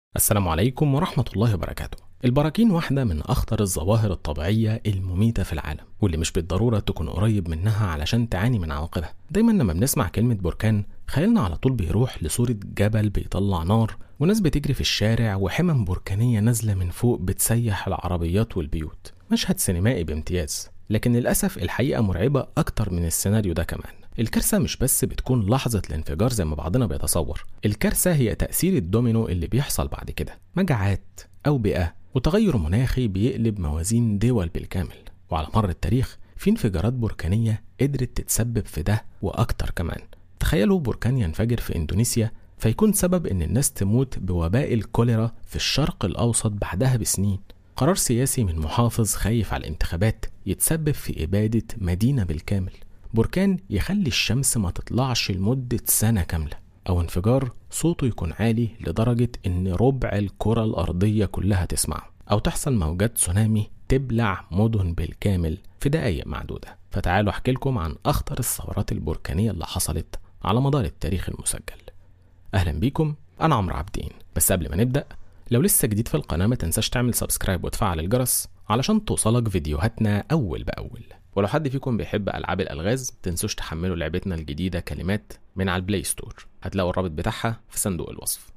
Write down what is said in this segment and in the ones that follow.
السلام عليكم ورحمة الله وبركاته البراكين واحدة من أخطر الظواهر الطبيعية المميتة في العالم واللي مش بالضرورة تكون قريب منها علشان تعاني من عواقبها دايما لما بنسمع كلمة بركان خيالنا على طول بيروح لصورة جبل بيطلع نار وناس بتجري في الشارع وحمم بركانية نازلة من فوق بتسيح العربيات والبيوت مشهد سينمائي بامتياز لكن للأسف الحقيقة مرعبة أكتر من السيناريو ده كمان الكارثة مش بس بتكون لحظة الانفجار زي ما بعضنا بيتصور الكارثة هي تأثير الدومينو اللي بيحصل بعد كده مجاعات أوبئة وتغير مناخي بيقلب موازين دول بالكامل وعلى مر التاريخ في انفجارات بركانية قدرت تتسبب في ده وأكتر كمان تخيلوا بركان ينفجر في إندونيسيا فيكون سبب إن الناس تموت بوباء الكوليرا في الشرق الأوسط بعدها بسنين قرار سياسي من محافظ خايف على الانتخابات يتسبب في إبادة مدينة بالكامل بركان يخلي الشمس ما تطلعش لمدة سنة كاملة أو انفجار صوته يكون عالي لدرجة إن ربع الكرة الأرضية كلها تسمعه أو تحصل موجات تسونامي تبلع مدن بالكامل في دقايق معدودة فتعالوا أحكي لكم عن أخطر الثورات البركانية اللي حصلت على مدار التاريخ المسجل أهلا بيكم أنا عمرو عابدين بس قبل ما نبدأ لو لسه جديد في القناة ما تنساش تعمل سبسكرايب وتفعل الجرس علشان توصلك فيديوهاتنا أول بأول ولو حد فيكم بيحب ألعاب الألغاز تنسوش تحملوا لعبتنا الجديدة كلمات من على البلاي ستور هتلاقوا الرابط بتاعها في صندوق الوصف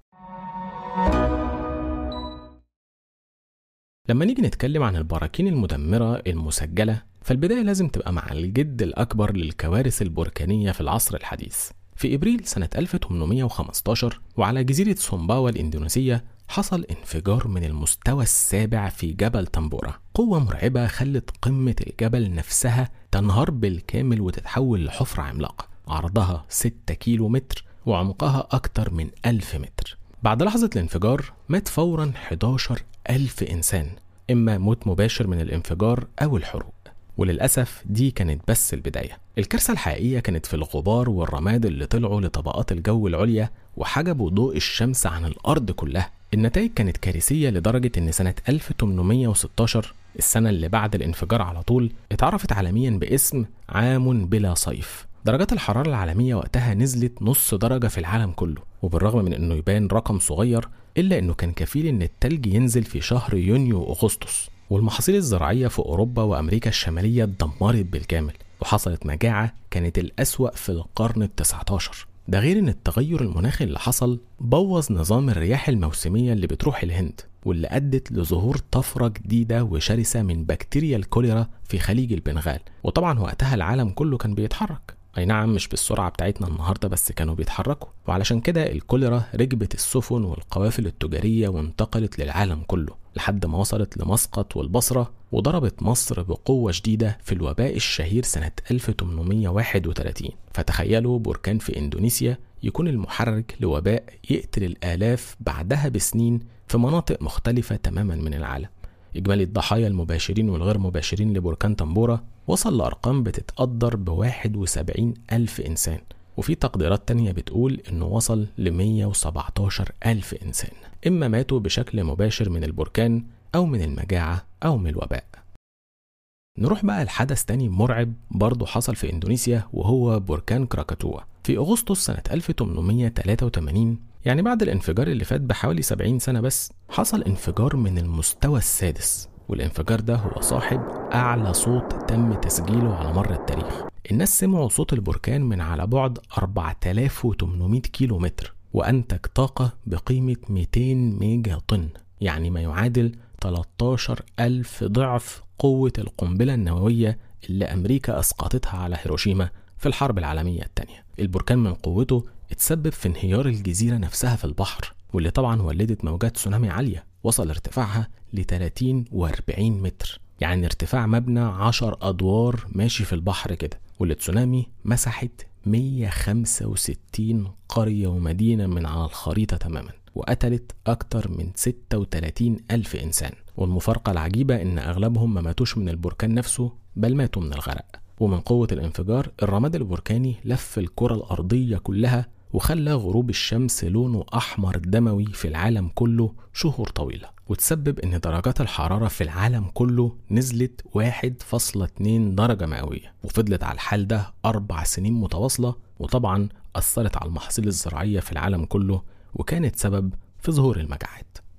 لما نيجي نتكلم عن البراكين المدمرة المسجلة فالبداية لازم تبقى مع الجد الأكبر للكوارث البركانية في العصر الحديث في إبريل سنة 1815 وعلى جزيرة سومباوا الإندونيسية حصل انفجار من المستوى السابع في جبل تنبورا قوة مرعبة خلت قمة الجبل نفسها تنهار بالكامل وتتحول لحفرة عملاقة عرضها 6 كيلو متر وعمقها أكتر من 1000 متر بعد لحظة الانفجار مات فورا 11 ألف إنسان إما موت مباشر من الانفجار أو الحروق وللأسف دي كانت بس البداية الكارثة الحقيقية كانت في الغبار والرماد اللي طلعوا لطبقات الجو العليا وحجبوا ضوء الشمس عن الأرض كلها النتائج كانت كارثية لدرجة إن سنة 1816 السنة اللي بعد الانفجار على طول اتعرفت عالميا باسم عام بلا صيف درجات الحرارة العالمية وقتها نزلت نص درجة في العالم كله وبالرغم من انه يبان رقم صغير الا انه كان كفيل ان التلج ينزل في شهر يونيو واغسطس والمحاصيل الزراعية في اوروبا وامريكا الشمالية اتدمرت بالكامل وحصلت مجاعة كانت الأسوأ في القرن التسعة عشر ده غير ان التغير المناخي اللي حصل بوظ نظام الرياح الموسمية اللي بتروح الهند واللي أدت لظهور طفرة جديدة وشرسة من بكتيريا الكوليرا في خليج البنغال وطبعا وقتها العالم كله كان بيتحرك أي نعم مش بالسرعة بتاعتنا النهاردة بس كانوا بيتحركوا وعلشان كده الكوليرا ركبت السفن والقوافل التجارية وانتقلت للعالم كله لحد ما وصلت لمسقط والبصرة وضربت مصر بقوة شديدة في الوباء الشهير سنة 1831 فتخيلوا بركان في إندونيسيا يكون المحرك لوباء يقتل الآلاف بعدها بسنين في مناطق مختلفة تماما من العالم إجمالي الضحايا المباشرين والغير مباشرين لبركان تنبورا وصل لأرقام بتتقدر بواحد وسبعين ألف إنسان وفي تقديرات تانية بتقول إنه وصل ل 117 ألف إنسان إما ماتوا بشكل مباشر من البركان أو من المجاعة أو من الوباء نروح بقى لحدث تاني مرعب برضه حصل في إندونيسيا وهو بركان كراكاتوا في أغسطس سنة 1883 يعني بعد الانفجار اللي فات بحوالي 70 سنة بس حصل انفجار من المستوى السادس والانفجار ده هو صاحب أعلى صوت تم تسجيله على مر التاريخ الناس سمعوا صوت البركان من على بعد 4800 كيلو متر وأنتج طاقة بقيمة 200 ميجا طن يعني ما يعادل 13 ألف ضعف قوة القنبلة النووية اللي أمريكا أسقطتها على هيروشيما في الحرب العالمية الثانية البركان من قوته اتسبب في انهيار الجزيرة نفسها في البحر واللي طبعا ولدت موجات تسونامي عالية وصل ارتفاعها ل 30 و 40 متر يعني ارتفاع مبنى 10 أدوار ماشي في البحر كده والتسونامي مسحت 165 قرية ومدينة من على الخريطة تماما وقتلت أكتر من 36 ألف إنسان والمفارقة العجيبة إن أغلبهم ما ماتوش من البركان نفسه بل ماتوا من الغرق ومن قوة الانفجار الرماد البركاني لف الكرة الأرضية كلها وخلى غروب الشمس لونه أحمر دموي في العالم كله شهور طويلة وتسبب إن درجات الحرارة في العالم كله نزلت 1.2 درجة مئوية وفضلت على الحال ده أربع سنين متواصلة وطبعا أثرت على المحاصيل الزراعية في العالم كله وكانت سبب في ظهور المجاعات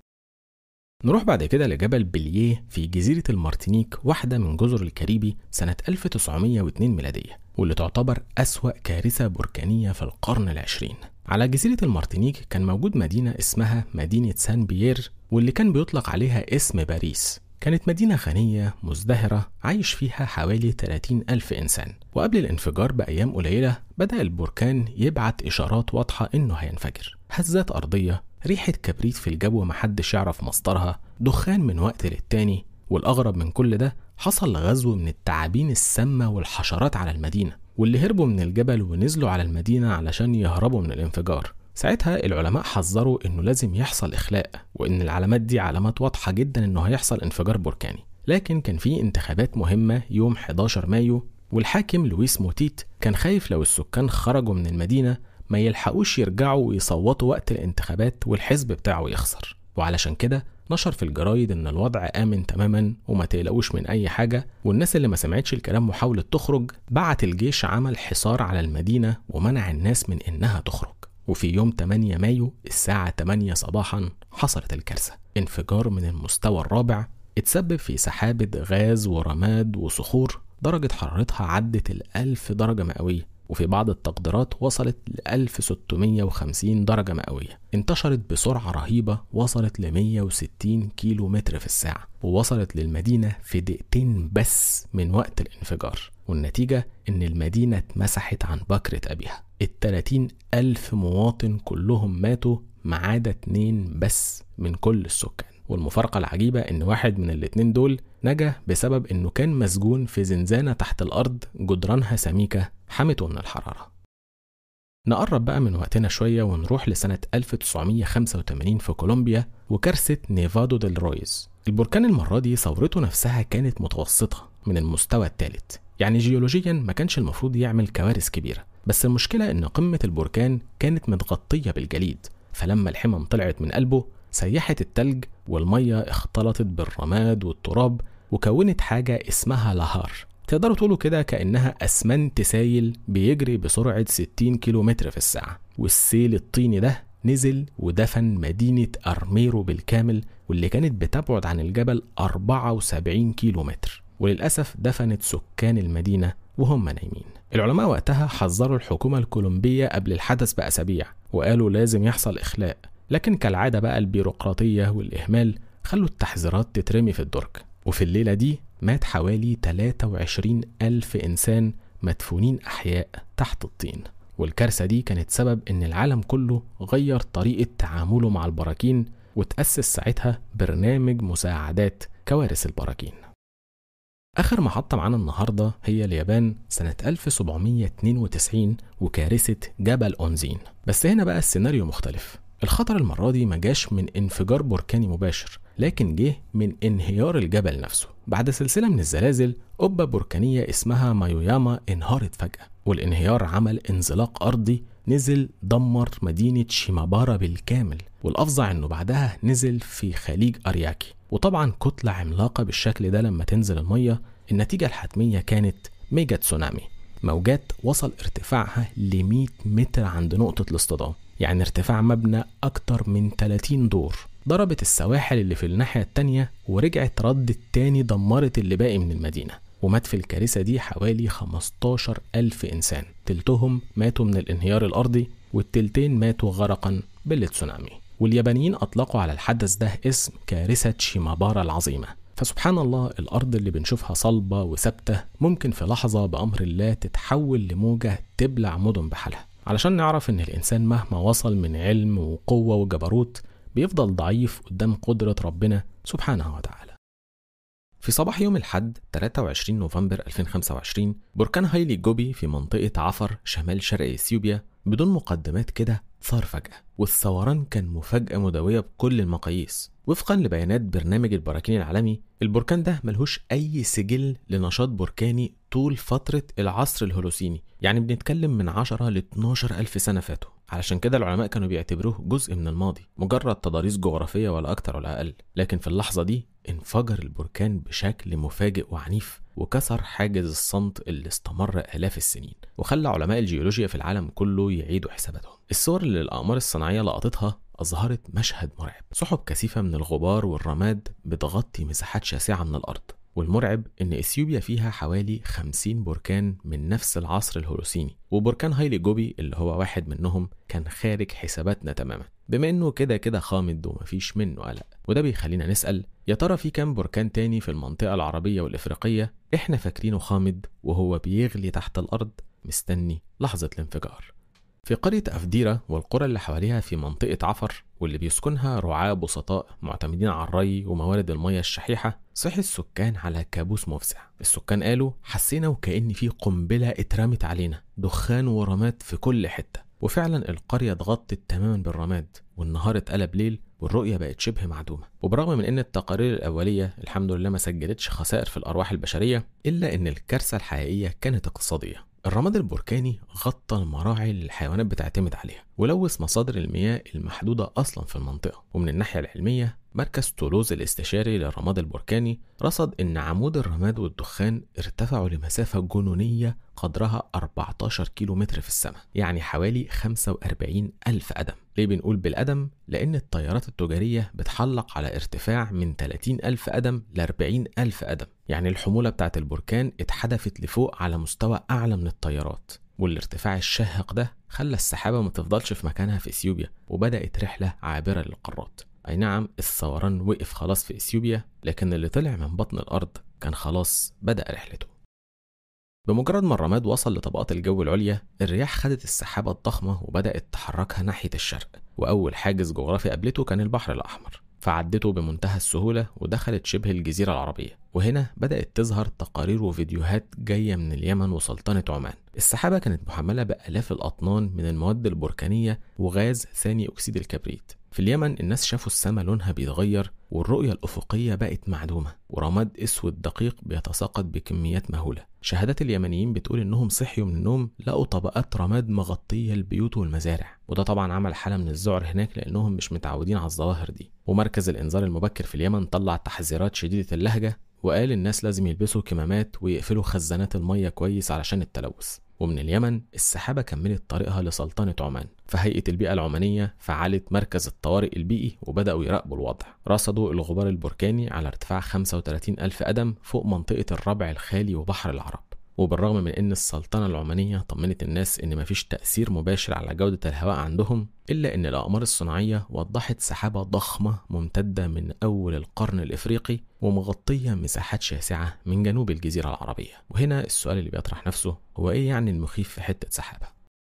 نروح بعد كده لجبل بليه في جزيرة المارتينيك واحدة من جزر الكاريبي سنة 1902 ميلادية واللي تعتبر أسوأ كارثة بركانية في القرن العشرين على جزيرة المارتينيك كان موجود مدينة اسمها مدينة سان بيير واللي كان بيطلق عليها اسم باريس كانت مدينة غنية مزدهرة عايش فيها حوالي 30 ألف إنسان وقبل الانفجار بأيام قليلة بدأ البركان يبعت إشارات واضحة إنه هينفجر هزات أرضية ريحة كبريت في الجو محدش يعرف مصدرها دخان من وقت للتاني والأغرب من كل ده حصل غزو من التعابين السامة والحشرات على المدينة واللي هربوا من الجبل ونزلوا على المدينة علشان يهربوا من الانفجار ساعتها العلماء حذروا انه لازم يحصل اخلاء وان العلامات دي علامات واضحة جدا انه هيحصل انفجار بركاني لكن كان في انتخابات مهمة يوم 11 مايو والحاكم لويس موتيت كان خايف لو السكان خرجوا من المدينة ما يلحقوش يرجعوا ويصوتوا وقت الانتخابات والحزب بتاعه يخسر وعلشان كده نشر في الجرايد ان الوضع امن تماما وما تقلقوش من اي حاجه والناس اللي ما سمعتش الكلام وحاولت تخرج بعت الجيش عمل حصار على المدينه ومنع الناس من انها تخرج وفي يوم 8 مايو الساعة 8 صباحا حصلت الكارثة انفجار من المستوى الرابع اتسبب في سحابة غاز ورماد وصخور درجة حرارتها عدت الألف درجة مئوية وفي بعض التقديرات وصلت ل 1650 درجة مئوية انتشرت بسرعة رهيبة وصلت ل 160 كيلو متر في الساعة ووصلت للمدينة في دقيقتين بس من وقت الانفجار والنتيجة إن المدينة اتمسحت عن بكرة أبيها التلاتين ألف مواطن كلهم ماتوا ما عدا اتنين بس من كل السكان والمفارقة العجيبة إن واحد من الاتنين دول نجا بسبب إنه كان مسجون في زنزانة تحت الأرض جدرانها سميكة حمته من الحرارة نقرب بقى من وقتنا شوية ونروح لسنة 1985 في كولومبيا وكارثة نيفادو ديل رويز البركان المرة دي ثورته نفسها كانت متوسطة من المستوى الثالث يعني جيولوجيا ما كانش المفروض يعمل كوارث كبيرة بس المشكلة إن قمة البركان كانت متغطية بالجليد فلما الحمم طلعت من قلبه سيحت التلج والمية اختلطت بالرماد والتراب وكونت حاجة اسمها لهار تقدروا تقولوا كده كأنها أسمنت سايل بيجري بسرعة 60 كيلو متر في الساعة والسيل الطيني ده نزل ودفن مدينة أرميرو بالكامل واللي كانت بتبعد عن الجبل 74 كيلو متر وللأسف دفنت سكان المدينة وهم نايمين العلماء وقتها حذروا الحكومة الكولومبية قبل الحدث بأسابيع وقالوا لازم يحصل إخلاء لكن كالعادة بقى البيروقراطية والإهمال خلوا التحذيرات تترمي في الدرج وفي الليلة دي مات حوالي 23 ألف إنسان مدفونين أحياء تحت الطين والكارثة دي كانت سبب إن العالم كله غير طريقة تعامله مع البراكين وتأسس ساعتها برنامج مساعدات كوارث البراكين آخر محطة معانا النهاردة هي اليابان سنة 1792 وكارثة جبل أونزين بس هنا بقى السيناريو مختلف الخطر المرة دي ما جاش من انفجار بركاني مباشر لكن جه من انهيار الجبل نفسه بعد سلسلة من الزلازل قبة بركانية اسمها مايوياما انهارت فجأة والانهيار عمل انزلاق أرضي نزل دمر مدينة شيمابارا بالكامل والأفظع إنه بعدها نزل في خليج أرياكي وطبعا كتلة عملاقة بالشكل ده لما تنزل المية النتيجة الحتمية كانت ميجا تسونامي موجات وصل ارتفاعها ل 100 متر عند نقطة الاصطدام يعني ارتفاع مبنى أكتر من 30 دور ضربت السواحل اللي في الناحية التانية ورجعت ردت تاني دمرت اللي باقي من المدينة ومات في الكارثة دي حوالي 15 ألف إنسان تلتهم ماتوا من الانهيار الأرضي والتلتين ماتوا غرقا بالتسونامي واليابانيين أطلقوا على الحدث ده اسم كارثة شيمابارا العظيمة فسبحان الله الأرض اللي بنشوفها صلبة وثابتة ممكن في لحظة بأمر الله تتحول لموجة تبلع مدن بحالها علشان نعرف إن الإنسان مهما وصل من علم وقوة وجبروت بيفضل ضعيف قدام قدرة ربنا سبحانه وتعالى في صباح يوم الحد 23 نوفمبر 2025 بركان هايلي جوبي في منطقة عفر شمال شرق اثيوبيا بدون مقدمات كده ثار فجأة والثوران كان مفاجأة مدوية بكل المقاييس وفقا لبيانات برنامج البراكين العالمي البركان ده ملهوش أي سجل لنشاط بركاني طول فترة العصر الهولوسيني يعني بنتكلم من 10 ل 12 ألف سنة فاتوا علشان كده العلماء كانوا بيعتبروه جزء من الماضي مجرد تضاريس جغرافية ولا أكتر ولا أقل لكن في اللحظة دي انفجر البركان بشكل مفاجئ وعنيف وكسر حاجز الصمت اللي استمر آلاف السنين وخلى علماء الجيولوجيا في العالم كله يعيدوا حساباتهم الصور اللي الأقمار الصناعية لقطتها أظهرت مشهد مرعب سحب كثيفة من الغبار والرماد بتغطي مساحات شاسعة من الأرض والمرعب إن إثيوبيا فيها حوالي 50 بركان من نفس العصر الهولوسيني وبركان هايلي جوبي اللي هو واحد منهم كان خارج حساباتنا تماما بما إنه كده كده خامد ومفيش منه قلق وده بيخلينا نسأل يا ترى في كام بركان تاني في المنطقة العربية والإفريقية إحنا فاكرينه خامد وهو بيغلي تحت الأرض مستني لحظة الانفجار في قرية أفديرة والقرى اللي حواليها في منطقة عفر واللي بيسكنها رعاة بسطاء معتمدين على الري وموارد المياه الشحيحة صحي السكان على كابوس مفزع السكان قالوا حسينا وكأن في قنبلة اترمت علينا دخان ورماد في كل حتة وفعلا القرية اتغطت تماما بالرماد والنهار اتقلب ليل والرؤية بقت شبه معدومة وبرغم من ان التقارير الأولية الحمد لله ما سجلتش خسائر في الأرواح البشرية إلا ان الكارثة الحقيقية كانت اقتصادية الرماد البركاني غطى المراعي اللي الحيوانات بتعتمد عليها ولوث مصادر المياه المحدودة أصلا في المنطقة ومن الناحية العلمية مركز تولوز الاستشاري للرماد البركاني رصد إن عمود الرماد والدخان ارتفعوا لمسافة جنونية قدرها 14 كيلو متر في السماء يعني حوالي 45 ألف قدم ليه بنقول بالقدم؟ لأن الطيارات التجارية بتحلق على ارتفاع من 30 ألف قدم ل 40 ألف قدم يعني الحمولة بتاعت البركان اتحدفت لفوق على مستوى أعلى من الطيارات والارتفاع الشاهق ده خلى السحابة ما تفضلش في مكانها في إثيوبيا وبدأت رحلة عابرة للقارات أي نعم الثوران وقف خلاص في إثيوبيا لكن اللي طلع من بطن الأرض كان خلاص بدأ رحلته بمجرد ما الرماد وصل لطبقات الجو العليا الرياح خدت السحابة الضخمة وبدأت تحركها ناحية الشرق وأول حاجز جغرافي قابلته كان البحر الأحمر فعدته بمنتهى السهولة ودخلت شبه الجزيرة العربية وهنا بدأت تظهر تقارير وفيديوهات جاية من اليمن وسلطنة عمان السحابة كانت محملة بآلاف الأطنان من المواد البركانية وغاز ثاني أكسيد الكبريت في اليمن الناس شافوا السماء لونها بيتغير والرؤية الأفقية بقت معدومة ورماد أسود دقيق بيتساقط بكميات مهولة شهادات اليمنيين بتقول إنهم صحيوا من النوم لقوا طبقات رماد مغطية البيوت والمزارع وده طبعا عمل حالة من الذعر هناك لأنهم مش متعودين على الظواهر دي ومركز الإنذار المبكر في اليمن طلع تحذيرات شديدة اللهجة وقال الناس لازم يلبسوا كمامات ويقفلوا خزانات المية كويس علشان التلوث ومن اليمن السحابة كملت طريقها لسلطنة عمان فهيئة البيئة العمانية فعلت مركز الطوارئ البيئي وبدأوا يراقبوا الوضع رصدوا الغبار البركاني على ارتفاع 35 ألف قدم فوق منطقة الربع الخالي وبحر العرب وبالرغم من ان السلطنه العمانيه طمنت الناس ان مفيش تاثير مباشر على جوده الهواء عندهم الا ان الاقمار الصناعيه وضحت سحابه ضخمه ممتده من اول القرن الافريقي ومغطيه مساحات شاسعه من جنوب الجزيره العربيه وهنا السؤال اللي بيطرح نفسه هو ايه يعني المخيف في حته سحابه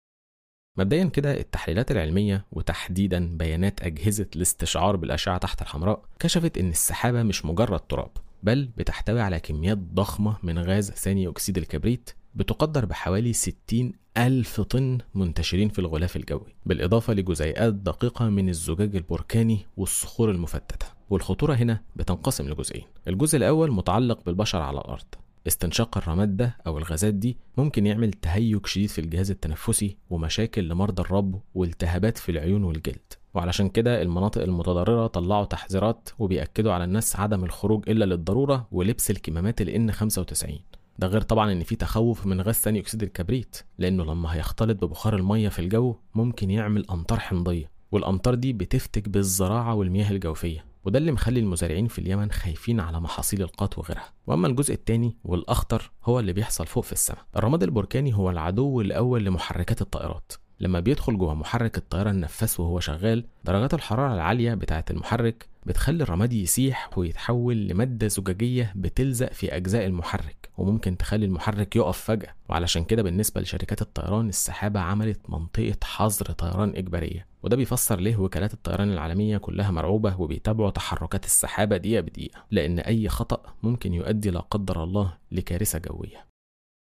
مبدئيا كده التحليلات العلمية وتحديدا بيانات أجهزة الاستشعار بالأشعة تحت الحمراء كشفت إن السحابة مش مجرد تراب بل بتحتوي على كميات ضخمة من غاز ثاني أكسيد الكبريت بتقدر بحوالي 60 ألف طن منتشرين في الغلاف الجوي بالإضافة لجزيئات دقيقة من الزجاج البركاني والصخور المفتتة والخطورة هنا بتنقسم لجزئين الجزء الأول متعلق بالبشر على الأرض استنشاق الرماد ده أو الغازات دي ممكن يعمل تهيج شديد في الجهاز التنفسي ومشاكل لمرضى الرب والتهابات في العيون والجلد وعلشان كده المناطق المتضررة طلعوا تحذيرات وبيأكدوا على الناس عدم الخروج إلا للضرورة ولبس الكمامات ال N95 ده غير طبعا ان في تخوف من غاز ثاني اكسيد الكبريت لانه لما هيختلط ببخار الميه في الجو ممكن يعمل امطار حمضيه والامطار دي بتفتك بالزراعه والمياه الجوفيه وده اللي مخلي المزارعين في اليمن خايفين على محاصيل القات وغيرها واما الجزء الثاني والاخطر هو اللي بيحصل فوق في السماء الرماد البركاني هو العدو الاول لمحركات الطائرات لما بيدخل جوه محرك الطيارة النفاث وهو شغال درجات الحرارة العالية بتاعة المحرك بتخلي الرماد يسيح ويتحول لمادة زجاجية بتلزق في أجزاء المحرك وممكن تخلي المحرك يقف فجأة وعلشان كده بالنسبة لشركات الطيران السحابة عملت منطقة حظر طيران إجبارية وده بيفسر ليه وكالات الطيران العالمية كلها مرعوبة وبيتابعوا تحركات السحابة دقيقة بدقيقة لأن أي خطأ ممكن يؤدي لا قدر الله لكارثة جوية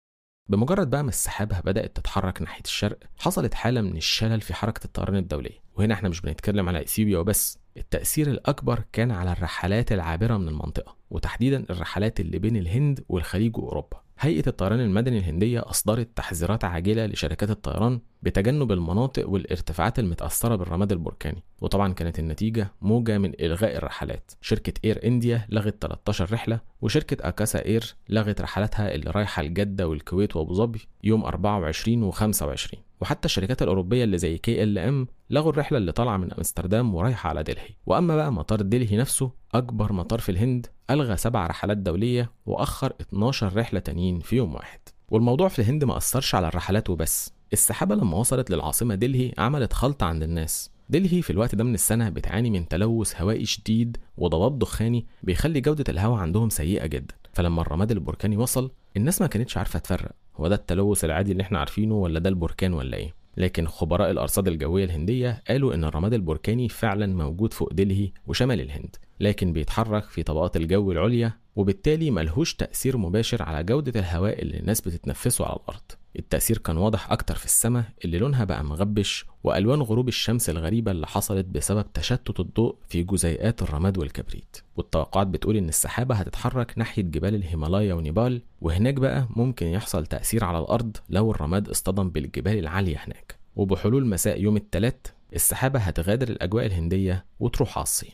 بمجرد بقى ما السحابة بدأت تتحرك ناحية الشرق حصلت حالة من الشلل في حركة الطيران الدولية وهنا احنا مش بنتكلم على اثيوبيا وبس التأثير الأكبر كان على الرحلات العابرة من المنطقة وتحديدا الرحلات اللي بين الهند والخليج وأوروبا هيئة الطيران المدني الهندية أصدرت تحذيرات عاجلة لشركات الطيران بتجنب المناطق والارتفاعات المتأثرة بالرماد البركاني وطبعا كانت النتيجة موجة من إلغاء الرحلات شركة إير إنديا لغت 13 رحلة وشركة أكاسا إير لغت رحلاتها اللي رايحة لجدة والكويت وأبو ظبي يوم 24 و 25 وحتى الشركات الأوروبية اللي زي كي ال ام لغوا الرحلة اللي طالعة من أمستردام ورايحة على دلهي وأما بقى مطار دلهي نفسه أكبر مطار في الهند ألغى سبع رحلات دولية وأخر 12 رحلة تانيين في يوم واحد والموضوع في الهند ما أثرش على الرحلات وبس السحابة لما وصلت للعاصمة دلهي عملت خلطة عند الناس دلهي في الوقت ده من السنة بتعاني من تلوث هوائي شديد وضباب دخاني بيخلي جودة الهواء عندهم سيئة جدا فلما الرماد البركاني وصل الناس ما كانتش عارفة تفرق هو ده التلوث العادي اللي احنا عارفينه ولا ده البركان ولا ايه لكن خبراء الأرصاد الجوية الهندية قالوا إن الرماد البركاني فعلا موجود فوق دلهي وشمال الهند لكن بيتحرك في طبقات الجو العليا وبالتالي ملهوش تأثير مباشر على جودة الهواء اللي الناس بتتنفسه على الأرض التأثير كان واضح أكتر في السماء اللي لونها بقى مغبش وألوان غروب الشمس الغريبة اللي حصلت بسبب تشتت الضوء في جزيئات الرماد والكبريت والتوقعات بتقول إن السحابة هتتحرك ناحية جبال الهيمالايا ونيبال وهناك بقى ممكن يحصل تأثير على الأرض لو الرماد اصطدم بالجبال العالية هناك وبحلول مساء يوم الثلاث السحابة هتغادر الأجواء الهندية وتروح على الصين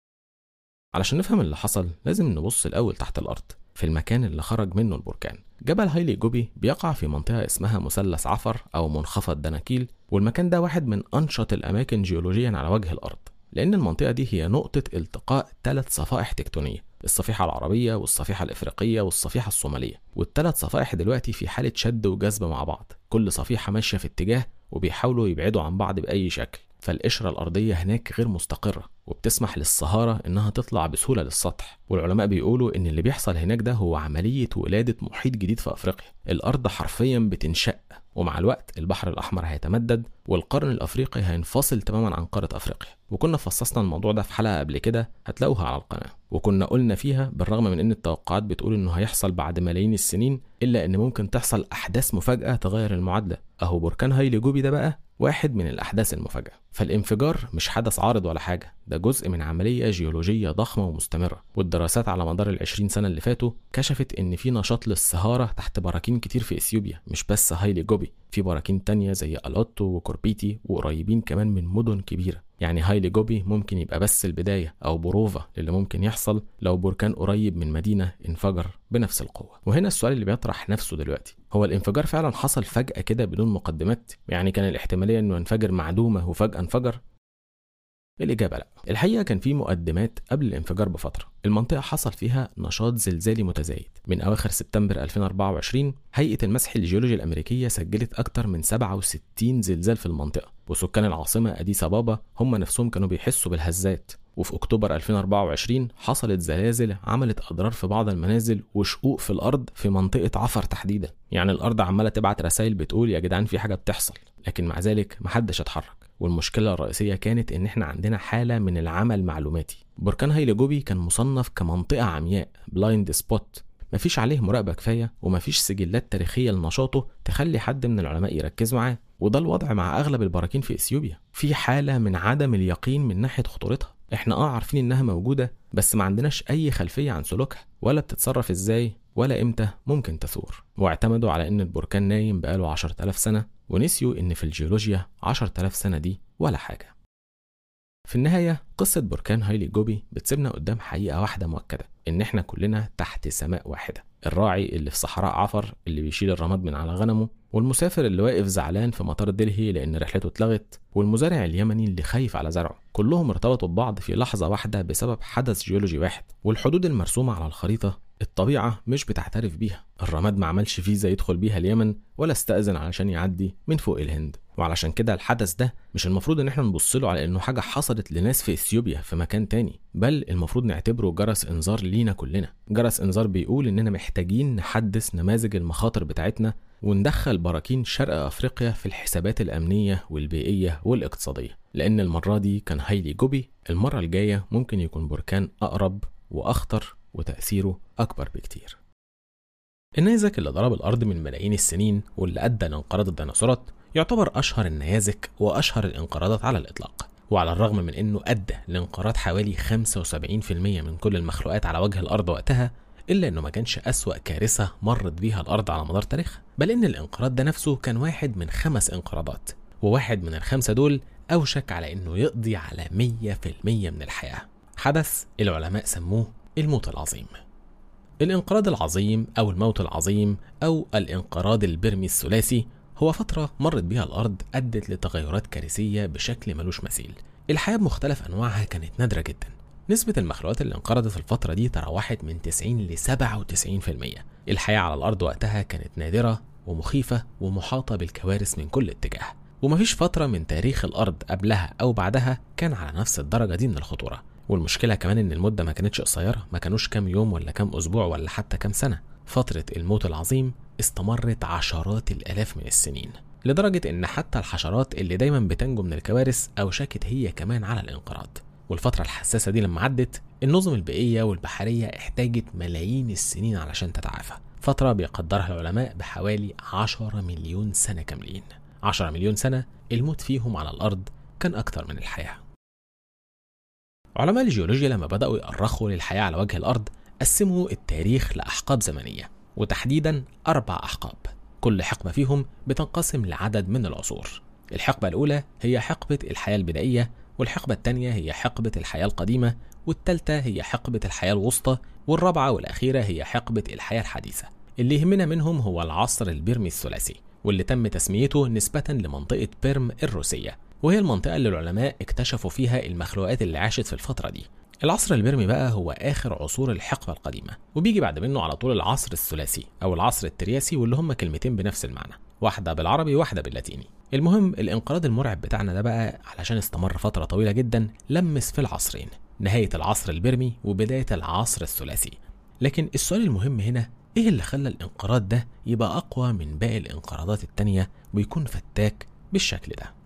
علشان نفهم اللي حصل لازم نبص الأول تحت الأرض في المكان اللي خرج منه البركان جبل هايلي جوبي بيقع في منطقة اسمها مثلث عفر أو منخفض دناكيل والمكان ده واحد من أنشط الأماكن جيولوجيا على وجه الأرض لأن المنطقة دي هي نقطة التقاء ثلاث صفائح تكتونية الصفيحة العربية والصفيحة الإفريقية والصفيحة الصومالية والثلاث صفائح دلوقتي في حالة شد وجذب مع بعض كل صفيحة ماشية في اتجاه وبيحاولوا يبعدوا عن بعض بأي شكل فالقشرة الأرضية هناك غير مستقرة وبتسمح للصهارة إنها تطلع بسهولة للسطح والعلماء بيقولوا إن اللي بيحصل هناك ده هو عملية ولادة محيط جديد في أفريقيا الأرض حرفيا بتنشق ومع الوقت البحر الأحمر هيتمدد والقرن الأفريقي هينفصل تماما عن قارة أفريقيا وكنا فصصنا الموضوع ده في حلقة قبل كده هتلاقوها على القناة وكنا قلنا فيها بالرغم من إن التوقعات بتقول إنه هيحصل بعد ملايين السنين إلا إن ممكن تحصل أحداث مفاجأة تغير المعادلة أهو بركان هايلي جوبي ده بقى واحد من الأحداث المفاجئة فالانفجار مش حدث عارض ولا حاجة ده جزء من عملية جيولوجية ضخمة ومستمرة والدراسات على مدار العشرين سنة اللي فاتوا كشفت إن في نشاط للصهارة تحت براكين كتير في إثيوبيا مش بس هايلي جوبي في براكين تانية زي ألوتو وكوربيتي وقريبين كمان من مدن كبيرة يعني هايلي جوبي ممكن يبقى بس البداية أو بروفة للي ممكن يحصل لو بركان قريب من مدينة انفجر بنفس القوة وهنا السؤال اللي بيطرح نفسه دلوقتي هو الانفجار فعلا حصل فجأة كده بدون مقدمات يعني كان الاحتمالية انه ينفجر معدومة وفجأة انفجر الإجابة لا الحقيقة كان في مقدمات قبل الانفجار بفترة المنطقة حصل فيها نشاط زلزالي متزايد من أواخر سبتمبر 2024 هيئة المسح الجيولوجي الأمريكية سجلت أكتر من 67 زلزال في المنطقة وسكان العاصمة أديس أبابا هم نفسهم كانوا بيحسوا بالهزات وفي أكتوبر 2024 حصلت زلازل عملت أضرار في بعض المنازل وشقوق في الأرض في منطقة عفر تحديدا يعني الأرض عمالة تبعت رسائل بتقول يا جدعان في حاجة بتحصل لكن مع ذلك محدش اتحرك والمشكلة الرئيسية كانت إن إحنا عندنا حالة من العمى المعلوماتي بركان هايلي جوبي كان مصنف كمنطقة عمياء بلايند سبوت مفيش عليه مراقبة كفاية ومفيش سجلات تاريخية لنشاطه تخلي حد من العلماء يركز معاه وده الوضع مع أغلب البراكين في إثيوبيا في حالة من عدم اليقين من ناحية خطورتها احنا اه عارفين انها موجودة بس ما عندناش اي خلفية عن سلوكها ولا بتتصرف ازاي ولا امتى ممكن تثور واعتمدوا على ان البركان نايم بقاله 10000 سنة ونسيوا ان في الجيولوجيا 10000 سنة دي ولا حاجة في النهاية قصة بركان هايلي جوبي بتسيبنا قدام حقيقة واحدة مؤكدة إن إحنا كلنا تحت سماء واحدة الراعي اللي في صحراء عفر اللي بيشيل الرماد من على غنمه والمسافر اللي واقف زعلان في مطار دلهي لأن رحلته اتلغت والمزارع اليمني اللي خايف على زرعه كلهم ارتبطوا ببعض في لحظة واحدة بسبب حدث جيولوجي واحد والحدود المرسومة على الخريطة الطبيعة مش بتعترف بيها الرماد ما عملش فيزا يدخل بيها اليمن ولا استأذن علشان يعدي من فوق الهند وعلشان كده الحدث ده مش المفروض ان احنا نبص له على انه حاجة حصلت لناس في اثيوبيا في مكان تاني بل المفروض نعتبره جرس انذار لينا كلنا جرس انذار بيقول اننا محتاجين نحدث نماذج المخاطر بتاعتنا وندخل براكين شرق افريقيا في الحسابات الامنية والبيئية والاقتصادية لان المرة دي كان هايلي جوبي المرة الجاية ممكن يكون بركان اقرب واخطر وتأثيره اكبر بكتير النيزك اللي ضرب الارض من ملايين السنين واللي ادى لانقراض الديناصورات يعتبر أشهر النيازك وأشهر الانقراضات على الإطلاق وعلى الرغم من أنه أدى لانقراض حوالي 75% من كل المخلوقات على وجه الأرض وقتها إلا أنه ما كانش أسوأ كارثة مرت بيها الأرض على مدار تاريخها بل أن الانقراض ده نفسه كان واحد من خمس انقراضات وواحد من الخمسة دول أوشك على أنه يقضي على 100% من الحياة حدث العلماء سموه الموت العظيم الانقراض العظيم أو الموت العظيم أو الانقراض البرمي الثلاثي هو فترة مرت بيها الأرض أدت لتغيرات كارثية بشكل ملوش مثيل الحياة بمختلف أنواعها كانت نادرة جدا نسبة المخلوقات اللي انقرضت في الفترة دي تراوحت من 90 ل 97% الحياة على الأرض وقتها كانت نادرة ومخيفة ومحاطة بالكوارث من كل اتجاه ومفيش فترة من تاريخ الأرض قبلها أو بعدها كان على نفس الدرجة دي من الخطورة والمشكلة كمان إن المدة ما كانتش قصيرة ما كانوش كام يوم ولا كام أسبوع ولا حتى كام سنة فترة الموت العظيم استمرت عشرات الآلاف من السنين لدرجة إن حتى الحشرات اللي دايما بتنجو من الكوارث أوشكت هي كمان على الانقراض والفترة الحساسة دي لما عدت النظم البيئية والبحرية احتاجت ملايين السنين علشان تتعافى فترة بيقدرها العلماء بحوالي 10 مليون سنة كاملين 10 مليون سنة الموت فيهم على الأرض كان أكتر من الحياة علماء الجيولوجيا لما بدأوا يأرخوا للحياة على وجه الأرض قسموا التاريخ لأحقاب زمنية وتحديدا أربع أحقاب كل حقبة فيهم بتنقسم لعدد من العصور الحقبة الأولى هي حقبة الحياة البدائية والحقبة الثانية هي حقبة الحياة القديمة والثالثة هي حقبة الحياة الوسطى والرابعة والأخيرة هي حقبة الحياة الحديثة اللي يهمنا منهم هو العصر البيرمي الثلاثي واللي تم تسميته نسبة لمنطقة بيرم الروسية وهي المنطقة اللي العلماء اكتشفوا فيها المخلوقات اللي عاشت في الفترة دي العصر البرمي بقى هو آخر عصور الحقبة القديمة وبيجي بعد منه على طول العصر الثلاثي أو العصر الترياسي واللي هما كلمتين بنفس المعنى واحدة بالعربي واحدة باللاتيني المهم الانقراض المرعب بتاعنا ده بقى علشان استمر فترة طويلة جدا لمس في العصرين نهاية العصر البرمي وبداية العصر الثلاثي لكن السؤال المهم هنا ايه اللي خلى الانقراض ده يبقى اقوى من باقي الانقراضات التانية ويكون فتاك بالشكل ده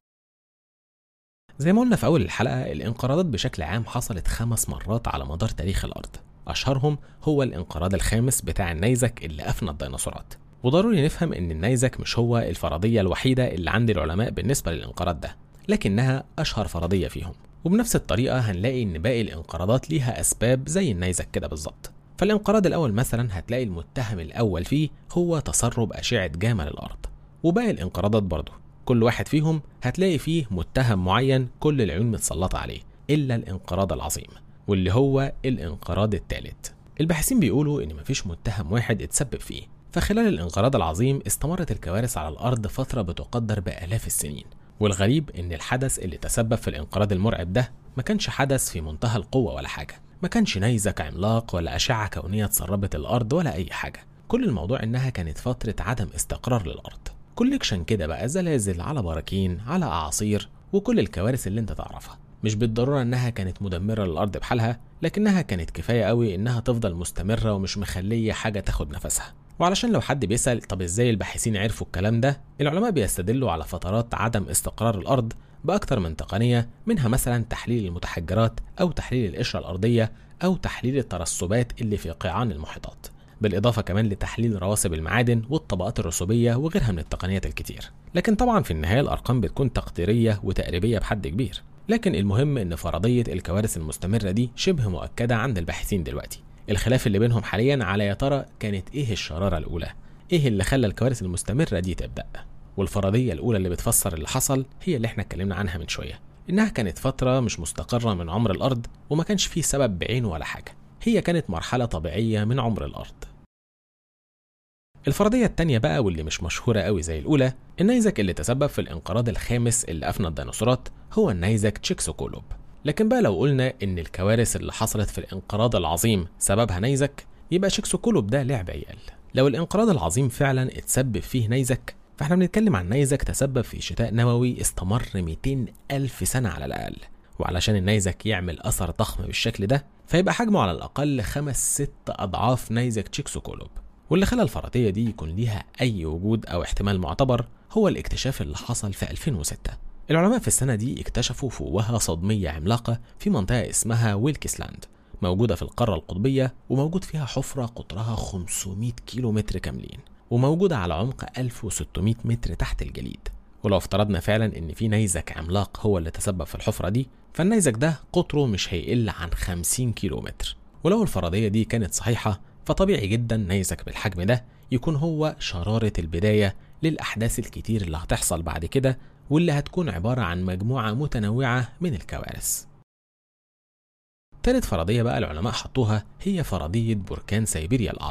زي ما قلنا في اول الحلقة الانقراضات بشكل عام حصلت خمس مرات على مدار تاريخ الارض اشهرهم هو الانقراض الخامس بتاع النيزك اللي افنى الديناصورات وضروري نفهم ان النيزك مش هو الفرضية الوحيدة اللي عند العلماء بالنسبة للانقراض ده لكنها اشهر فرضية فيهم وبنفس الطريقة هنلاقي ان باقي الانقراضات ليها اسباب زي النيزك كده بالظبط فالانقراض الأول مثلا هتلاقي المتهم الأول فيه هو تسرب أشعة جاما للأرض وباقي الانقراضات برضه كل واحد فيهم هتلاقي فيه متهم معين كل العيون متسلطة عليه إلا الانقراض العظيم واللي هو الانقراض الثالث الباحثين بيقولوا إن مفيش متهم واحد اتسبب فيه فخلال الانقراض العظيم استمرت الكوارث على الأرض فترة بتقدر بآلاف السنين والغريب إن الحدث اللي تسبب في الانقراض المرعب ده ما كانش حدث في منتهى القوة ولا حاجة ما كانش نيزك عملاق ولا أشعة كونية تسربت الأرض ولا أي حاجة كل الموضوع إنها كانت فترة عدم استقرار للأرض كوليكشن كده بقى زلازل على براكين على أعاصير وكل الكوارث اللي انت تعرفها مش بالضرورة إنها كانت مدمرة للأرض بحالها لكنها كانت كفاية قوي إنها تفضل مستمرة ومش مخلية حاجة تاخد نفسها وعلشان لو حد بيسأل طب إزاي الباحثين عرفوا الكلام ده العلماء بيستدلوا على فترات عدم استقرار الأرض بأكتر من تقنية منها مثلا تحليل المتحجرات أو تحليل القشرة الأرضية أو تحليل الترسبات اللي في قيعان المحيطات بالإضافة كمان لتحليل رواسب المعادن والطبقات الرسوبية وغيرها من التقنيات الكتير لكن طبعا في النهاية الأرقام بتكون تقديرية وتقريبية بحد كبير لكن المهم إن فرضية الكوارث المستمرة دي شبه مؤكدة عند الباحثين دلوقتي الخلاف اللي بينهم حاليا على يا ترى كانت إيه الشرارة الأولى إيه اللي خلى الكوارث المستمرة دي تبدأ والفرضية الأولى اللي بتفسر اللي حصل هي اللي احنا اتكلمنا عنها من شوية إنها كانت فترة مش مستقرة من عمر الأرض وما كانش فيه سبب بعينه ولا حاجة هي كانت مرحلة طبيعية من عمر الأرض الفرضية التانية بقى واللي مش مشهورة قوي زي الأولى النيزك اللي تسبب في الانقراض الخامس اللي أفنى الديناصورات هو النيزك تشيكسوكولوب لكن بقى لو قلنا إن الكوارث اللي حصلت في الانقراض العظيم سببها نيزك يبقى شيكسوكولوب ده لعب عيال لو الانقراض العظيم فعلا اتسبب فيه نيزك فاحنا بنتكلم عن نيزك تسبب في شتاء نووي استمر 200 ألف سنة على الأقل وعلشان النيزك يعمل أثر ضخم بالشكل ده فيبقى حجمه على الأقل خمس ست أضعاف نيزك تشيكسوكولوب واللي خلى الفرضية دي يكون ليها أي وجود أو احتمال معتبر هو الاكتشاف اللي حصل في 2006 العلماء في السنة دي اكتشفوا فوهة صدمية عملاقة في منطقة اسمها ويلكسلاند موجودة في القارة القطبية وموجود فيها حفرة قطرها 500 كيلو متر كاملين وموجودة على عمق 1600 متر تحت الجليد ولو افترضنا فعلا ان في نيزك عملاق هو اللي تسبب في الحفرة دي فالنيزك ده قطره مش هيقل عن 50 كيلو متر ولو الفرضية دي كانت صحيحة فطبيعي جدا نيزك بالحجم ده يكون هو شرارة البداية للأحداث الكتير اللي هتحصل بعد كده واللي هتكون عبارة عن مجموعة متنوعة من الكوارث تالت فرضية بقى العلماء حطوها هي فرضية بركان سيبيريا الأعظم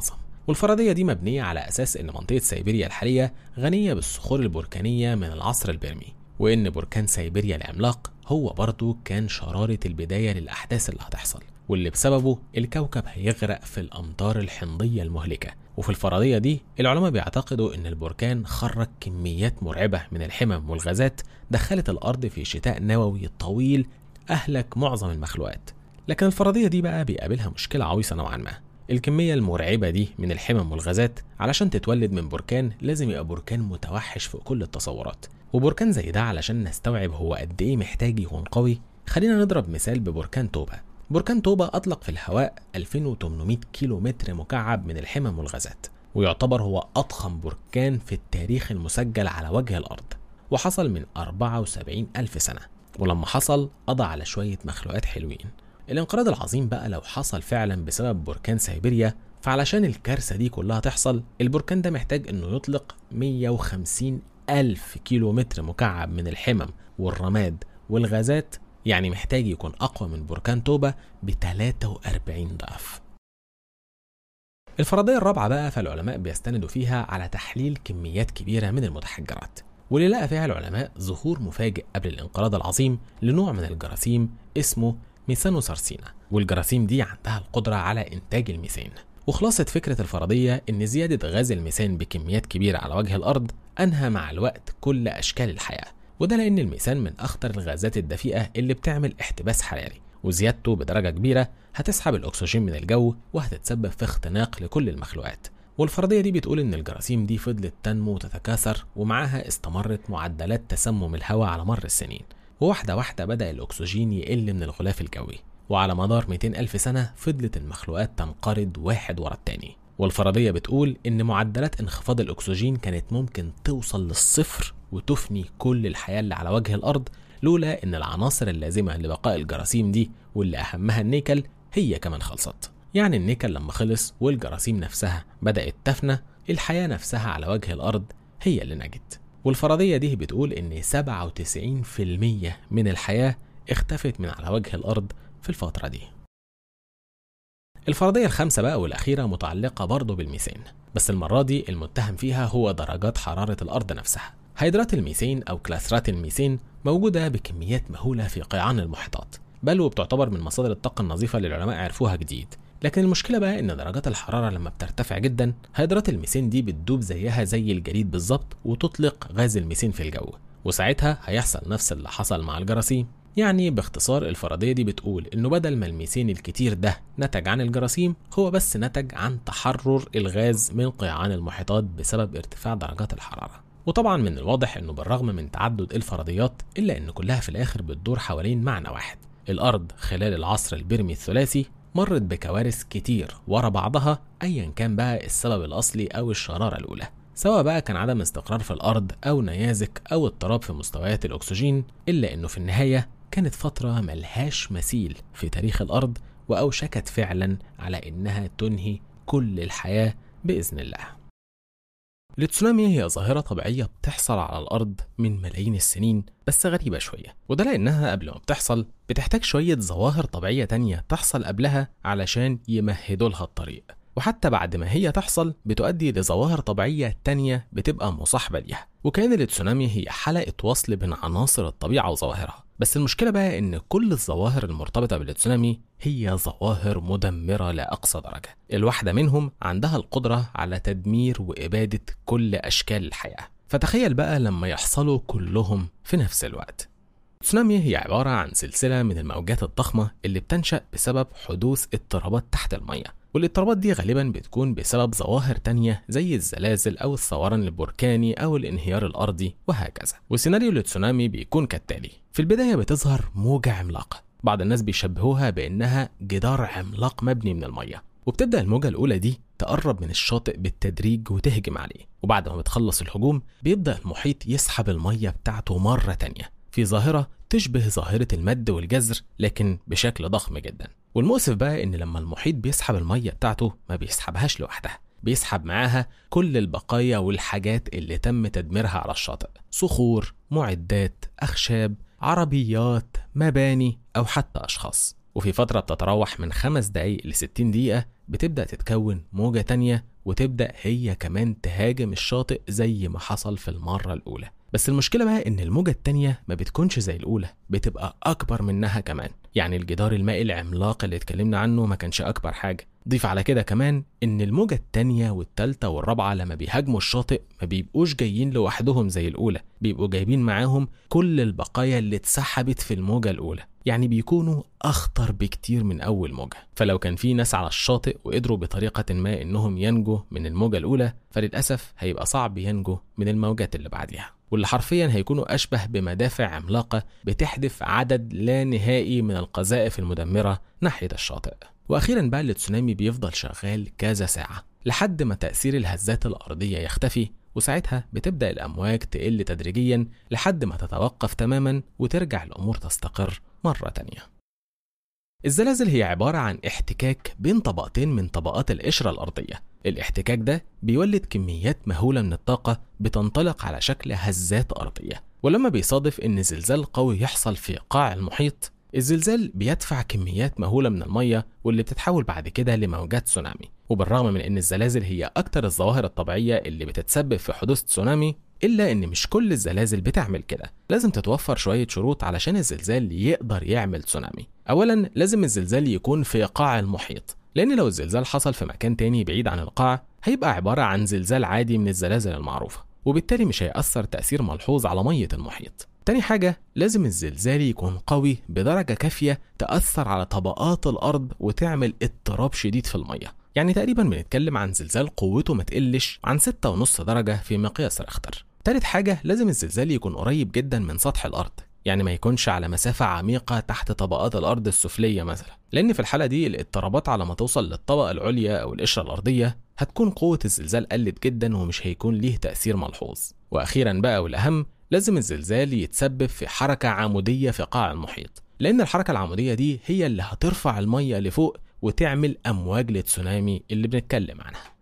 والفرضية دي مبنية على أساس إن منطقة سيبيريا الحالية غنية بالصخور البركانية من العصر البرمي وإن بركان سيبيريا العملاق هو برضه كان شرارة البداية للأحداث اللي هتحصل واللي بسببه الكوكب هيغرق في الأمطار الحمضية المهلكة وفي الفرضية دي العلماء بيعتقدوا إن البركان خرج كميات مرعبة من الحمم والغازات دخلت الأرض في شتاء نووي طويل أهلك معظم المخلوقات لكن الفرضية دي بقى بيقابلها مشكلة عويصة نوعا ما الكمية المرعبة دي من الحمم والغازات علشان تتولد من بركان لازم يبقى بركان متوحش فوق كل التصورات وبركان زي ده علشان نستوعب هو قد ايه محتاج يكون قوي خلينا نضرب مثال ببركان توبا بركان توبا أطلق في الهواء 2800 كيلو متر مكعب من الحمم والغازات ويعتبر هو أضخم بركان في التاريخ المسجل على وجه الأرض وحصل من 74 ألف سنة ولما حصل قضى على شوية مخلوقات حلوين الانقراض العظيم بقى لو حصل فعلا بسبب بركان سيبيريا فعلشان الكارثة دي كلها تحصل البركان ده محتاج انه يطلق 150 ألف كيلو متر مكعب من الحمم والرماد والغازات يعني محتاج يكون أقوى من بركان توبا ب 43 ضعف الفرضية الرابعة بقى فالعلماء بيستندوا فيها على تحليل كميات كبيرة من المتحجرات واللي لقى فيها العلماء ظهور مفاجئ قبل الانقراض العظيم لنوع من الجراثيم اسمه ميثانوسارسينا والجراثيم دي عندها القدرة على إنتاج الميثان وخلاصة فكرة الفرضية إن زيادة غاز الميثان بكميات كبيرة على وجه الأرض أنهى مع الوقت كل أشكال الحياة وده لأن الميثان من أخطر الغازات الدفيئة اللي بتعمل احتباس حراري وزيادته بدرجة كبيرة هتسحب الأكسجين من الجو وهتتسبب في اختناق لكل المخلوقات والفرضية دي بتقول إن الجراثيم دي فضلت تنمو وتتكاثر ومعاها استمرت معدلات تسمم الهواء على مر السنين وواحدة واحدة بدأ الأكسجين يقل من الغلاف الجوي وعلى مدار 200 ألف سنة فضلت المخلوقات تنقرض واحد ورا التاني والفرضية بتقول إن معدلات انخفاض الأكسجين كانت ممكن توصل للصفر وتفني كل الحياة اللي على وجه الأرض لولا إن العناصر اللازمة لبقاء الجراثيم دي واللي أهمها النيكل هي كمان خلصت يعني النيكل لما خلص والجراثيم نفسها بدأت تفنى الحياة نفسها على وجه الأرض هي اللي نجت والفرضية دي بتقول إن 97% من الحياة اختفت من على وجه الأرض في الفترة دي الفرضية الخامسة بقى والأخيرة متعلقة برضه بالميثان بس المرة دي المتهم فيها هو درجات حرارة الأرض نفسها هيدرات الميثان أو كلاثرات الميثان موجودة بكميات مهولة في قيعان المحيطات بل وبتعتبر من مصادر الطاقة النظيفة اللي العلماء عرفوها جديد لكن المشكلة بقى إن درجات الحرارة لما بترتفع جدا هيدرات الميثان دي بتدوب زيها زي الجليد بالظبط وتطلق غاز الميثان في الجو وساعتها هيحصل نفس اللي حصل مع الجراثيم يعني باختصار الفرضية دي بتقول إنه بدل ما الميثان الكتير ده نتج عن الجراثيم هو بس نتج عن تحرر الغاز من قيعان المحيطات بسبب ارتفاع درجات الحرارة وطبعا من الواضح إنه بالرغم من تعدد الفرضيات إلا إن كلها في الآخر بتدور حوالين معنى واحد الأرض خلال العصر البرمي الثلاثي مرت بكوارث كتير ورا بعضها أيا كان بقى السبب الأصلي أو الشرارة الأولى سواء بقى كان عدم استقرار في الأرض أو نيازك أو اضطراب في مستويات الأكسجين إلا إنه في النهاية كانت فترة ملهاش مثيل في تاريخ الأرض وأوشكت فعلا على إنها تنهي كل الحياة بإذن الله التسونامي هي ظاهرة طبيعية بتحصل على الأرض من ملايين السنين بس غريبة شوية وده لأنها قبل ما بتحصل بتحتاج شوية ظواهر طبيعية تانية تحصل قبلها علشان يمهدوا لها الطريق وحتى بعد ما هي تحصل بتؤدي لظواهر طبيعية تانية بتبقى مصاحبة ليها وكان التسونامي هي حلقة وصل بين عناصر الطبيعة وظواهرها بس المشكلة بقى إن كل الظواهر المرتبطة بالتسونامي هي ظواهر مدمرة لأقصى درجة الواحدة منهم عندها القدرة على تدمير وإبادة كل أشكال الحياة فتخيل بقى لما يحصلوا كلهم في نفس الوقت التسونامي هي عبارة عن سلسلة من الموجات الضخمة اللي بتنشأ بسبب حدوث اضطرابات تحت المية والاضطرابات دي غالبا بتكون بسبب ظواهر تانية زي الزلازل أو الثوران البركاني أو الانهيار الأرضي وهكذا وسيناريو التسونامي بيكون كالتالي في البداية بتظهر موجة عملاقة بعض الناس بيشبهوها بأنها جدار عملاق مبني من المية وبتبدأ الموجة الأولى دي تقرب من الشاطئ بالتدريج وتهجم عليه وبعد ما بتخلص الهجوم بيبدأ المحيط يسحب المية بتاعته مرة تانية في ظاهرة تشبه ظاهرة المد والجزر لكن بشكل ضخم جدا والمؤسف بقى ان لما المحيط بيسحب المية بتاعته ما بيسحبهاش لوحدها بيسحب معاها كل البقايا والحاجات اللي تم تدميرها على الشاطئ صخور معدات أخشاب عربيات مباني أو حتى أشخاص وفي فترة بتتراوح من خمس دقايق ل 60 دقيقة بتبدأ تتكون موجة تانية وتبدأ هي كمان تهاجم الشاطئ زي ما حصل في المرة الأولى بس المشكلة بقى إن الموجة التانية ما بتكونش زي الأولى بتبقى أكبر منها كمان يعني الجدار المائي العملاق اللي اتكلمنا عنه ما كانش أكبر حاجة ضيف على كده كمان إن الموجة التانية والتالتة والرابعة لما بيهاجموا الشاطئ ما بيبقوش جايين لوحدهم زي الأولى بيبقوا جايبين معاهم كل البقايا اللي اتسحبت في الموجة الأولى يعني بيكونوا أخطر بكتير من أول موجة فلو كان في ناس على الشاطئ وقدروا بطريقة ما إنهم ينجوا من الموجة الأولى فللأسف هيبقى صعب ينجوا من الموجات اللي بعديها واللي حرفيا هيكونوا أشبه بمدافع عملاقة بتحدف عدد لا نهائي من القذائف المدمرة ناحية الشاطئ وأخيرا بقى التسونامي بيفضل شغال كذا ساعة لحد ما تأثير الهزات الأرضية يختفي وساعتها بتبدأ الأمواج تقل تدريجيا لحد ما تتوقف تماما وترجع الأمور تستقر مرة تانية الزلازل هي عبارة عن احتكاك بين طبقتين من طبقات القشرة الأرضية الاحتكاك ده بيولد كميات مهولة من الطاقة بتنطلق على شكل هزات أرضية ولما بيصادف إن زلزال قوي يحصل في قاع المحيط الزلزال بيدفع كميات مهولة من المية واللي بتتحول بعد كده لموجات تسونامي وبالرغم من إن الزلازل هي أكتر الظواهر الطبيعية اللي بتتسبب في حدوث تسونامي إلا إن مش كل الزلازل بتعمل كده لازم تتوفر شوية شروط علشان الزلزال يقدر يعمل تسونامي أولا لازم الزلزال يكون في قاع المحيط لأن لو الزلزال حصل في مكان تاني بعيد عن القاع هيبقى عبارة عن زلزال عادي من الزلازل المعروفة وبالتالي مش هيأثر تأثير ملحوظ على مية المحيط تاني حاجة لازم الزلزال يكون قوي بدرجة كافية تأثر على طبقات الأرض وتعمل اضطراب شديد في المية يعني تقريبا بنتكلم عن زلزال قوته ما تقلش عن 6.5 درجة في مقياس ريختر تالت حاجة لازم الزلزال يكون قريب جدا من سطح الأرض يعني ما يكونش على مسافة عميقة تحت طبقات الأرض السفلية مثلا لأن في الحالة دي الاضطرابات على ما توصل للطبقة العليا أو القشرة الأرضية هتكون قوة الزلزال قلت جدا ومش هيكون ليه تأثير ملحوظ وأخيرا بقى والأهم لازم الزلزال يتسبب في حركة عمودية في قاع المحيط لأن الحركة العمودية دي هي اللي هترفع المية لفوق وتعمل أمواج للتسونامي اللي بنتكلم عنها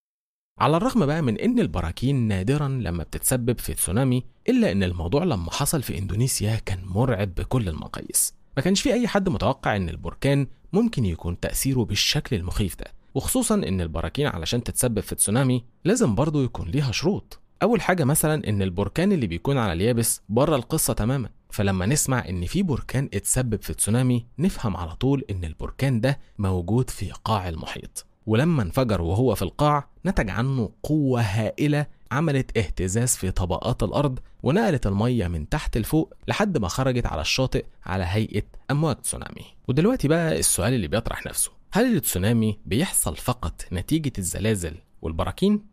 على الرغم بقى من ان البراكين نادرا لما بتتسبب في تسونامي الا ان الموضوع لما حصل في اندونيسيا كان مرعب بكل المقاييس ما كانش في اي حد متوقع ان البركان ممكن يكون تاثيره بالشكل المخيف ده وخصوصا ان البراكين علشان تتسبب في تسونامي لازم برضه يكون ليها شروط اول حاجه مثلا ان البركان اللي بيكون على اليابس بره القصه تماما فلما نسمع ان في بركان اتسبب في تسونامي نفهم على طول ان البركان ده موجود في قاع المحيط ولما انفجر وهو في القاع نتج عنه قوة هائلة عملت اهتزاز في طبقات الأرض ونقلت المية من تحت لفوق لحد ما خرجت على الشاطئ على هيئة أمواج تسونامي ودلوقتي بقى السؤال اللي بيطرح نفسه هل التسونامي بيحصل فقط نتيجة الزلازل والبراكين؟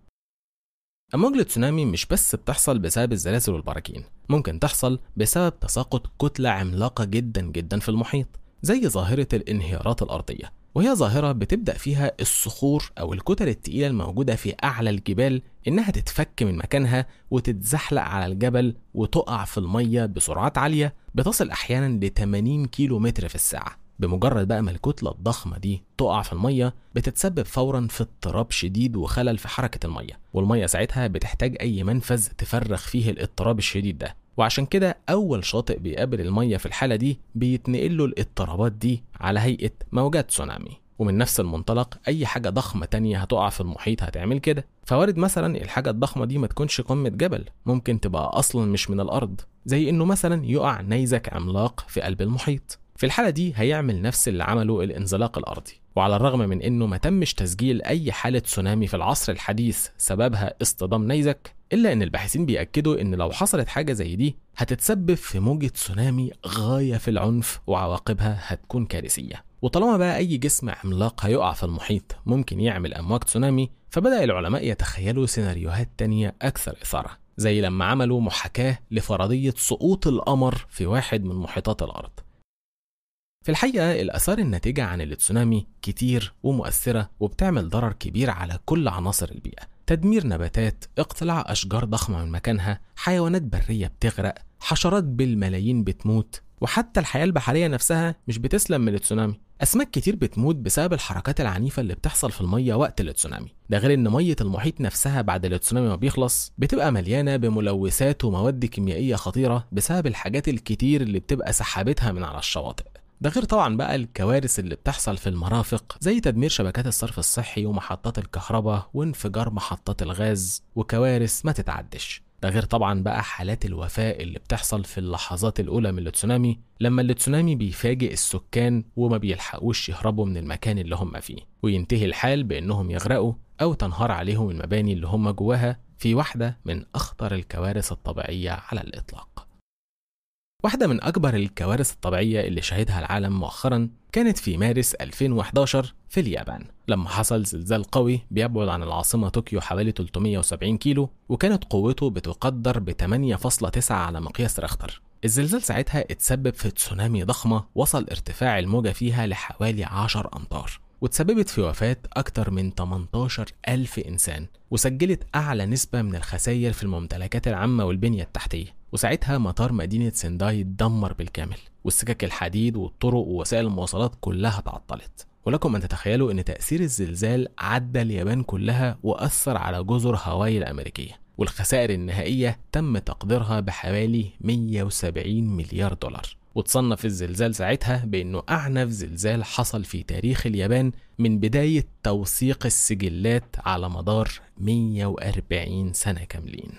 أمواج التسونامي مش بس بتحصل بسبب الزلازل والبراكين ممكن تحصل بسبب تساقط كتلة عملاقة جدا جدا في المحيط زي ظاهرة الانهيارات الأرضية وهي ظاهرة بتبدأ فيها الصخور أو الكتل التقيلة الموجودة في أعلى الجبال إنها تتفك من مكانها وتتزحلق على الجبل وتقع في المية بسرعات عالية بتصل أحيانا ل 80 كيلو متر في الساعة بمجرد بقى ما الكتلة الضخمة دي تقع في المية بتتسبب فورا في اضطراب شديد وخلل في حركة المية والمية ساعتها بتحتاج أي منفذ تفرغ فيه الاضطراب الشديد ده وعشان كده أول شاطئ بيقابل المية في الحالة دي بيتنقل له الاضطرابات دي على هيئة موجات تسونامي ومن نفس المنطلق أي حاجة ضخمة تانية هتقع في المحيط هتعمل كده فوارد مثلا الحاجة الضخمة دي ما تكونش قمة جبل ممكن تبقى أصلا مش من الأرض زي إنه مثلا يقع نيزك عملاق في قلب المحيط في الحالة دي هيعمل نفس اللي عمله الانزلاق الأرضي وعلى الرغم من إنه ما تمش تسجيل أي حالة تسونامي في العصر الحديث سببها اصطدام نيزك إلا إن الباحثين بيأكدوا إن لو حصلت حاجة زي دي هتتسبب في موجة تسونامي غاية في العنف وعواقبها هتكون كارثية وطالما بقى أي جسم عملاق هيقع في المحيط ممكن يعمل أمواج تسونامي فبدأ العلماء يتخيلوا سيناريوهات تانية أكثر إثارة زي لما عملوا محاكاة لفرضية سقوط القمر في واحد من محيطات الأرض في الحقيقة الآثار الناتجة عن التسونامي كتير ومؤثرة وبتعمل ضرر كبير على كل عناصر البيئة تدمير نباتات اقتلاع أشجار ضخمة من مكانها حيوانات برية بتغرق حشرات بالملايين بتموت وحتى الحياة البحرية نفسها مش بتسلم من التسونامي أسماك كتير بتموت بسبب الحركات العنيفة اللي بتحصل في المية وقت التسونامي ده غير إن مية المحيط نفسها بعد التسونامي ما بيخلص بتبقى مليانة بملوثات ومواد كيميائية خطيرة بسبب الحاجات الكتير اللي بتبقى سحابتها من على الشواطئ ده غير طبعا بقى الكوارث اللي بتحصل في المرافق زي تدمير شبكات الصرف الصحي ومحطات الكهرباء وانفجار محطات الغاز وكوارث ما تتعدش ده غير طبعا بقى حالات الوفاة اللي بتحصل في اللحظات الأولى من التسونامي لما التسونامي بيفاجئ السكان وما بيلحقوش يهربوا من المكان اللي هم فيه وينتهي الحال بأنهم يغرقوا أو تنهار عليهم المباني اللي هم جواها في واحدة من أخطر الكوارث الطبيعية على الإطلاق واحدة من أكبر الكوارث الطبيعية اللي شهدها العالم مؤخرا كانت في مارس 2011 في اليابان لما حصل زلزال قوي بيبعد عن العاصمة طوكيو حوالي 370 كيلو وكانت قوته بتقدر ب 8.9 على مقياس ريختر الزلزال ساعتها اتسبب في تسونامي ضخمة وصل ارتفاع الموجة فيها لحوالي 10 أمتار وتسببت في وفاة أكثر من 18 ألف إنسان وسجلت أعلى نسبة من الخسائر في الممتلكات العامة والبنية التحتية وساعتها مطار مدينة سنداي اتدمر بالكامل والسكك الحديد والطرق ووسائل المواصلات كلها تعطلت ولكم أن تتخيلوا أن تأثير الزلزال عدى اليابان كلها وأثر على جزر هاواي الأمريكية والخسائر النهائية تم تقديرها بحوالي 170 مليار دولار وتصنف الزلزال ساعتها بأنه أعنف زلزال حصل في تاريخ اليابان من بداية توثيق السجلات على مدار 140 سنة كاملين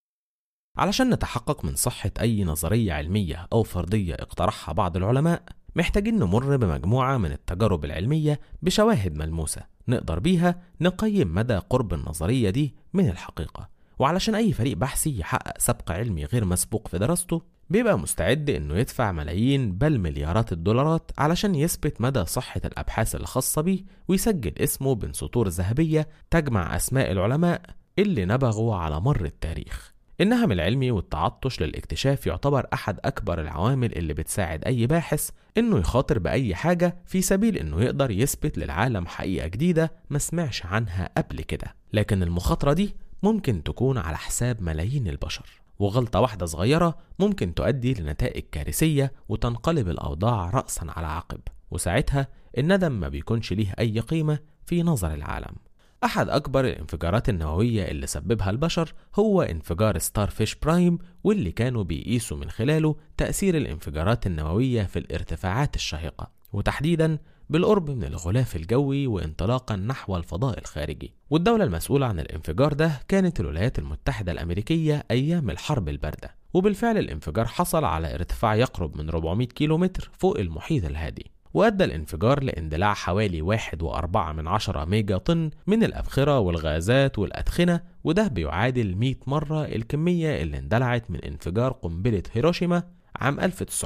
علشان نتحقق من صحة أي نظرية علمية أو فرضية اقترحها بعض العلماء محتاجين نمر بمجموعة من التجارب العلمية بشواهد ملموسة نقدر بيها نقيم مدى قرب النظرية دي من الحقيقة وعلشان أي فريق بحثي يحقق سبق علمي غير مسبوق في دراسته بيبقى مستعد إنه يدفع ملايين بل مليارات الدولارات علشان يثبت مدى صحة الأبحاث الخاصة بيه ويسجل اسمه بين سطور ذهبية تجمع أسماء العلماء اللي نبغوا على مر التاريخ النهم العلمي والتعطش للاكتشاف يعتبر أحد أكبر العوامل اللي بتساعد أي باحث إنه يخاطر بأي حاجة في سبيل إنه يقدر يثبت للعالم حقيقة جديدة ما سمعش عنها قبل كده لكن المخاطرة دي ممكن تكون على حساب ملايين البشر وغلطة واحدة صغيرة ممكن تؤدي لنتائج كارثية وتنقلب الأوضاع رأسا على عقب وساعتها الندم ما بيكونش ليه أي قيمة في نظر العالم أحد أكبر الانفجارات النووية اللي سببها البشر هو انفجار ستار فيش برايم واللي كانوا بيقيسوا من خلاله تأثير الانفجارات النووية في الارتفاعات الشاهقة وتحديدا بالقرب من الغلاف الجوي وانطلاقا نحو الفضاء الخارجي والدولة المسؤولة عن الانفجار ده كانت الولايات المتحدة الأمريكية أيام الحرب الباردة وبالفعل الانفجار حصل على ارتفاع يقرب من 400 كيلومتر فوق المحيط الهادي وأدى الانفجار لاندلاع حوالي واحد وأربعة من عشرة ميجا طن من الأبخرة والغازات والأدخنة وده بيعادل 100 مرة الكمية اللي اندلعت من انفجار قنبلة هيروشيما عام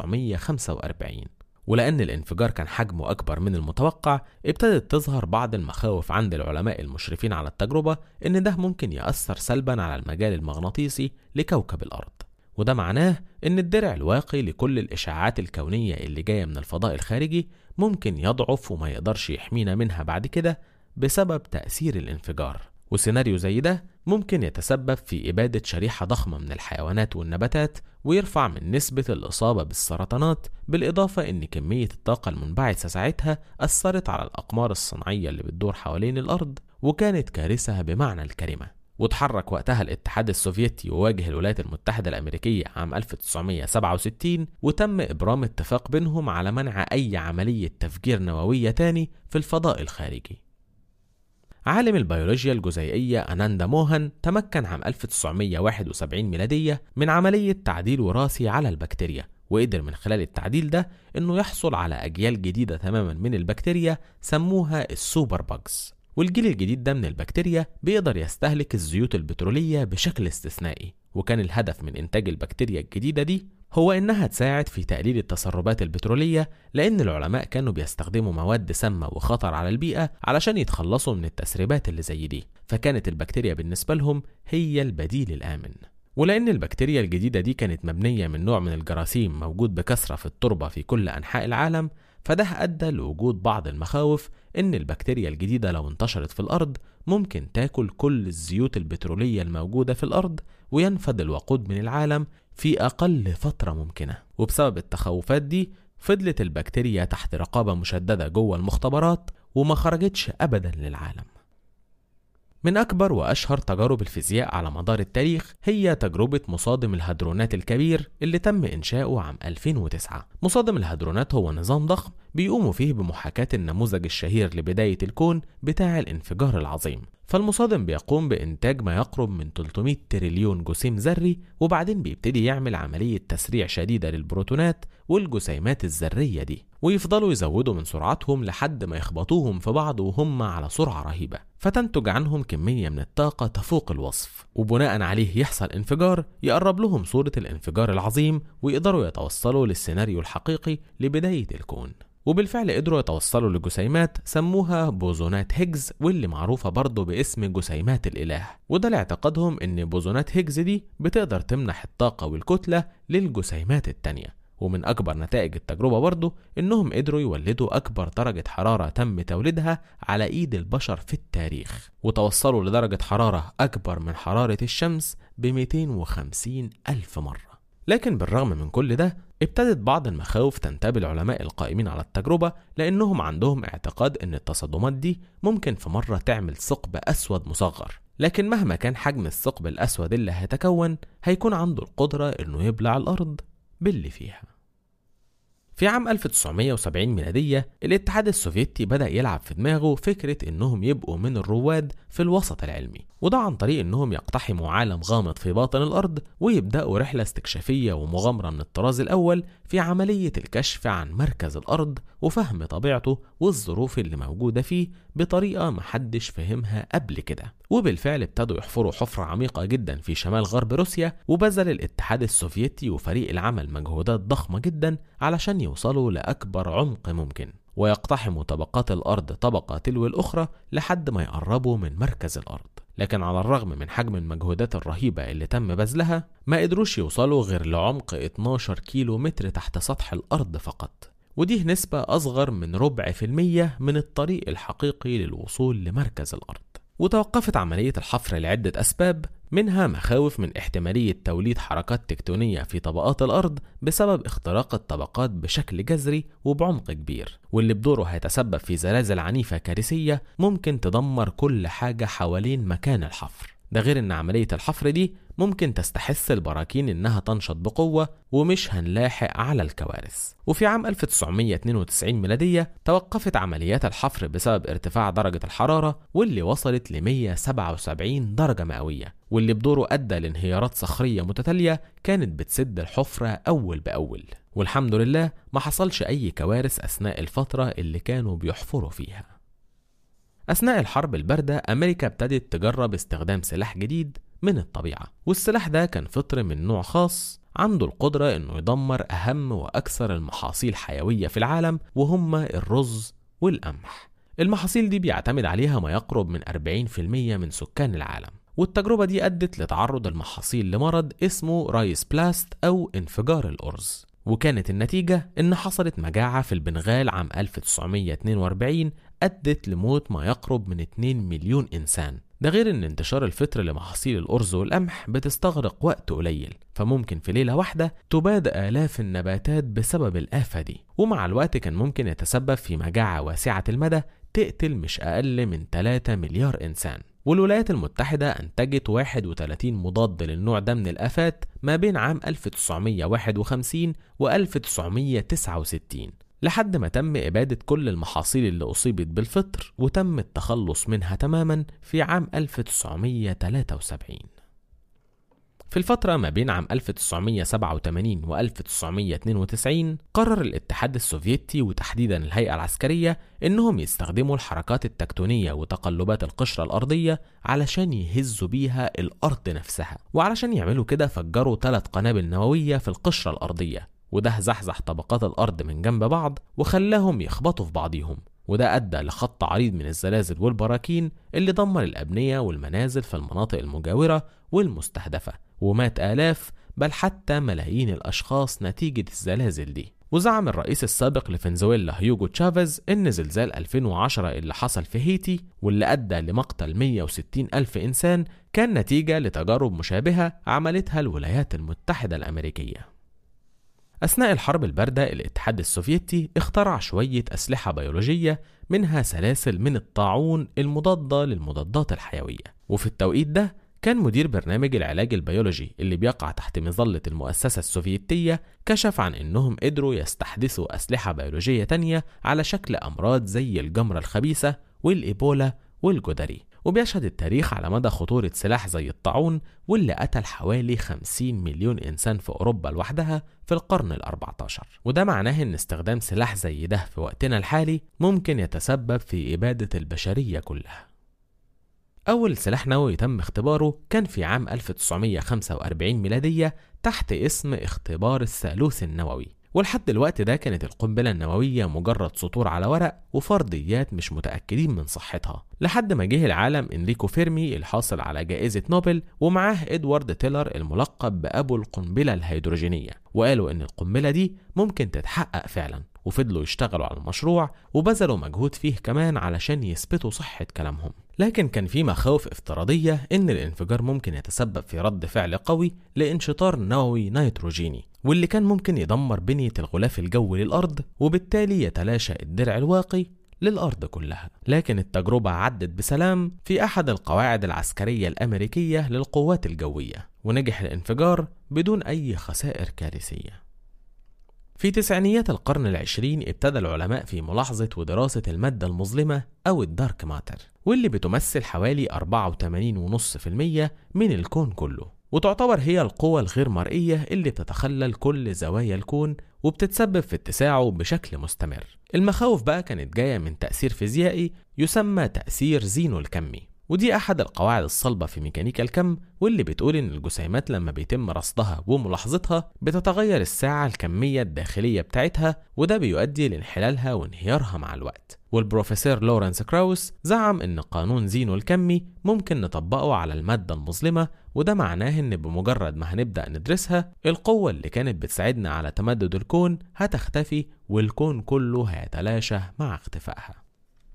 1945 ولأن الانفجار كان حجمه أكبر من المتوقع ابتدت تظهر بعض المخاوف عند العلماء المشرفين على التجربة إن ده ممكن يأثر سلبا على المجال المغناطيسي لكوكب الأرض وده معناه إن الدرع الواقي لكل الإشعاعات الكونية اللي جاية من الفضاء الخارجي ممكن يضعف وما يقدرش يحمينا منها بعد كده بسبب تأثير الانفجار وسيناريو زي ده ممكن يتسبب في إبادة شريحة ضخمة من الحيوانات والنباتات ويرفع من نسبة الإصابة بالسرطانات بالإضافة إن كمية الطاقة المنبعثة ساعتها أثرت على الأقمار الصناعية اللي بتدور حوالين الأرض وكانت كارثة بمعنى الكلمة وتحرك وقتها الاتحاد السوفيتي وواجه الولايات المتحدة الأمريكية عام 1967 وتم إبرام اتفاق بينهم على منع أي عملية تفجير نووية تاني في الفضاء الخارجي عالم البيولوجيا الجزيئية أناندا موهان تمكن عام 1971 ميلادية من عملية تعديل وراثي على البكتيريا وقدر من خلال التعديل ده انه يحصل على اجيال جديدة تماما من البكتيريا سموها السوبر باجز والجيل الجديد ده من البكتيريا بيقدر يستهلك الزيوت البترولية بشكل استثنائي وكان الهدف من إنتاج البكتيريا الجديدة دي هو إنها تساعد في تقليل التسربات البترولية لأن العلماء كانوا بيستخدموا مواد سامة وخطر على البيئة علشان يتخلصوا من التسريبات اللي زي دي فكانت البكتيريا بالنسبة لهم هي البديل الآمن ولأن البكتيريا الجديدة دي كانت مبنية من نوع من الجراثيم موجود بكثرة في التربة في كل أنحاء العالم فده أدى لوجود بعض المخاوف إن البكتيريا الجديدة لو انتشرت في الأرض ممكن تاكل كل الزيوت البترولية الموجودة في الأرض وينفد الوقود من العالم في أقل فترة ممكنة وبسبب التخوفات دي فضلت البكتيريا تحت رقابة مشددة جوه المختبرات وما خرجتش أبدا للعالم من أكبر وأشهر تجارب الفيزياء على مدار التاريخ هي تجربة مصادم الهدرونات الكبير اللي تم إنشاؤه عام 2009 مصادم الهدرونات هو نظام ضخم بيقوموا فيه بمحاكاة النموذج الشهير لبداية الكون بتاع الانفجار العظيم فالمصادم بيقوم بإنتاج ما يقرب من 300 تريليون جسيم ذري وبعدين بيبتدي يعمل عملية تسريع شديدة للبروتونات والجسيمات الذرية دي ويفضلوا يزودوا من سرعتهم لحد ما يخبطوهم في بعض وهم على سرعة رهيبة فتنتج عنهم كمية من الطاقة تفوق الوصف وبناء عليه يحصل انفجار يقرب لهم صورة الانفجار العظيم ويقدروا يتوصلوا للسيناريو الحقيقي لبداية الكون وبالفعل قدروا يتوصلوا لجسيمات سموها بوزونات هيجز واللي معروفة برضه باسم جسيمات الإله وده لاعتقادهم إن بوزونات هيجز دي بتقدر تمنح الطاقة والكتلة للجسيمات التانية ومن أكبر نتائج التجربة برضه إنهم قدروا يولدوا أكبر درجة حرارة تم توليدها على إيد البشر في التاريخ وتوصلوا لدرجة حرارة أكبر من حرارة الشمس ب 250 ألف مرة لكن بالرغم من كل ده ابتدت بعض المخاوف تنتاب العلماء القائمين على التجربة لأنهم عندهم اعتقاد أن التصادمات دي ممكن في مرة تعمل ثقب أسود مصغر لكن مهما كان حجم الثقب الأسود اللي هيتكون هيكون عنده القدرة أنه يبلع الأرض باللي فيها في عام 1970 ميلادية الاتحاد السوفيتي بدأ يلعب في دماغه فكرة إنهم يبقوا من الرواد في الوسط العلمي وده عن طريق إنهم يقتحموا عالم غامض في باطن الأرض ويبدأوا رحلة استكشافية ومغامرة من الطراز الأول في عملية الكشف عن مركز الأرض وفهم طبيعته والظروف اللي موجودة فيه بطريقة محدش فهمها قبل كده وبالفعل ابتدوا يحفروا حفرة عميقة جدا في شمال غرب روسيا وبذل الاتحاد السوفيتي وفريق العمل مجهودات ضخمة جدا علشان يوصلوا لأكبر عمق ممكن ويقتحموا طبقات الأرض طبقة تلو الأخرى لحد ما يقربوا من مركز الأرض لكن على الرغم من حجم المجهودات الرهيبة اللي تم بذلها ما قدروش يوصلوا غير لعمق 12 كيلو متر تحت سطح الأرض فقط ودي نسبة أصغر من ربع في المية من الطريق الحقيقي للوصول لمركز الأرض وتوقفت عملية الحفر لعدة أسباب منها مخاوف من احتمالية توليد حركات تكتونية في طبقات الأرض بسبب اختراق الطبقات بشكل جذري وبعمق كبير واللي بدوره هيتسبب في زلازل عنيفة كارثية ممكن تدمر كل حاجة حوالين مكان الحفر ده غير ان عملية الحفر دي ممكن تستحث البراكين انها تنشط بقوة ومش هنلاحق على الكوارث وفي عام 1992 ميلادية توقفت عمليات الحفر بسبب ارتفاع درجة الحرارة واللي وصلت ل 177 درجة مئوية واللي بدوره أدى لانهيارات صخرية متتالية كانت بتسد الحفرة أول بأول والحمد لله ما حصلش أي كوارث أثناء الفترة اللي كانوا بيحفروا فيها أثناء الحرب الباردة أمريكا ابتدت تجرب استخدام سلاح جديد من الطبيعة والسلاح ده كان فطر من نوع خاص عنده القدرة إنه يدمر أهم وأكثر المحاصيل حيوية في العالم وهم الرز والقمح المحاصيل دي بيعتمد عليها ما يقرب من 40% من سكان العالم والتجربة دي أدت لتعرض المحاصيل لمرض اسمه رايس بلاست أو انفجار الأرز وكانت النتيجة إن حصلت مجاعة في البنغال عام 1942 أدت لموت ما يقرب من 2 مليون إنسان ده غير ان انتشار الفطر لمحاصيل الأرز والقمح بتستغرق وقت قليل فممكن في ليلة واحدة تباد آلاف النباتات بسبب الآفة دي ومع الوقت كان ممكن يتسبب في مجاعة واسعة المدى تقتل مش أقل من 3 مليار إنسان والولايات المتحدة أنتجت 31 مضاد للنوع ده من الآفات ما بين عام 1951 و 1969 لحد ما تم إبادة كل المحاصيل اللي أصيبت بالفطر وتم التخلص منها تماما في عام 1973 في الفترة ما بين عام 1987 و 1992 قرر الاتحاد السوفيتي وتحديدا الهيئة العسكرية إنهم يستخدموا الحركات التكتونية وتقلبات القشرة الأرضية علشان يهزوا بيها الأرض نفسها وعلشان يعملوا كده فجروا ثلاث قنابل نووية في القشرة الأرضية وده زحزح طبقات الأرض من جنب بعض وخلاهم يخبطوا في بعضيهم وده أدى لخط عريض من الزلازل والبراكين اللي دمر الأبنية والمنازل في المناطق المجاورة والمستهدفة ومات آلاف بل حتى ملايين الأشخاص نتيجة الزلازل دي وزعم الرئيس السابق لفنزويلا هيوغو تشافيز إن زلزال 2010 اللي حصل في هيتي واللي أدى لمقتل 160 ألف إنسان كان نتيجة لتجارب مشابهة عملتها الولايات المتحدة الأمريكية أثناء الحرب الباردة الاتحاد السوفيتي اخترع شوية أسلحة بيولوجية منها سلاسل من الطاعون المضادة للمضادات الحيوية وفي التوقيت ده كان مدير برنامج العلاج البيولوجي اللي بيقع تحت مظلة المؤسسة السوفيتية كشف عن إنهم قدروا يستحدثوا أسلحة بيولوجية تانية على شكل أمراض زي الجمرة الخبيثة والإيبولا والجدري وبيشهد التاريخ على مدى خطورة سلاح زي الطاعون واللي قتل حوالي 50 مليون إنسان في أوروبا لوحدها في القرن ال 14 وده معناه إن استخدام سلاح زي ده في وقتنا الحالي ممكن يتسبب في إبادة البشرية كلها أول سلاح نووي تم اختباره كان في عام 1945 ميلادية تحت اسم اختبار الثالوث النووي ولحد الوقت ده كانت القنبلة النووية مجرد سطور على ورق وفرضيات مش متأكدين من صحتها لحد ما جه العالم إنريكو فيرمي الحاصل على جائزة نوبل ومعاه إدوارد تيلر الملقب بأبو القنبلة الهيدروجينية وقالوا إن القنبلة دي ممكن تتحقق فعلا وفضلوا يشتغلوا على المشروع وبذلوا مجهود فيه كمان علشان يثبتوا صحة كلامهم لكن كان في مخاوف افتراضية إن الانفجار ممكن يتسبب في رد فعل قوي لانشطار نووي نيتروجيني واللي كان ممكن يدمر بنية الغلاف الجوي للأرض وبالتالي يتلاشى الدرع الواقي للأرض كلها لكن التجربة عدت بسلام في أحد القواعد العسكرية الأمريكية للقوات الجوية ونجح الانفجار بدون أي خسائر كارثية في تسعينيات القرن العشرين ابتدى العلماء في ملاحظة ودراسة المادة المظلمة أو الدارك ماتر واللي بتمثل حوالي 84.5% من الكون كله وتعتبر هي القوة الغير مرئية اللي بتتخلل كل زوايا الكون وبتتسبب في اتساعه بشكل مستمر المخاوف بقى كانت جاية من تأثير فيزيائي يسمى تأثير زينو الكمي ودي أحد القواعد الصلبة في ميكانيكا الكم واللي بتقول إن الجسيمات لما بيتم رصدها وملاحظتها بتتغير الساعة الكمية الداخلية بتاعتها وده بيؤدي لانحلالها وانهيارها مع الوقت والبروفيسور لورنس كراوس زعم إن قانون زينو الكمي ممكن نطبقه على المادة المظلمة وده معناه إن بمجرد ما هنبدأ ندرسها القوة اللي كانت بتساعدنا على تمدد الكون هتختفي والكون كله هيتلاشى مع اختفائها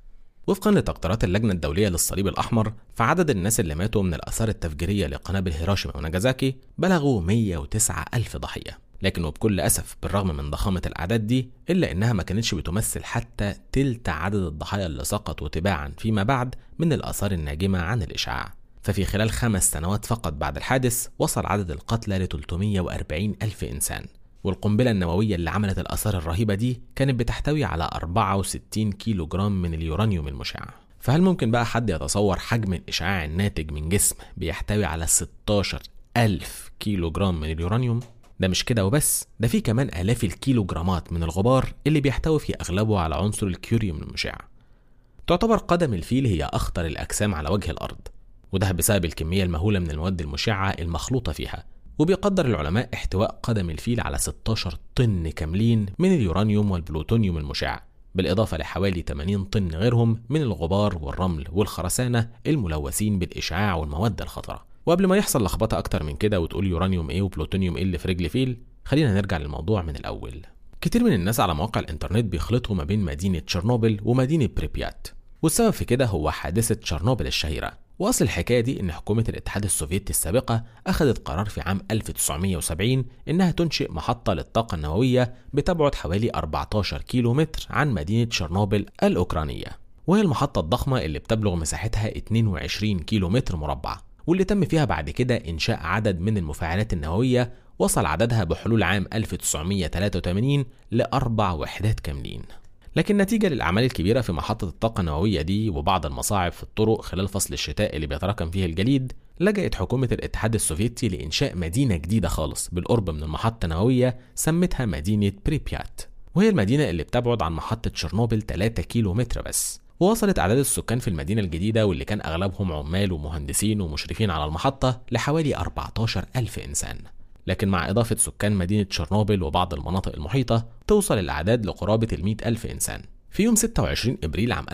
وفقا لتقديرات اللجنة الدولية للصليب الأحمر فعدد الناس اللي ماتوا من الآثار التفجيرية لقنابل هيروشيما وناجازاكي بلغوا 109 ألف ضحية لكن وبكل أسف بالرغم من ضخامة الأعداد دي إلا إنها ما كانتش بتمثل حتى تلت عدد الضحايا اللي سقطوا تباعا فيما بعد من الآثار الناجمة عن الإشعاع ففي خلال خمس سنوات فقط بعد الحادث وصل عدد القتلى ل 340 ألف إنسان والقنبلة النووية اللي عملت الآثار الرهيبة دي كانت بتحتوي على 64 كيلو جرام من اليورانيوم المشع فهل ممكن بقى حد يتصور حجم الإشعاع الناتج من جسم بيحتوي على 16 ألف كيلو جرام من اليورانيوم؟ ده مش كده وبس ده في كمان آلاف الكيلو جرامات من الغبار اللي بيحتوي في أغلبه على عنصر الكيوريوم المشع تعتبر قدم الفيل هي أخطر الأجسام على وجه الأرض وده بسبب الكمية المهولة من المواد المشعة المخلوطة فيها وبيقدر العلماء احتواء قدم الفيل على 16 طن كاملين من اليورانيوم والبلوتونيوم المشع بالإضافة لحوالي 80 طن غيرهم من الغبار والرمل والخرسانة الملوثين بالإشعاع والمواد الخطرة وقبل ما يحصل لخبطة أكتر من كده وتقول يورانيوم إيه وبلوتونيوم إيه اللي في رجل فيل خلينا نرجع للموضوع من الأول كتير من الناس على مواقع الإنترنت بيخلطوا ما بين مدينة تشيرنوبل ومدينة بريبيات والسبب في كده هو حادثة تشيرنوبل الشهيرة وأصل الحكاية دي إن حكومة الاتحاد السوفيتي السابقة أخذت قرار في عام 1970 إنها تنشئ محطة للطاقة النووية بتبعد حوالي 14 كيلو متر عن مدينة تشيرنوبل الأوكرانية وهي المحطة الضخمة اللي بتبلغ مساحتها 22 كيلو متر مربع واللي تم فيها بعد كده إنشاء عدد من المفاعلات النووية وصل عددها بحلول عام 1983 لأربع وحدات كاملين لكن نتيجة للأعمال الكبيرة في محطة الطاقة النووية دي وبعض المصاعب في الطرق خلال فصل الشتاء اللي بيتراكم فيه الجليد لجأت حكومة الاتحاد السوفيتي لإنشاء مدينة جديدة خالص بالقرب من المحطة النووية سمتها مدينة بريبيات وهي المدينة اللي بتبعد عن محطة تشيرنوبل 3 كيلو متر بس ووصلت أعداد السكان في المدينة الجديدة واللي كان أغلبهم عمال ومهندسين ومشرفين على المحطة لحوالي 14 ألف إنسان لكن مع إضافة سكان مدينة تشيرنوبل وبعض المناطق المحيطة توصل الأعداد لقرابة ال ألف إنسان في يوم 26 إبريل عام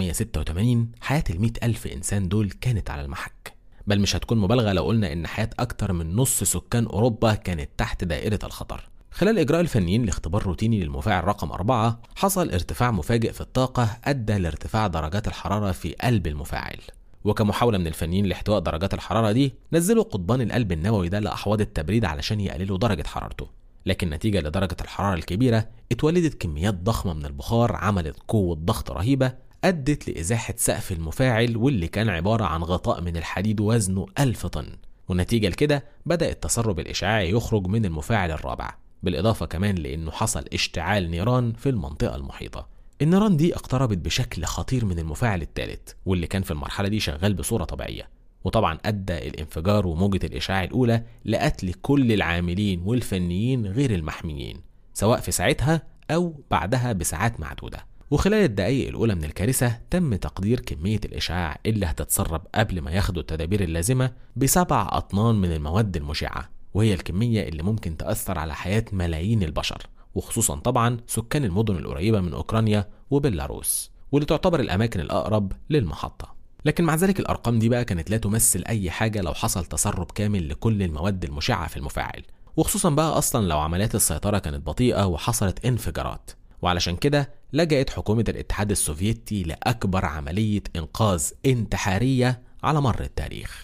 1986 حياة ال ألف إنسان دول كانت على المحك بل مش هتكون مبالغة لو قلنا إن حياة أكتر من نص سكان أوروبا كانت تحت دائرة الخطر خلال إجراء الفنيين لاختبار روتيني للمفاعل رقم أربعة حصل ارتفاع مفاجئ في الطاقة أدى لارتفاع درجات الحرارة في قلب المفاعل وكمحاولة من الفنيين لاحتواء درجات الحرارة دي نزلوا قضبان القلب النووي ده لأحواض التبريد علشان يقللوا درجة حرارته لكن نتيجة لدرجة الحرارة الكبيرة اتولدت كميات ضخمة من البخار عملت قوة ضغط رهيبة أدت لإزاحة سقف المفاعل واللي كان عبارة عن غطاء من الحديد وزنه ألف طن ونتيجة لكده بدأ التسرب الإشعاعي يخرج من المفاعل الرابع بالإضافة كمان لأنه حصل اشتعال نيران في المنطقة المحيطة النيران دي اقتربت بشكل خطير من المفاعل الثالث واللي كان في المرحلة دي شغال بصورة طبيعية وطبعا أدى الانفجار وموجة الإشعاع الأولى لقتل كل العاملين والفنيين غير المحميين سواء في ساعتها أو بعدها بساعات معدودة وخلال الدقايق الأولى من الكارثة تم تقدير كمية الإشعاع اللي هتتسرب قبل ما ياخدوا التدابير اللازمة بسبع أطنان من المواد المشعة وهي الكمية اللي ممكن تأثر على حياة ملايين البشر وخصوصا طبعا سكان المدن القريبة من أوكرانيا وبيلاروس واللي تعتبر الأماكن الأقرب للمحطة لكن مع ذلك الأرقام دي بقى كانت لا تمثل أي حاجة لو حصل تسرب كامل لكل المواد المشعة في المفاعل وخصوصا بقى أصلا لو عمليات السيطرة كانت بطيئة وحصلت انفجارات وعلشان كده لجأت حكومة الاتحاد السوفيتي لأكبر عملية إنقاذ انتحارية على مر التاريخ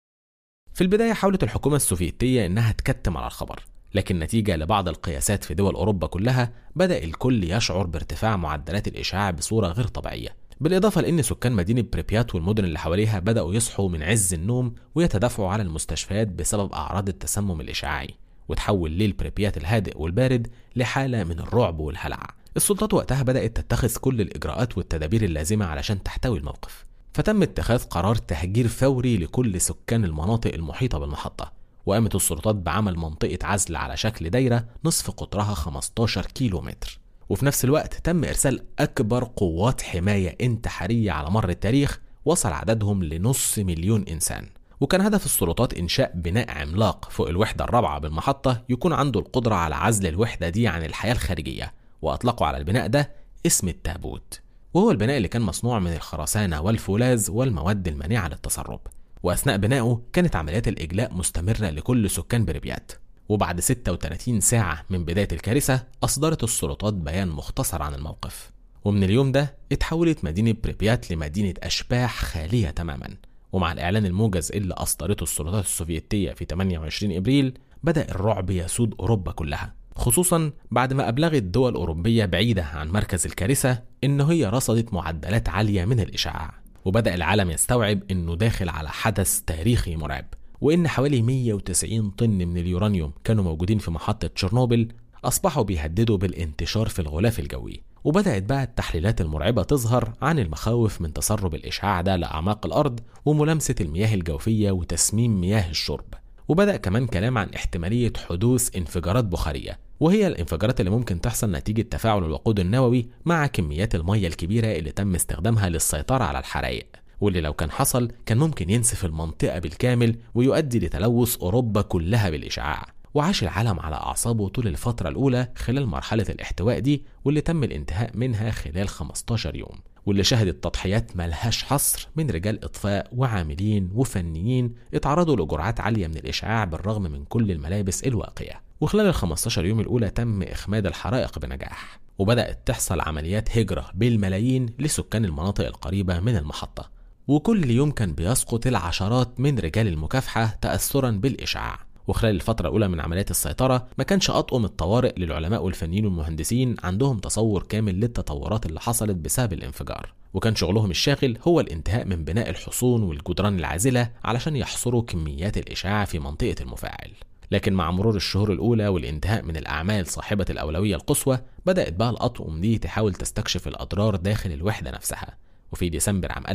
في البداية حاولت الحكومة السوفيتية إنها تكتم على الخبر لكن نتيجة لبعض القياسات في دول أوروبا كلها بدأ الكل يشعر بارتفاع معدلات الإشعاع بصورة غير طبيعية بالإضافة لأن سكان مدينة بريبيات والمدن اللي حواليها بدأوا يصحوا من عز النوم ويتدافعوا على المستشفيات بسبب أعراض التسمم الإشعاعي وتحول ليل بريبيات الهادئ والبارد لحالة من الرعب والهلع السلطات وقتها بدأت تتخذ كل الإجراءات والتدابير اللازمة علشان تحتوي الموقف فتم اتخاذ قرار تهجير فوري لكل سكان المناطق المحيطة بالمحطة وقامت السلطات بعمل منطقة عزل على شكل دايرة نصف قطرها 15 كيلو متر وفي نفس الوقت تم إرسال أكبر قوات حماية انتحارية على مر التاريخ وصل عددهم لنص مليون إنسان وكان هدف السلطات إنشاء بناء عملاق فوق الوحدة الرابعة بالمحطة يكون عنده القدرة على عزل الوحدة دي عن الحياة الخارجية وأطلقوا على البناء ده اسم التابوت وهو البناء اللي كان مصنوع من الخرسانة والفولاذ والمواد المانعة للتسرب وأثناء بنائه كانت عمليات الإجلاء مستمرة لكل سكان بريبيات وبعد 36 ساعة من بداية الكارثة أصدرت السلطات بيان مختصر عن الموقف ومن اليوم ده اتحولت مدينة بريبيات لمدينة أشباح خالية تماما ومع الإعلان الموجز اللي أصدرته السلطات السوفيتية في 28 إبريل بدأ الرعب يسود أوروبا كلها خصوصا بعد ما أبلغت دول أوروبية بعيدة عن مركز الكارثة إن هي رصدت معدلات عالية من الإشعاع وبدأ العالم يستوعب إنه داخل على حدث تاريخي مرعب وإن حوالي 190 طن من اليورانيوم كانوا موجودين في محطة تشيرنوبل أصبحوا بيهددوا بالانتشار في الغلاف الجوي وبدأت بقى التحليلات المرعبة تظهر عن المخاوف من تسرب الإشعاع ده لأعماق الأرض وملامسة المياه الجوفية وتسميم مياه الشرب وبدأ كمان كلام عن احتمالية حدوث انفجارات بخارية وهي الانفجارات اللي ممكن تحصل نتيجة تفاعل الوقود النووي مع كميات المية الكبيرة اللي تم استخدامها للسيطرة على الحرائق واللي لو كان حصل كان ممكن ينسف المنطقة بالكامل ويؤدي لتلوث أوروبا كلها بالإشعاع وعاش العالم على أعصابه طول الفترة الأولى خلال مرحلة الاحتواء دي واللي تم الانتهاء منها خلال 15 يوم واللي شهدت تضحيات ملهاش حصر من رجال إطفاء وعاملين وفنيين اتعرضوا لجرعات عالية من الإشعاع بالرغم من كل الملابس الواقية وخلال ال 15 يوم الأولى تم إخماد الحرائق بنجاح وبدأت تحصل عمليات هجرة بالملايين لسكان المناطق القريبة من المحطة وكل يوم كان بيسقط العشرات من رجال المكافحة تأثرا بالإشعاع وخلال الفترة الأولى من عمليات السيطرة ما كانش أطقم الطوارئ للعلماء والفنيين والمهندسين عندهم تصور كامل للتطورات اللي حصلت بسبب الانفجار وكان شغلهم الشاغل هو الانتهاء من بناء الحصون والجدران العازلة علشان يحصروا كميات الإشعاع في منطقة المفاعل لكن مع مرور الشهور الأولى والانتهاء من الأعمال صاحبة الأولوية القصوى بدأت بقى الأطقم دي تحاول تستكشف الأضرار داخل الوحدة نفسها وفي ديسمبر عام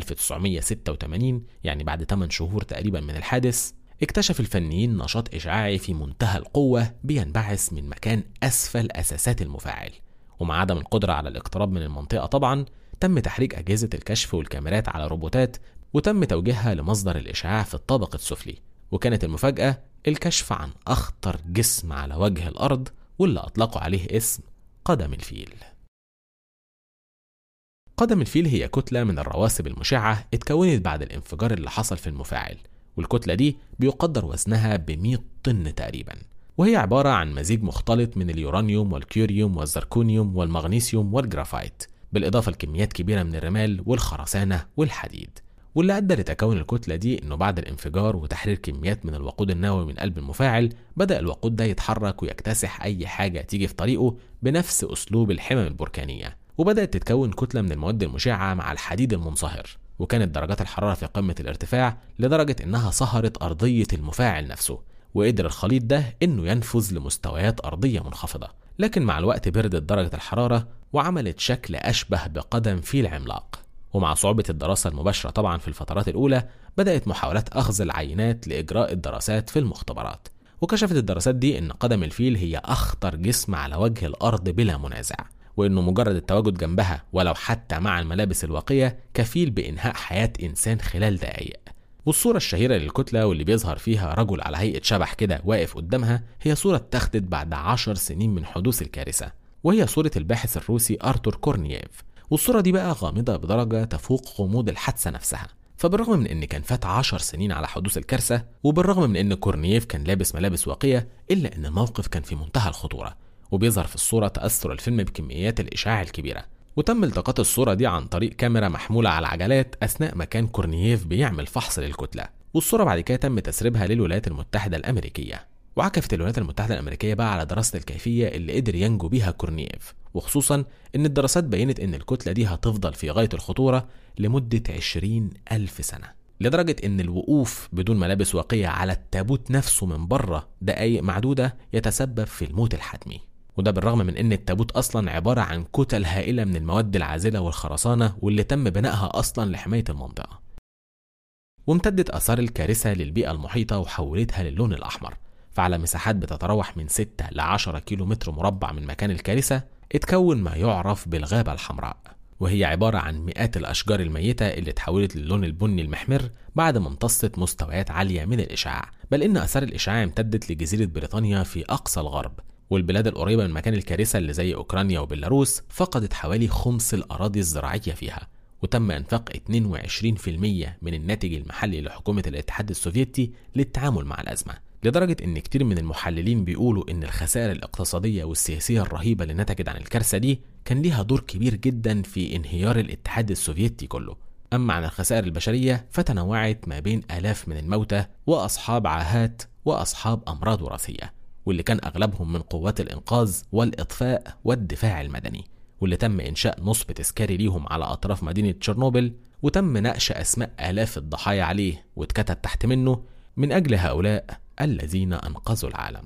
1986 يعني بعد 8 شهور تقريبا من الحادث اكتشف الفنيين نشاط إشعاعي في منتهى القوة بينبعث من مكان أسفل أساسات المفاعل ومع عدم القدرة على الاقتراب من المنطقة طبعا تم تحريك أجهزة الكشف والكاميرات على روبوتات وتم توجيهها لمصدر الإشعاع في الطابق السفلي وكانت المفاجأة الكشف عن أخطر جسم على وجه الأرض واللي أطلقوا عليه اسم قدم الفيل قدم الفيل هي كتلة من الرواسب المشعة اتكونت بعد الانفجار اللي حصل في المفاعل والكتلة دي بيقدر وزنها ب 100 طن تقريبا وهي عبارة عن مزيج مختلط من اليورانيوم والكيوريوم والزركونيوم والمغنيسيوم والجرافايت بالإضافة لكميات كبيرة من الرمال والخرسانة والحديد واللي أدى لتكون الكتلة دي إنه بعد الانفجار وتحرير كميات من الوقود النووي من قلب المفاعل بدأ الوقود ده يتحرك ويكتسح أي حاجة تيجي في طريقه بنفس أسلوب الحمم البركانية وبدأت تتكون كتلة من المواد المشعة مع الحديد المنصهر وكانت درجات الحرارة في قمة الارتفاع لدرجة إنها صهرت أرضية المفاعل نفسه وقدر الخليط ده إنه ينفذ لمستويات أرضية منخفضة لكن مع الوقت بردت درجة الحرارة وعملت شكل أشبه بقدم فيل عملاق ومع صعوبة الدراسة المباشرة طبعا في الفترات الأولى بدأت محاولات أخذ العينات لإجراء الدراسات في المختبرات وكشفت الدراسات دي إن قدم الفيل هي أخطر جسم على وجه الأرض بلا منازع وإنه مجرد التواجد جنبها ولو حتى مع الملابس الواقية كفيل بإنهاء حياة إنسان خلال دقايق والصورة الشهيرة للكتلة واللي بيظهر فيها رجل على هيئة شبح كده واقف قدامها هي صورة اتخذت بعد عشر سنين من حدوث الكارثة وهي صورة الباحث الروسي أرتور كورنييف والصورة دي بقى غامضة بدرجة تفوق غموض الحادثة نفسها فبالرغم من ان كان فات عشر سنين على حدوث الكارثة وبالرغم من ان كورنييف كان لابس ملابس واقية الا ان الموقف كان في منتهى الخطورة وبيظهر في الصورة تأثر الفيلم بكميات الإشعاع الكبيرة وتم التقاط الصورة دي عن طريق كاميرا محمولة على عجلات أثناء ما كان كورنييف بيعمل فحص للكتلة والصورة بعد كده تم تسريبها للولايات المتحدة الأمريكية وعكفت الولايات المتحدة الأمريكية بقى على دراسة الكيفية اللي قدر ينجو بيها كورنييف وخصوصا إن الدراسات بينت إن الكتلة دي هتفضل في غاية الخطورة لمدة 20 ألف سنة لدرجة إن الوقوف بدون ملابس واقية على التابوت نفسه من بره دقايق معدودة يتسبب في الموت الحتمي وده بالرغم من ان التابوت اصلا عباره عن كتل هائله من المواد العازله والخرسانه واللي تم بنائها اصلا لحمايه المنطقه وامتدت اثار الكارثه للبيئه المحيطه وحولتها للون الاحمر فعلى مساحات بتتراوح من 6 ل 10 كيلو متر مربع من مكان الكارثه اتكون ما يعرف بالغابه الحمراء وهي عبارة عن مئات الأشجار الميتة اللي اتحولت للون البني المحمر بعد ما امتصت مستويات عالية من الإشعاع بل إن أثار الإشعاع امتدت لجزيرة بريطانيا في أقصى الغرب والبلاد القريبة من مكان الكارثة اللي زي أوكرانيا وبيلاروس فقدت حوالي خمس الأراضي الزراعية فيها وتم إنفاق 22% من الناتج المحلي لحكومة الاتحاد السوفيتي للتعامل مع الأزمة لدرجة إن كتير من المحللين بيقولوا إن الخسائر الاقتصادية والسياسية الرهيبة اللي نتجت عن الكارثة دي كان ليها دور كبير جدا في انهيار الاتحاد السوفيتي كله أما عن الخسائر البشرية فتنوعت ما بين آلاف من الموتى وأصحاب عاهات وأصحاب أمراض وراثية واللي كان أغلبهم من قوات الإنقاذ والإطفاء والدفاع المدني واللي تم إنشاء نصب تذكاري ليهم على أطراف مدينة تشيرنوبل وتم نقش أسماء آلاف الضحايا عليه واتكتب تحت منه من أجل هؤلاء الذين أنقذوا العالم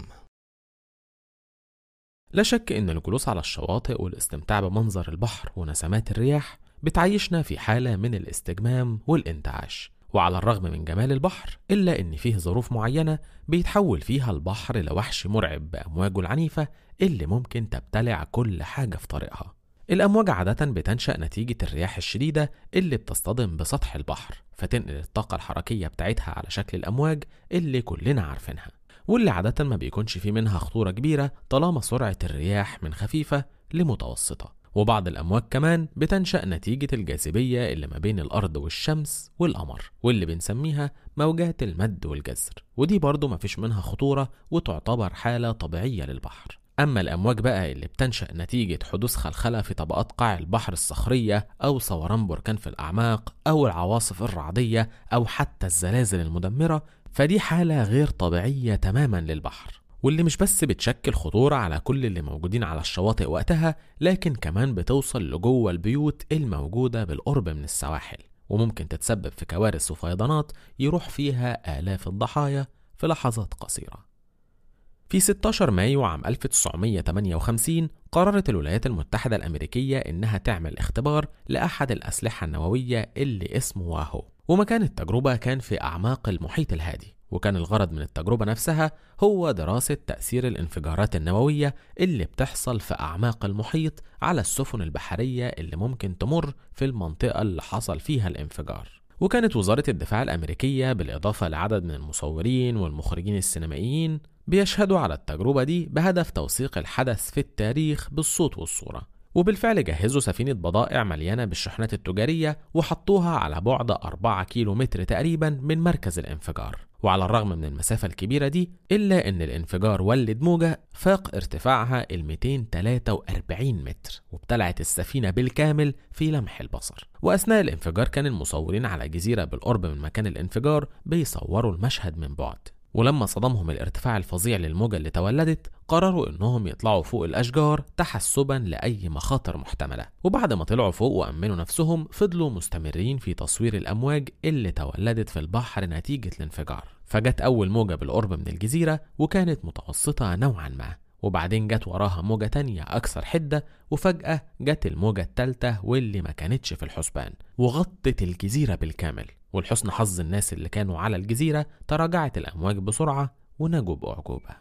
لا شك إن الجلوس على الشواطئ والاستمتاع بمنظر البحر ونسمات الرياح بتعيشنا في حالة من الاستجمام والانتعاش وعلى الرغم من جمال البحر إلا إن فيه ظروف معينة بيتحول فيها البحر لوحش مرعب بأمواجه العنيفة اللي ممكن تبتلع كل حاجة في طريقها الأمواج عادة بتنشأ نتيجة الرياح الشديدة اللي بتصطدم بسطح البحر فتنقل الطاقة الحركية بتاعتها على شكل الأمواج اللي كلنا عارفينها واللي عادة ما بيكونش في منها خطورة كبيرة طالما سرعة الرياح من خفيفة لمتوسطة وبعض الأمواج كمان بتنشأ نتيجة الجاذبية اللي ما بين الأرض والشمس والقمر واللي بنسميها موجات المد والجزر ودي برضو مفيش منها خطورة وتعتبر حالة طبيعية للبحر أما الأمواج بقى اللي بتنشأ نتيجة حدوث خلخلة في طبقات قاع البحر الصخرية أو صوران بركان في الأعماق أو العواصف الرعدية أو حتى الزلازل المدمرة فدي حالة غير طبيعية تماما للبحر واللي مش بس بتشكل خطورة على كل اللي موجودين على الشواطئ وقتها لكن كمان بتوصل لجوه البيوت الموجودة بالقرب من السواحل وممكن تتسبب في كوارث وفيضانات يروح فيها آلاف الضحايا في لحظات قصيرة في 16 مايو عام 1958 قررت الولايات المتحدة الأمريكية إنها تعمل اختبار لأحد الأسلحة النووية اللي اسمه واهو ومكان التجربة كان في أعماق المحيط الهادي وكان الغرض من التجربة نفسها هو دراسة تأثير الانفجارات النووية اللي بتحصل في أعماق المحيط على السفن البحرية اللي ممكن تمر في المنطقة اللي حصل فيها الانفجار وكانت وزارة الدفاع الأمريكية بالإضافة لعدد من المصورين والمخرجين السينمائيين بيشهدوا على التجربة دي بهدف توثيق الحدث في التاريخ بالصوت والصورة وبالفعل جهزوا سفينة بضائع مليانة بالشحنات التجارية وحطوها على بعد 4 كيلو متر تقريبا من مركز الانفجار وعلى الرغم من المسافة الكبيرة دي إلا أن الانفجار ولد موجة فاق ارتفاعها ال 243 متر وابتلعت السفينة بالكامل في لمح البصر وأثناء الانفجار كان المصورين على جزيرة بالقرب من مكان الانفجار بيصوروا المشهد من بعد ولما صدمهم الارتفاع الفظيع للموجة اللي تولدت قرروا انهم يطلعوا فوق الاشجار تحسبا لاي مخاطر محتملة وبعد ما طلعوا فوق وامنوا نفسهم فضلوا مستمرين في تصوير الامواج اللي تولدت في البحر نتيجة الانفجار فجت اول موجة بالقرب من الجزيرة وكانت متوسطة نوعا ما وبعدين جت وراها موجة تانية أكثر حدة وفجأة جت الموجة التالتة واللي ما كانتش في الحسبان وغطت الجزيرة بالكامل ولحسن حظ الناس اللي كانوا على الجزيرة تراجعت الأمواج بسرعة ونجوا بأعجوبة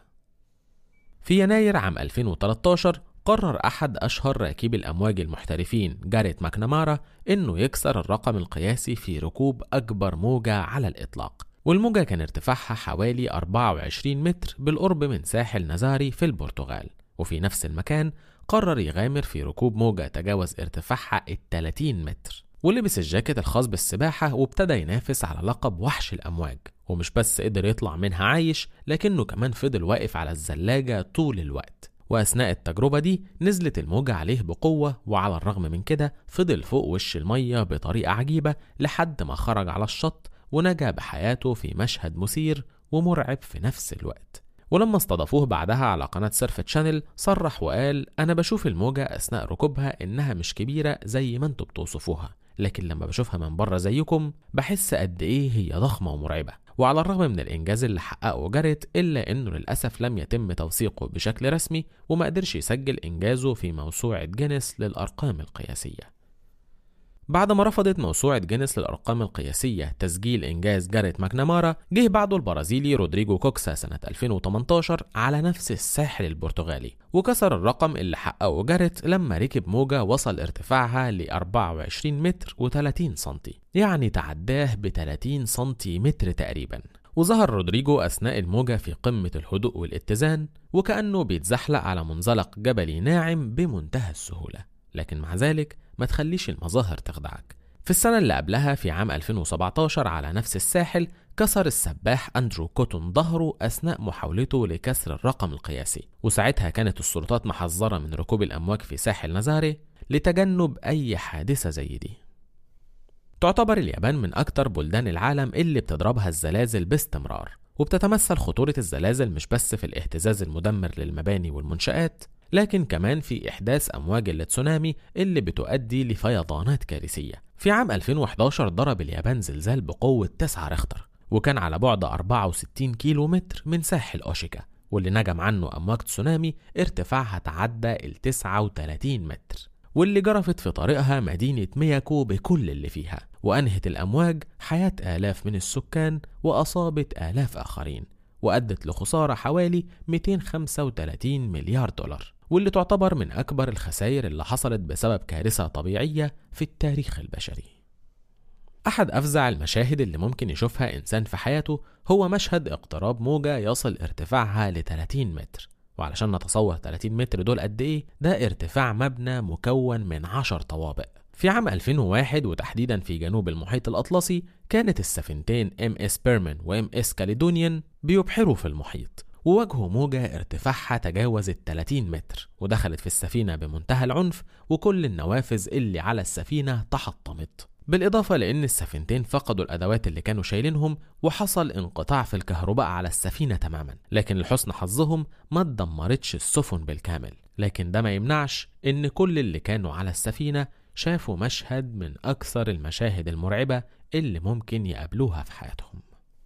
في يناير عام 2013 قرر أحد أشهر راكبي الأمواج المحترفين جاريت ماكنامارا إنه يكسر الرقم القياسي في ركوب أكبر موجة على الإطلاق والموجة كان ارتفاعها حوالي 24 متر بالقرب من ساحل نزاري في البرتغال وفي نفس المكان قرر يغامر في ركوب موجة تجاوز ارتفاعها ال 30 متر ولبس الجاكيت الخاص بالسباحة وابتدى ينافس على لقب وحش الأمواج ومش بس قدر يطلع منها عايش لكنه كمان فضل واقف على الزلاجة طول الوقت وأثناء التجربة دي نزلت الموجة عليه بقوة وعلى الرغم من كده فضل فوق وش المية بطريقة عجيبة لحد ما خرج على الشط ونجا بحياته في مشهد مثير ومرعب في نفس الوقت ولما استضافوه بعدها على قناة سيرف تشانل صرح وقال أنا بشوف الموجة أثناء ركوبها إنها مش كبيرة زي ما انتوا بتوصفوها لكن لما بشوفها من بره زيكم بحس قد إيه هي ضخمة ومرعبة وعلى الرغم من الإنجاز اللي حققه جاريت إلا إنه للأسف لم يتم توثيقه بشكل رسمي وما قدرش يسجل إنجازه في موسوعة جينيس للأرقام القياسية بعد ما رفضت موسوعة جينيس للأرقام القياسية تسجيل إنجاز جاريت ماكنامارا جه بعده البرازيلي رودريجو كوكسا سنة 2018 على نفس الساحل البرتغالي وكسر الرقم اللي حققه جاريت لما ركب موجة وصل ارتفاعها ل 24 متر و30 سنتي يعني تعداه ب 30 سنتيمتر تقريبا وظهر رودريجو أثناء الموجة في قمة الهدوء والاتزان وكأنه بيتزحلق على منزلق جبلي ناعم بمنتهى السهولة لكن مع ذلك ما تخليش المظاهر تخدعك في السنة اللي قبلها في عام 2017 على نفس الساحل كسر السباح أندرو كوتون ظهره أثناء محاولته لكسر الرقم القياسي وساعتها كانت السلطات محذرة من ركوب الأمواج في ساحل نزاري لتجنب أي حادثة زي دي تعتبر اليابان من أكتر بلدان العالم اللي بتضربها الزلازل باستمرار وبتتمثل خطورة الزلازل مش بس في الاهتزاز المدمر للمباني والمنشآت لكن كمان في إحداث أمواج التسونامي اللي بتؤدي لفيضانات كارثية في عام 2011 ضرب اليابان زلزال بقوة 9 ريختر وكان على بعد 64 كيلو متر من ساحل أوشيكا واللي نجم عنه أمواج تسونامي ارتفاعها تعدى ال 39 متر واللي جرفت في طريقها مدينة مياكو بكل اللي فيها وأنهت الأمواج حياة آلاف من السكان وأصابت آلاف آخرين وأدت لخسارة حوالي 235 مليار دولار واللي تعتبر من أكبر الخسائر اللي حصلت بسبب كارثة طبيعية في التاريخ البشري. أحد أفزع المشاهد اللي ممكن يشوفها إنسان في حياته هو مشهد اقتراب موجة يصل ارتفاعها ل 30 متر وعلشان نتصور 30 متر دول قد إيه ده ارتفاع مبنى مكون من 10 طوابق في عام 2001 وتحديدا في جنوب المحيط الأطلسي كانت السفينتين ام اس بيرمان وام اس كاليدونيان بيبحروا في المحيط وواجهوا موجة ارتفاعها تجاوز ال 30 متر ودخلت في السفينة بمنتهى العنف وكل النوافذ اللي على السفينة تحطمت بالإضافة لأن السفينتين فقدوا الأدوات اللي كانوا شايلينهم وحصل انقطاع في الكهرباء على السفينة تماما لكن لحسن حظهم ما اتدمرتش السفن بالكامل لكن ده ما يمنعش إن كل اللي كانوا على السفينة شافوا مشهد من أكثر المشاهد المرعبة اللي ممكن يقابلوها في حياتهم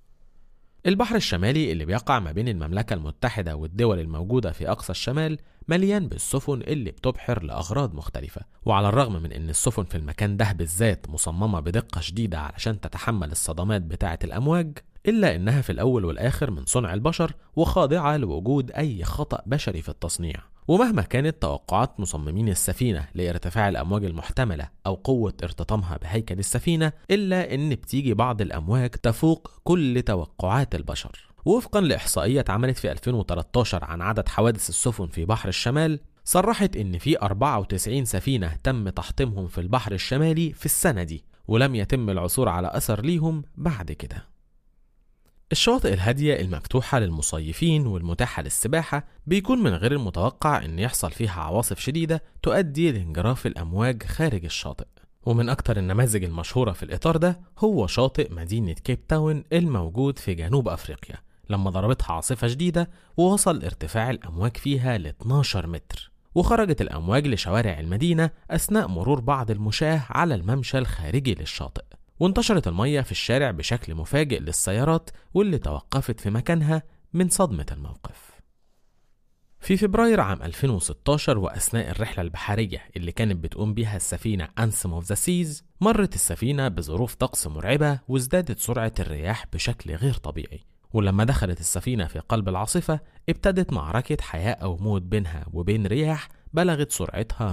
البحر الشمالي اللي بيقع ما بين المملكة المتحدة والدول الموجودة في أقصى الشمال مليان بالسفن اللي بتبحر لأغراض مختلفة وعلى الرغم من أن السفن في المكان ده بالذات مصممة بدقة شديدة علشان تتحمل الصدمات بتاعة الأمواج إلا إنها في الأول والآخر من صنع البشر وخاضعة لوجود أي خطأ بشري في التصنيع ومهما كانت توقعات مصممين السفينة لارتفاع الأمواج المحتملة أو قوة ارتطامها بهيكل السفينة إلا إن بتيجي بعض الأمواج تفوق كل توقعات البشر وفقا لإحصائية اتعملت في 2013 عن عدد حوادث السفن في بحر الشمال صرحت إن في 94 سفينة تم تحطيمهم في البحر الشمالي في السنة دي ولم يتم العثور على أثر ليهم بعد كده الشواطئ الهادية المفتوحة للمصيفين والمتاحة للسباحة بيكون من غير المتوقع إن يحصل فيها عواصف شديدة تؤدي لانجراف الأمواج خارج الشاطئ ومن أكتر النماذج المشهورة في الإطار ده هو شاطئ مدينة كيب تاون الموجود في جنوب أفريقيا لما ضربتها عاصفة شديدة ووصل ارتفاع الأمواج فيها ل 12 متر وخرجت الأمواج لشوارع المدينة أثناء مرور بعض المشاة على الممشى الخارجي للشاطئ وانتشرت المية في الشارع بشكل مفاجئ للسيارات واللي توقفت في مكانها من صدمة الموقف في فبراير عام 2016 وأثناء الرحلة البحرية اللي كانت بتقوم بيها السفينة أنسم أوف ذا سيز مرت السفينة بظروف طقس مرعبة وازدادت سرعة الرياح بشكل غير طبيعي ولما دخلت السفينة في قلب العاصفة ابتدت معركة حياة أو موت بينها وبين رياح بلغت سرعتها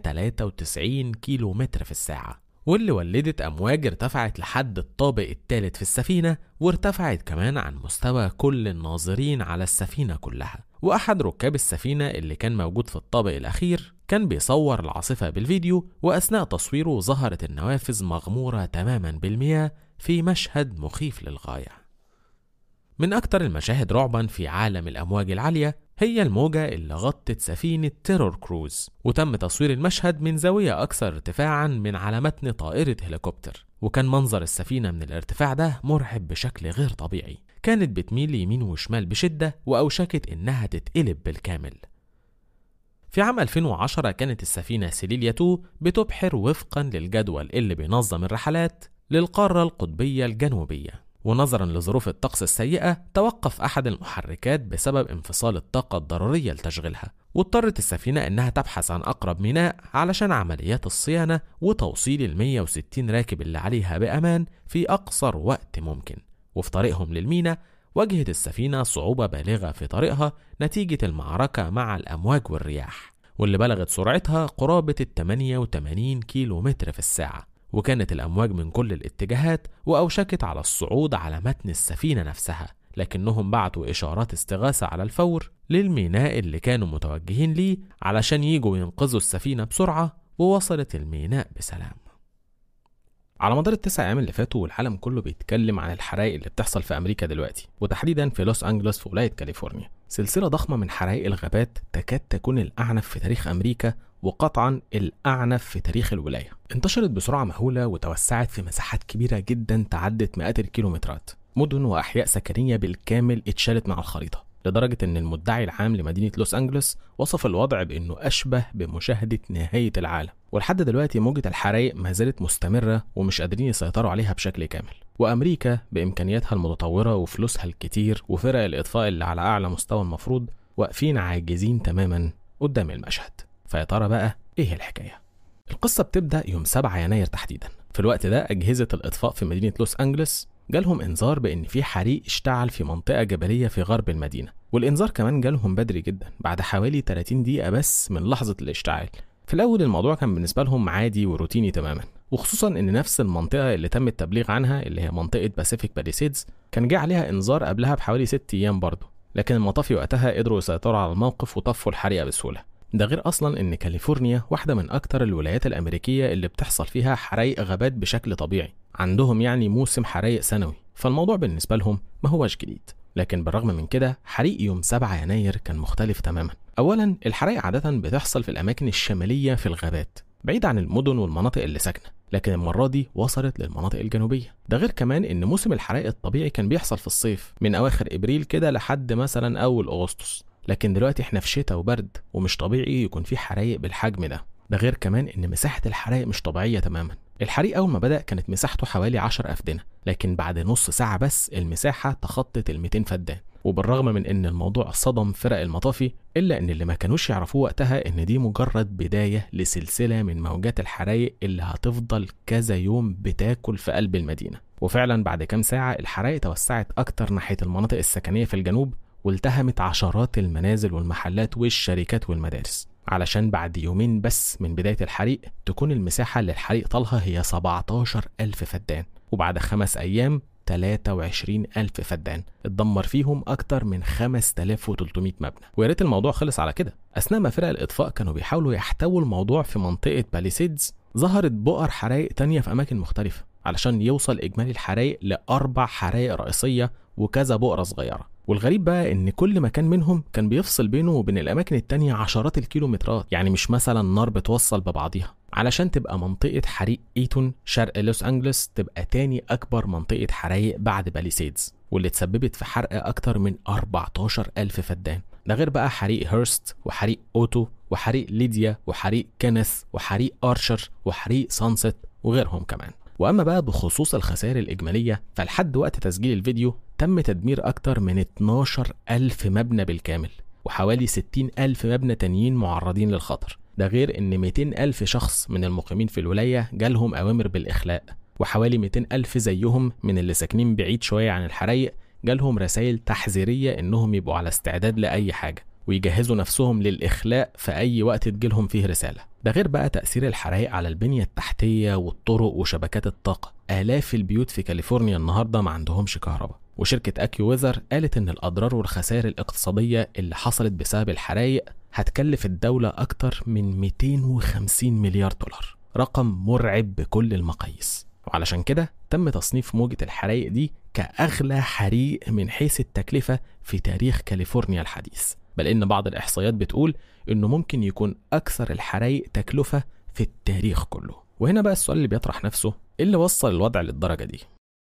193 كيلو متر في الساعة واللي ولدت أمواج ارتفعت لحد الطابق الثالث في السفينة وارتفعت كمان عن مستوى كل الناظرين على السفينة كلها وأحد ركاب السفينة اللي كان موجود في الطابق الأخير كان بيصور العاصفة بالفيديو وأثناء تصويره ظهرت النوافذ مغمورة تماما بالمياه في مشهد مخيف للغاية من أكثر المشاهد رعبا في عالم الأمواج العالية هي الموجة اللي غطت سفينة تيرور كروز وتم تصوير المشهد من زاوية أكثر ارتفاعا من على متن طائرة هليكوبتر وكان منظر السفينة من الارتفاع ده مرعب بشكل غير طبيعي كانت بتميل يمين وشمال بشدة وأوشكت إنها تتقلب بالكامل في عام 2010 كانت السفينة سيليليا 2 بتبحر وفقا للجدول اللي بينظم الرحلات للقارة القطبية الجنوبية ونظرا لظروف الطقس السيئة توقف أحد المحركات بسبب انفصال الطاقة الضرورية لتشغيلها واضطرت السفينة إنها تبحث عن أقرب ميناء علشان عمليات الصيانة وتوصيل ال 160 راكب اللي عليها بأمان في أقصر وقت ممكن وفي طريقهم للميناء واجهت السفينة صعوبة بالغة في طريقها نتيجة المعركة مع الأمواج والرياح واللي بلغت سرعتها قرابة ال 88 كيلو متر في الساعة وكانت الأمواج من كل الاتجاهات وأوشكت على الصعود على متن السفينة نفسها لكنهم بعتوا إشارات استغاثة على الفور للميناء اللي كانوا متوجهين ليه علشان يجوا ينقذوا السفينة بسرعة ووصلت الميناء بسلام على مدار التسع أيام اللي فاتوا والعالم كله بيتكلم عن الحرائق اللي بتحصل في أمريكا دلوقتي وتحديدا في لوس أنجلوس في ولاية كاليفورنيا سلسلة ضخمة من حرائق الغابات تكاد تكون الأعنف في تاريخ أمريكا وقطعا الأعنف في تاريخ الولاية انتشرت بسرعة مهولة وتوسعت في مساحات كبيرة جدا تعدت مئات الكيلومترات مدن وأحياء سكنية بالكامل اتشالت مع الخريطة لدرجة أن المدعي العام لمدينة لوس أنجلوس وصف الوضع بأنه أشبه بمشاهدة نهاية العالم ولحد دلوقتي موجة الحرائق ما زالت مستمرة ومش قادرين يسيطروا عليها بشكل كامل وأمريكا بإمكانياتها المتطورة وفلوسها الكتير وفرق الإطفاء اللي على أعلى مستوى المفروض واقفين عاجزين تماما قدام المشهد فيا ترى بقى إيه الحكاية؟ القصة بتبدأ يوم 7 يناير تحديدا في الوقت ده أجهزة الإطفاء في مدينة لوس أنجلوس جالهم إنذار بإن في حريق اشتعل في منطقة جبلية في غرب المدينة والإنذار كمان جالهم بدري جدا بعد حوالي 30 دقيقة بس من لحظة الاشتعال في الأول الموضوع كان بالنسبة لهم عادي وروتيني تماما وخصوصا ان نفس المنطقه اللي تم التبليغ عنها اللي هي منطقه باسيفيك باليسيدز كان جه عليها انذار قبلها بحوالي 6 ايام برضه لكن المطافي وقتها قدروا يسيطروا على الموقف وطفوا الحريقه بسهوله ده غير اصلا ان كاليفورنيا واحده من اكتر الولايات الامريكيه اللي بتحصل فيها حرايق غابات بشكل طبيعي عندهم يعني موسم حرايق سنوي فالموضوع بالنسبه لهم ما هوش جديد لكن بالرغم من كده حريق يوم 7 يناير كان مختلف تماما اولا الحرائق عاده بتحصل في الاماكن الشماليه في الغابات بعيد عن المدن والمناطق اللي ساكنه لكن المرة دي وصلت للمناطق الجنوبية ده غير كمان ان موسم الحرائق الطبيعي كان بيحصل في الصيف من اواخر ابريل كده لحد مثلا اول اغسطس لكن دلوقتي احنا في شتاء وبرد ومش طبيعي يكون في حرايق بالحجم ده ده غير كمان ان مساحة الحرايق مش طبيعية تماما الحريق اول ما بدأ كانت مساحته حوالي 10 افدنة لكن بعد نص ساعة بس المساحة تخطت ال 200 فدان وبالرغم من ان الموضوع صدم فرق المطافي الا ان اللي ما كانوش يعرفوه وقتها ان دي مجرد بدايه لسلسله من موجات الحرايق اللي هتفضل كذا يوم بتاكل في قلب المدينه وفعلا بعد كام ساعه الحرايق توسعت اكتر ناحيه المناطق السكنيه في الجنوب والتهمت عشرات المنازل والمحلات والشركات والمدارس علشان بعد يومين بس من بداية الحريق تكون المساحة اللي الحريق طالها هي 17 ألف فدان وبعد خمس أيام 23 ألف فدان اتدمر فيهم أكتر من 5300 مبنى ويا ريت الموضوع خلص على كده أثناء ما فرق الإطفاء كانوا بيحاولوا يحتووا الموضوع في منطقة باليسيدز ظهرت بؤر حرايق تانية في أماكن مختلفة علشان يوصل إجمالي الحرايق لأربع حرايق رئيسية وكذا بؤرة صغيرة والغريب بقى ان كل مكان منهم كان بيفصل بينه وبين الاماكن التانية عشرات الكيلومترات يعني مش مثلا نار بتوصل ببعضيها علشان تبقى منطقة حريق ايتون شرق لوس انجلوس تبقى تاني اكبر منطقة حرايق بعد باليسيدز واللي تسببت في حرق أكتر من 14 ألف فدان ده غير بقى حريق هيرست وحريق أوتو وحريق ليديا وحريق كينيث وحريق أرشر وحريق سانست وغيرهم كمان وأما بقى بخصوص الخسائر الإجمالية فلحد وقت تسجيل الفيديو تم تدمير أكتر من 12 ألف مبنى بالكامل وحوالي 60 ألف مبنى تانيين معرضين للخطر ده غير إن 200 ألف شخص من المقيمين في الولاية جالهم أوامر بالإخلاء وحوالي 200 ألف زيهم من اللي ساكنين بعيد شوية عن الحرايق جالهم رسائل تحذيرية إنهم يبقوا على استعداد لأي حاجة ويجهزوا نفسهم للإخلاء في أي وقت تجيلهم فيه رسالة ده غير بقى تأثير الحرائق على البنية التحتية والطرق وشبكات الطاقة آلاف البيوت في كاليفورنيا النهاردة ما عندهمش كهرباء وشركة أكيو ويذر قالت إن الأضرار والخسائر الاقتصادية اللي حصلت بسبب الحرايق هتكلف الدولة أكتر من 250 مليار دولار رقم مرعب بكل المقاييس وعلشان كده تم تصنيف موجة الحرايق دي كأغلى حريق من حيث التكلفة في تاريخ كاليفورنيا الحديث بل إن بعض الإحصائيات بتقول إنه ممكن يكون أكثر الحرايق تكلفة في التاريخ كله وهنا بقى السؤال اللي بيطرح نفسه إيه اللي وصل الوضع للدرجة دي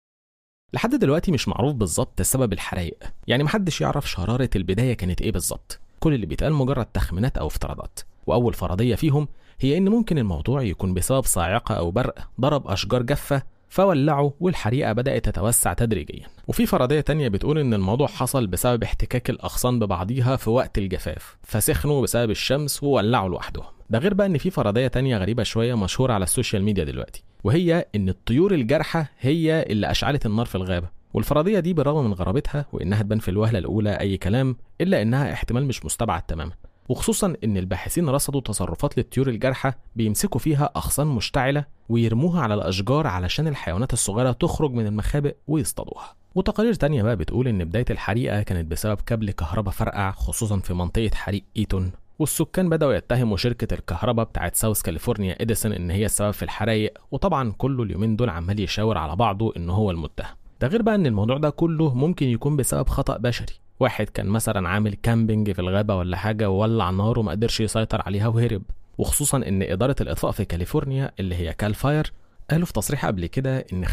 لحد دلوقتي مش معروف بالظبط سبب الحرايق يعني محدش يعرف شرارة البداية كانت إيه بالظبط كل اللي بيتقال مجرد تخمينات أو افتراضات وأول فرضية فيهم هي إن ممكن الموضوع يكون بسبب صاعقة أو برق ضرب أشجار جافة فولعوا والحريقة بدأت تتوسع تدريجيا وفي فرضية تانية بتقول إن الموضوع حصل بسبب احتكاك الأغصان ببعضيها في وقت الجفاف فسخنوا بسبب الشمس وولعوا لوحدهم ده غير بقى إن في فرضية تانية غريبة شوية مشهورة على السوشيال ميديا دلوقتي وهي إن الطيور الجارحة هي اللي أشعلت النار في الغابة والفرضية دي بالرغم من غرابتها وإنها تبان في الوهلة الأولى أي كلام إلا إنها احتمال مش مستبعد تماما وخصوصا ان الباحثين رصدوا تصرفات للطيور الجارحه بيمسكوا فيها اغصان مشتعله ويرموها على الاشجار علشان الحيوانات الصغيره تخرج من المخابئ ويصطادوها وتقارير تانية بقى بتقول ان بدايه الحريقه كانت بسبب كابل كهرباء فرقع خصوصا في منطقه حريق ايتون والسكان بدأوا يتهموا شركة الكهرباء بتاعت ساوث كاليفورنيا إديسون إن هي السبب في الحرايق وطبعا كله اليومين دول عمال يشاور على بعضه إن هو المتهم ده غير بقى إن الموضوع ده كله ممكن يكون بسبب خطأ بشري واحد كان مثلا عامل كامبينج في الغابة ولا حاجة وولع نار وما قدرش يسيطر عليها وهرب وخصوصا ان إدارة الإطفاء في كاليفورنيا اللي هي كال فاير قالوا في تصريح قبل كده ان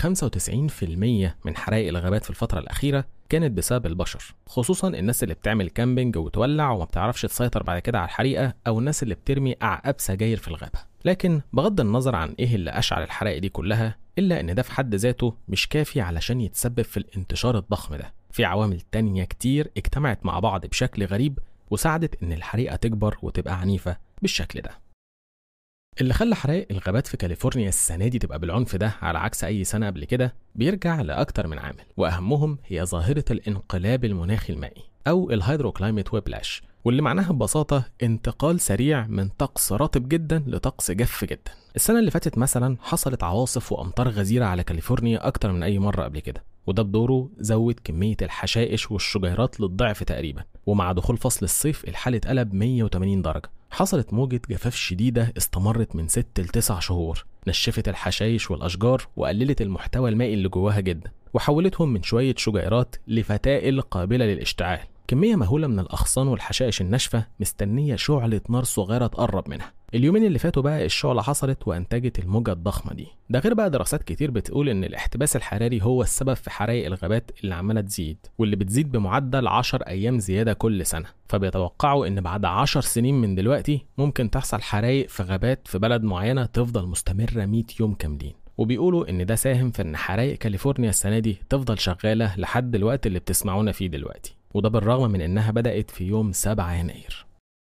95% من حرائق الغابات في الفترة الأخيرة كانت بسبب البشر خصوصا الناس اللي بتعمل كامبينج وتولع وما بتعرفش تسيطر بعد كده على الحريقة أو الناس اللي بترمي أعقاب سجاير في الغابة لكن بغض النظر عن ايه اللي اشعل الحرائق دي كلها الا ان ده في حد ذاته مش كافي علشان يتسبب في الانتشار الضخم ده في عوامل تانية كتير اجتمعت مع بعض بشكل غريب وساعدت ان الحريقة تكبر وتبقى عنيفة بالشكل ده اللي خلى حرائق الغابات في كاليفورنيا السنة دي تبقى بالعنف ده على عكس أي سنة قبل كده بيرجع لأكتر من عامل وأهمهم هي ظاهرة الانقلاب المناخي المائي أو الهيدروكلايمت ويبلاش واللي معناها ببساطة انتقال سريع من طقس رطب جدا لطقس جاف جدا السنة اللي فاتت مثلا حصلت عواصف وأمطار غزيرة على كاليفورنيا أكتر من أي مرة قبل كده وده بدوره زود كمية الحشائش والشجيرات للضعف تقريبا ومع دخول فصل الصيف الحال اتقلب 180 درجة حصلت موجة جفاف شديدة استمرت من 6 ل 9 شهور نشفت الحشائش والأشجار وقللت المحتوى المائي اللي جواها جدا وحولتهم من شوية شجيرات لفتائل قابلة للاشتعال كمية مهولة من الأغصان والحشائش الناشفة مستنية شعلة نار صغيرة تقرب منها اليومين اللي فاتوا بقى الشعلة حصلت وأنتجت الموجة الضخمة دي ده غير بقى دراسات كتير بتقول إن الاحتباس الحراري هو السبب في حرائق الغابات اللي عمالة تزيد واللي بتزيد بمعدل 10 أيام زيادة كل سنة فبيتوقعوا إن بعد 10 سنين من دلوقتي ممكن تحصل حرائق في غابات في بلد معينة تفضل مستمرة 100 يوم كاملين وبيقولوا ان ده ساهم في ان حرائق كاليفورنيا السنه دي تفضل شغاله لحد الوقت اللي بتسمعونا فيه دلوقتي وده بالرغم من انها بدات في يوم 7 يناير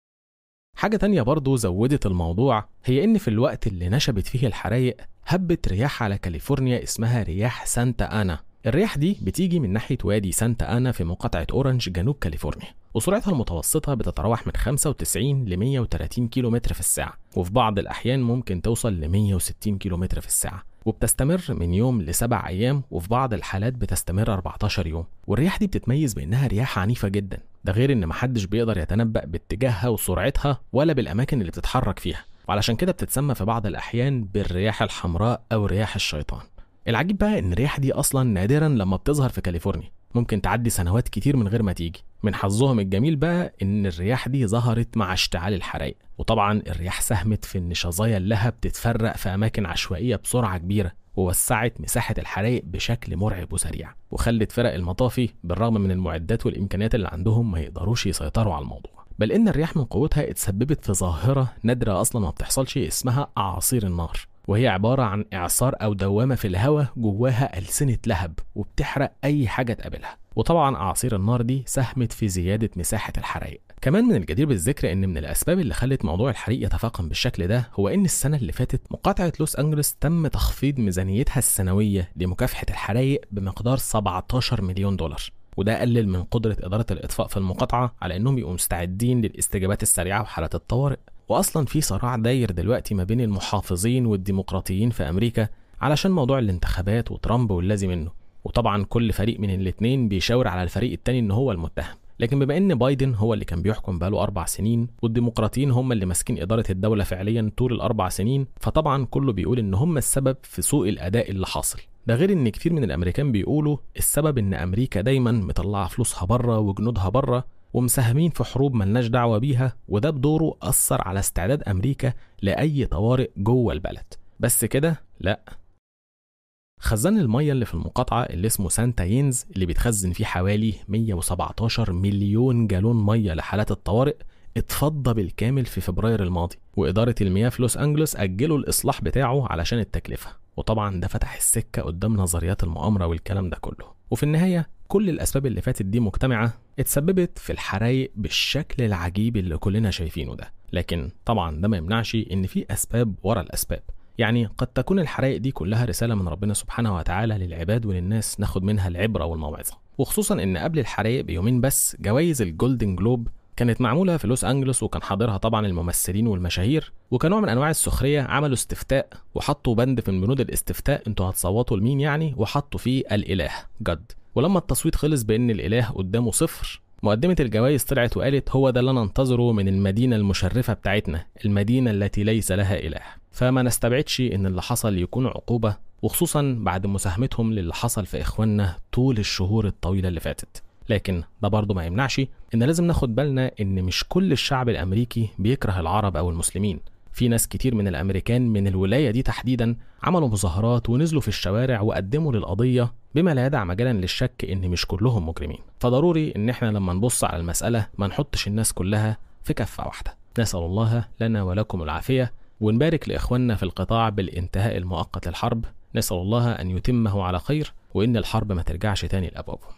حاجة تانية برضو زودت الموضوع هي إن في الوقت اللي نشبت فيه الحرايق هبت رياح على كاليفورنيا اسمها رياح سانتا أنا الرياح دي بتيجي من ناحية وادي سانتا أنا في مقاطعة أورنج جنوب كاليفورنيا وسرعتها المتوسطة بتتراوح من 95 ل 130 كيلو متر في الساعة وفي بعض الأحيان ممكن توصل ل 160 كيلو متر في الساعة وبتستمر من يوم لسبع أيام وفي بعض الحالات بتستمر 14 يوم والرياح دي بتتميز بإنها رياح عنيفة جدا ده غير إن محدش بيقدر يتنبأ باتجاهها وسرعتها ولا بالأماكن اللي بتتحرك فيها وعلشان كده بتتسمى في بعض الأحيان بالرياح الحمراء أو رياح الشيطان العجيب بقى إن الرياح دي أصلا نادرا لما بتظهر في كاليفورنيا ممكن تعدي سنوات كتير من غير ما تيجي من حظهم الجميل بقى ان الرياح دي ظهرت مع اشتعال الحرائق وطبعا الرياح ساهمت في ان شظايا اللهب تتفرق في اماكن عشوائيه بسرعه كبيره ووسعت مساحة الحرائق بشكل مرعب وسريع وخلت فرق المطافي بالرغم من المعدات والإمكانيات اللي عندهم ما يقدروش يسيطروا على الموضوع بل إن الرياح من قوتها اتسببت في ظاهرة نادرة أصلا ما بتحصلش اسمها أعاصير النار وهي عبارة عن إعصار أو دوامة في الهواء جواها ألسنة لهب وبتحرق أي حاجة تقابلها وطبعا أعاصير النار دي ساهمت في زيادة مساحة الحرائق كمان من الجدير بالذكر ان من الاسباب اللي خلت موضوع الحريق يتفاقم بالشكل ده هو ان السنه اللي فاتت مقاطعه لوس انجلوس تم تخفيض ميزانيتها السنويه لمكافحه الحرائق بمقدار 17 مليون دولار وده قلل من قدرة إدارة الإطفاء في المقاطعة على إنهم يبقوا مستعدين للاستجابات السريعة وحالات الطوارئ وأصلا في صراع داير دلوقتي ما بين المحافظين والديمقراطيين في أمريكا علشان موضوع الانتخابات وترامب والذي منه وطبعا كل فريق من الاتنين بيشاور على الفريق التاني إن هو المتهم لكن بما ان بايدن هو اللي كان بيحكم بقاله اربع سنين والديمقراطيين هم اللي ماسكين اداره الدوله فعليا طول الاربع سنين فطبعا كله بيقول ان هم السبب في سوء الاداء اللي حاصل ده غير ان كتير من الامريكان بيقولوا السبب ان امريكا دايما مطلعه فلوسها بره وجنودها بره ومساهمين في حروب ملناش دعوه بيها وده بدوره اثر على استعداد امريكا لاي طوارئ جوه البلد بس كده لا خزان المية اللي في المقاطعة اللي اسمه سانتا يينز اللي بيتخزن فيه حوالي 117 مليون جالون مية لحالات الطوارئ اتفضى بالكامل في فبراير الماضي وإدارة المياه في لوس أنجلوس أجلوا الإصلاح بتاعه علشان التكلفة وطبعا ده فتح السكة قدام نظريات المؤامرة والكلام ده كله وفي النهاية كل الأسباب اللي فاتت دي مجتمعة اتسببت في الحرايق بالشكل العجيب اللي كلنا شايفينه ده لكن طبعا ده ما يمنعش إن في أسباب ورا الأسباب يعني قد تكون الحرائق دي كلها رسالة من ربنا سبحانه وتعالى للعباد وللناس ناخد منها العبرة والموعظة وخصوصا ان قبل الحرائق بيومين بس جوائز الجولدن جلوب كانت معمولة في لوس أنجلوس وكان حاضرها طبعا الممثلين والمشاهير وكنوع من أنواع السخرية عملوا استفتاء وحطوا بند من بنود الاستفتاء انتوا هتصوتوا لمين يعني وحطوا فيه الإله جد ولما التصويت خلص بأن الإله قدامه صفر مقدمة الجوائز طلعت وقالت هو ده اللي ننتظره من المدينة المشرفة بتاعتنا المدينة التي ليس لها إله فما نستبعدش ان اللي حصل يكون عقوبة وخصوصا بعد مساهمتهم للي حصل في اخواننا طول الشهور الطويلة اللي فاتت لكن ده برضه ما يمنعش ان لازم ناخد بالنا ان مش كل الشعب الامريكي بيكره العرب او المسلمين في ناس كتير من الامريكان من الولايه دي تحديدا عملوا مظاهرات ونزلوا في الشوارع وقدموا للقضيه بما لا يدع مجالا للشك ان مش كلهم مجرمين فضروري ان احنا لما نبص على المساله ما نحطش الناس كلها في كفه واحده نسال الله لنا ولكم العافيه ونبارك لإخواننا في القطاع بالانتهاء المؤقت للحرب نسأل الله أن يتمه على خير وإن الحرب ما ترجعش تاني لأبوابهم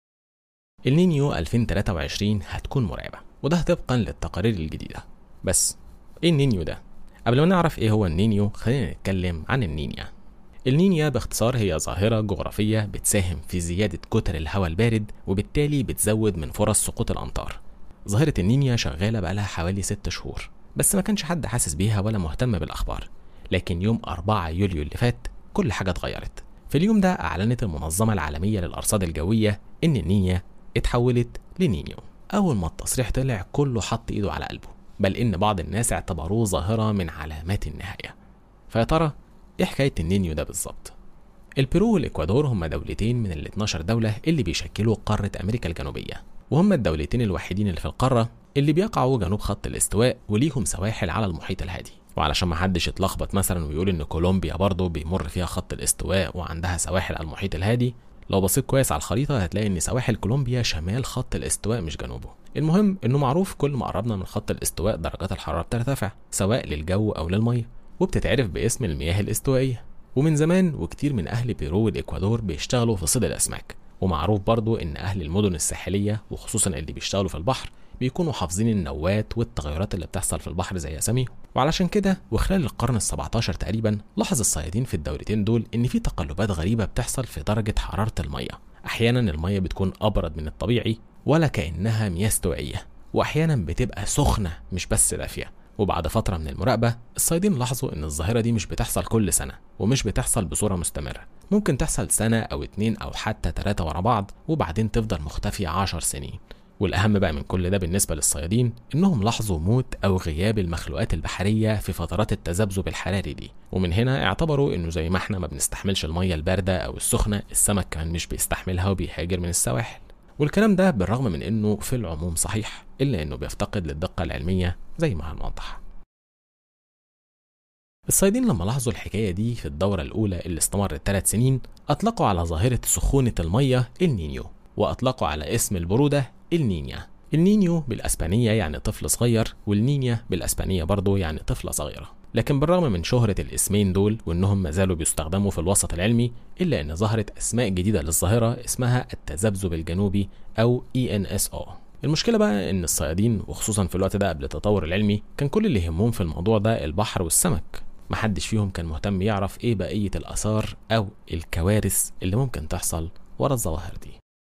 النينيو 2023 هتكون مرعبة وده طبقا للتقارير الجديدة بس إيه النينيو ده؟ قبل ما نعرف إيه هو النينيو خلينا نتكلم عن النينيا النينيا باختصار هي ظاهرة جغرافية بتساهم في زيادة كتل الهواء البارد وبالتالي بتزود من فرص سقوط الأمطار ظاهرة النينيا شغالة بقالها حوالي ست شهور بس ما كانش حد حاسس بيها ولا مهتم بالأخبار لكن يوم 4 يوليو اللي فات كل حاجة اتغيرت في اليوم ده أعلنت المنظمة العالمية للأرصاد الجوية إن النينيا اتحولت لنينيو أول ما التصريح طلع كله حط إيده على قلبه بل إن بعض الناس اعتبروه ظاهرة من علامات النهاية فيا ترى إيه حكاية النينيو ده بالظبط؟ البيرو والإكوادور هما دولتين من ال 12 دولة اللي بيشكلوا قارة أمريكا الجنوبية وهما الدولتين الوحيدين اللي في القارة اللي بيقعوا جنوب خط الاستواء وليهم سواحل على المحيط الهادي وعلشان ما حدش يتلخبط مثلا ويقول ان كولومبيا برضه بيمر فيها خط الاستواء وعندها سواحل على المحيط الهادي لو بصيت كويس على الخريطة هتلاقي ان سواحل كولومبيا شمال خط الاستواء مش جنوبه المهم انه معروف كل ما قربنا من خط الاستواء درجات الحرارة بترتفع سواء للجو او للمية وبتتعرف باسم المياه الاستوائية ومن زمان وكتير من اهل بيرو والاكوادور بيشتغلوا في صيد الاسماك ومعروف برضو ان اهل المدن الساحلية وخصوصا اللي بيشتغلوا في البحر بيكونوا حافظين النوات والتغيرات اللي بتحصل في البحر زي اساميهم وعلشان كده وخلال القرن ال17 تقريبا لاحظ الصيادين في الدولتين دول ان في تقلبات غريبه بتحصل في درجه حراره الميه احيانا الميه بتكون ابرد من الطبيعي ولا كانها مياه استوائيه واحيانا بتبقى سخنه مش بس دافيه وبعد فترة من المراقبة الصيادين لاحظوا إن الظاهرة دي مش بتحصل كل سنة ومش بتحصل بصورة مستمرة ممكن تحصل سنة أو اتنين أو حتى تلاتة ورا بعض وبعدين تفضل مختفية عشر سنين والأهم بقى من كل ده بالنسبة للصيادين إنهم لاحظوا موت أو غياب المخلوقات البحرية في فترات التذبذب الحراري دي ومن هنا اعتبروا إنه زي ما احنا ما بنستحملش المية الباردة أو السخنة السمك كمان مش بيستحملها وبيهاجر من السواحل والكلام ده بالرغم من إنه في العموم صحيح إلا إنه بيفتقد للدقة العلمية زي ما هنوضح الصيادين لما لاحظوا الحكاية دي في الدورة الأولى اللي استمرت ثلاث سنين أطلقوا على ظاهرة سخونة المية النينيو وأطلقوا على اسم البرودة النينيا النينيو بالأسبانية يعني طفل صغير والنينيا بالأسبانية برضه يعني طفلة صغيرة لكن بالرغم من شهرة الاسمين دول وإنهم ما زالوا بيستخدموا في الوسط العلمي إلا إن ظهرت أسماء جديدة للظاهرة اسمها التذبذب الجنوبي أو ENSO المشكلة بقى إن الصيادين وخصوصا في الوقت ده قبل التطور العلمي كان كل اللي يهمهم في الموضوع ده البحر والسمك محدش فيهم كان مهتم يعرف إيه بقية الآثار أو الكوارث اللي ممكن تحصل ورا الظواهر دي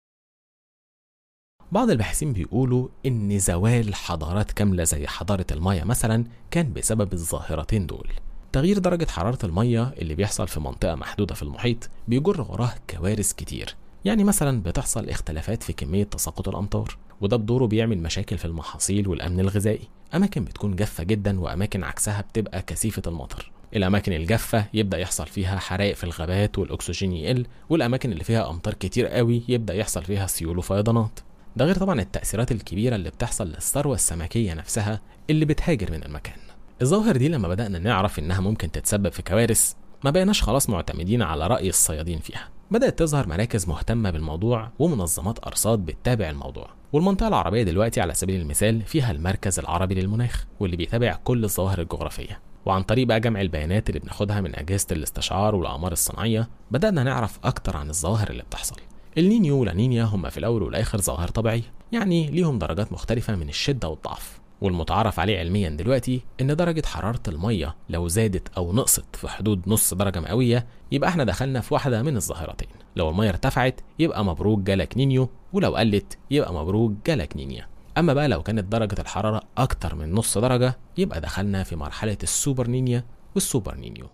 بعض الباحثين بيقولوا إن زوال حضارات كاملة زي حضارة المياه مثلا كان بسبب الظاهرتين دول تغيير درجة حرارة المية اللي بيحصل في منطقة محدودة في المحيط بيجر وراه كوارث كتير يعني مثلا بتحصل اختلافات في كمية تساقط الأمطار وده بدوره بيعمل مشاكل في المحاصيل والأمن الغذائي أماكن بتكون جافة جدا وأماكن عكسها بتبقى كثيفة المطر الأماكن الجافة يبدأ يحصل فيها حرائق في الغابات والأكسجين يقل والأماكن اللي فيها أمطار كتير قوي يبدأ يحصل فيها سيول وفيضانات ده غير طبعا التأثيرات الكبيرة اللي بتحصل للثروة السمكية نفسها اللي بتهاجر من المكان الظواهر دي لما بدأنا نعرف إنها ممكن تتسبب في كوارث ما بقيناش خلاص معتمدين على رأي الصيادين فيها بدأت تظهر مراكز مهتمة بالموضوع ومنظمات أرصاد بتتابع الموضوع والمنطقة العربية دلوقتي على سبيل المثال فيها المركز العربي للمناخ واللي بيتابع كل الظواهر الجغرافية وعن طريق بقى جمع البيانات اللي بناخدها من أجهزة الاستشعار والأقمار الصناعية بدأنا نعرف أكتر عن الظواهر اللي بتحصل النينيو والانينيا هم في الأول والآخر ظواهر طبيعية يعني ليهم درجات مختلفة من الشدة والضعف والمتعارف عليه علميا دلوقتي ان درجة حرارة المية لو زادت او نقصت في حدود نص درجة مئوية يبقى احنا دخلنا في واحدة من الظاهرتين لو المية ارتفعت يبقى مبروك جالك نينيو ولو قلت يبقى مبروك جالك نينيا اما بقى لو كانت درجة الحرارة اكتر من نص درجة يبقى دخلنا في مرحلة السوبر نينيا والسوبر نينيو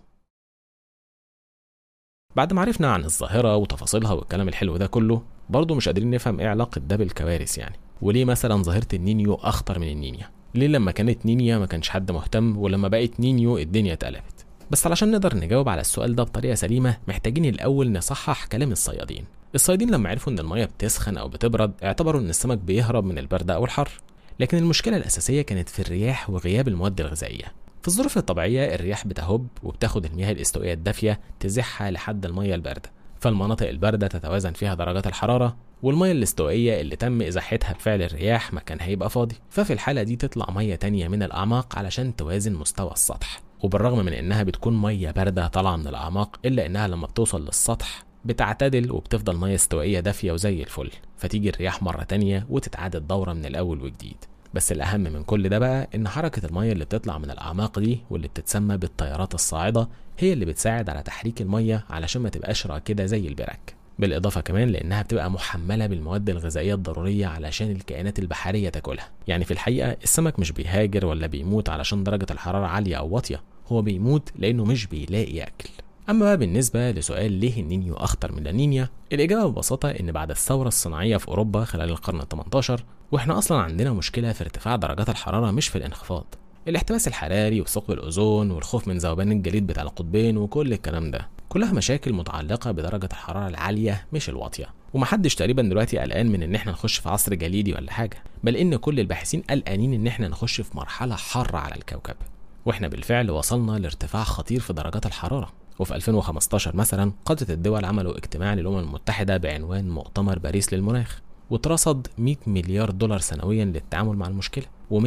بعد ما عرفنا عن الظاهرة وتفاصيلها والكلام الحلو ده كله برضه مش قادرين نفهم ايه علاقة ده بالكوارث يعني وليه مثلا ظاهرة النينيو أخطر من النينيا ليه لما كانت نينيا ما كانش حد مهتم ولما بقت نينيو الدنيا اتقلبت بس علشان نقدر نجاوب على السؤال ده بطريقة سليمة محتاجين الأول نصحح كلام الصيادين الصيادين لما عرفوا إن المية بتسخن أو بتبرد اعتبروا إن السمك بيهرب من البرد أو الحر لكن المشكلة الأساسية كانت في الرياح وغياب المواد الغذائية في الظروف الطبيعية الرياح بتهب وبتاخد المياه الاستوائية الدافية تزحها لحد المية الباردة فالمناطق الباردة تتوازن فيها درجات الحرارة والمية الاستوائية اللي تم إزاحتها بفعل الرياح مكان هيبقى فاضي ففي الحالة دي تطلع مية تانية من الأعماق علشان توازن مستوى السطح وبالرغم من إنها بتكون مية باردة طالعة من الأعماق إلا إنها لما بتوصل للسطح بتعتدل وبتفضل مية استوائية دافية وزي الفل فتيجي الرياح مرة تانية وتتعاد الدورة من الأول وجديد بس الأهم من كل ده بقى إن حركة المية اللي بتطلع من الأعماق دي واللي بتتسمى بالتيارات الصاعدة هي اللي بتساعد على تحريك المية علشان ما تبقاش راكدة زي البرك بالإضافة كمان لأنها بتبقى محملة بالمواد الغذائية الضرورية علشان الكائنات البحرية تاكلها يعني في الحقيقة السمك مش بيهاجر ولا بيموت علشان درجة الحرارة عالية أو واطية هو بيموت لأنه مش بيلاقي يأكل أما بقى بالنسبة لسؤال ليه النينيو أخطر من لانينيا الإجابة ببساطة إن بعد الثورة الصناعية في أوروبا خلال القرن ال 18 وإحنا أصلا عندنا مشكلة في ارتفاع درجات الحرارة مش في الانخفاض الاحتباس الحراري وثقب الأوزون والخوف من ذوبان الجليد بتاع القطبين وكل الكلام ده كلها مشاكل متعلقة بدرجة الحرارة العالية مش الواطية ومحدش تقريبا دلوقتي قلقان من ان احنا نخش في عصر جليدي ولا حاجة بل ان كل الباحثين قلقانين ان احنا نخش في مرحلة حارة على الكوكب واحنا بالفعل وصلنا لارتفاع خطير في درجات الحرارة وفي 2015 مثلا قادة الدول عملوا اجتماع للأمم المتحدة بعنوان مؤتمر باريس للمناخ واترصد 100 مليار دولار سنويا للتعامل مع المشكلة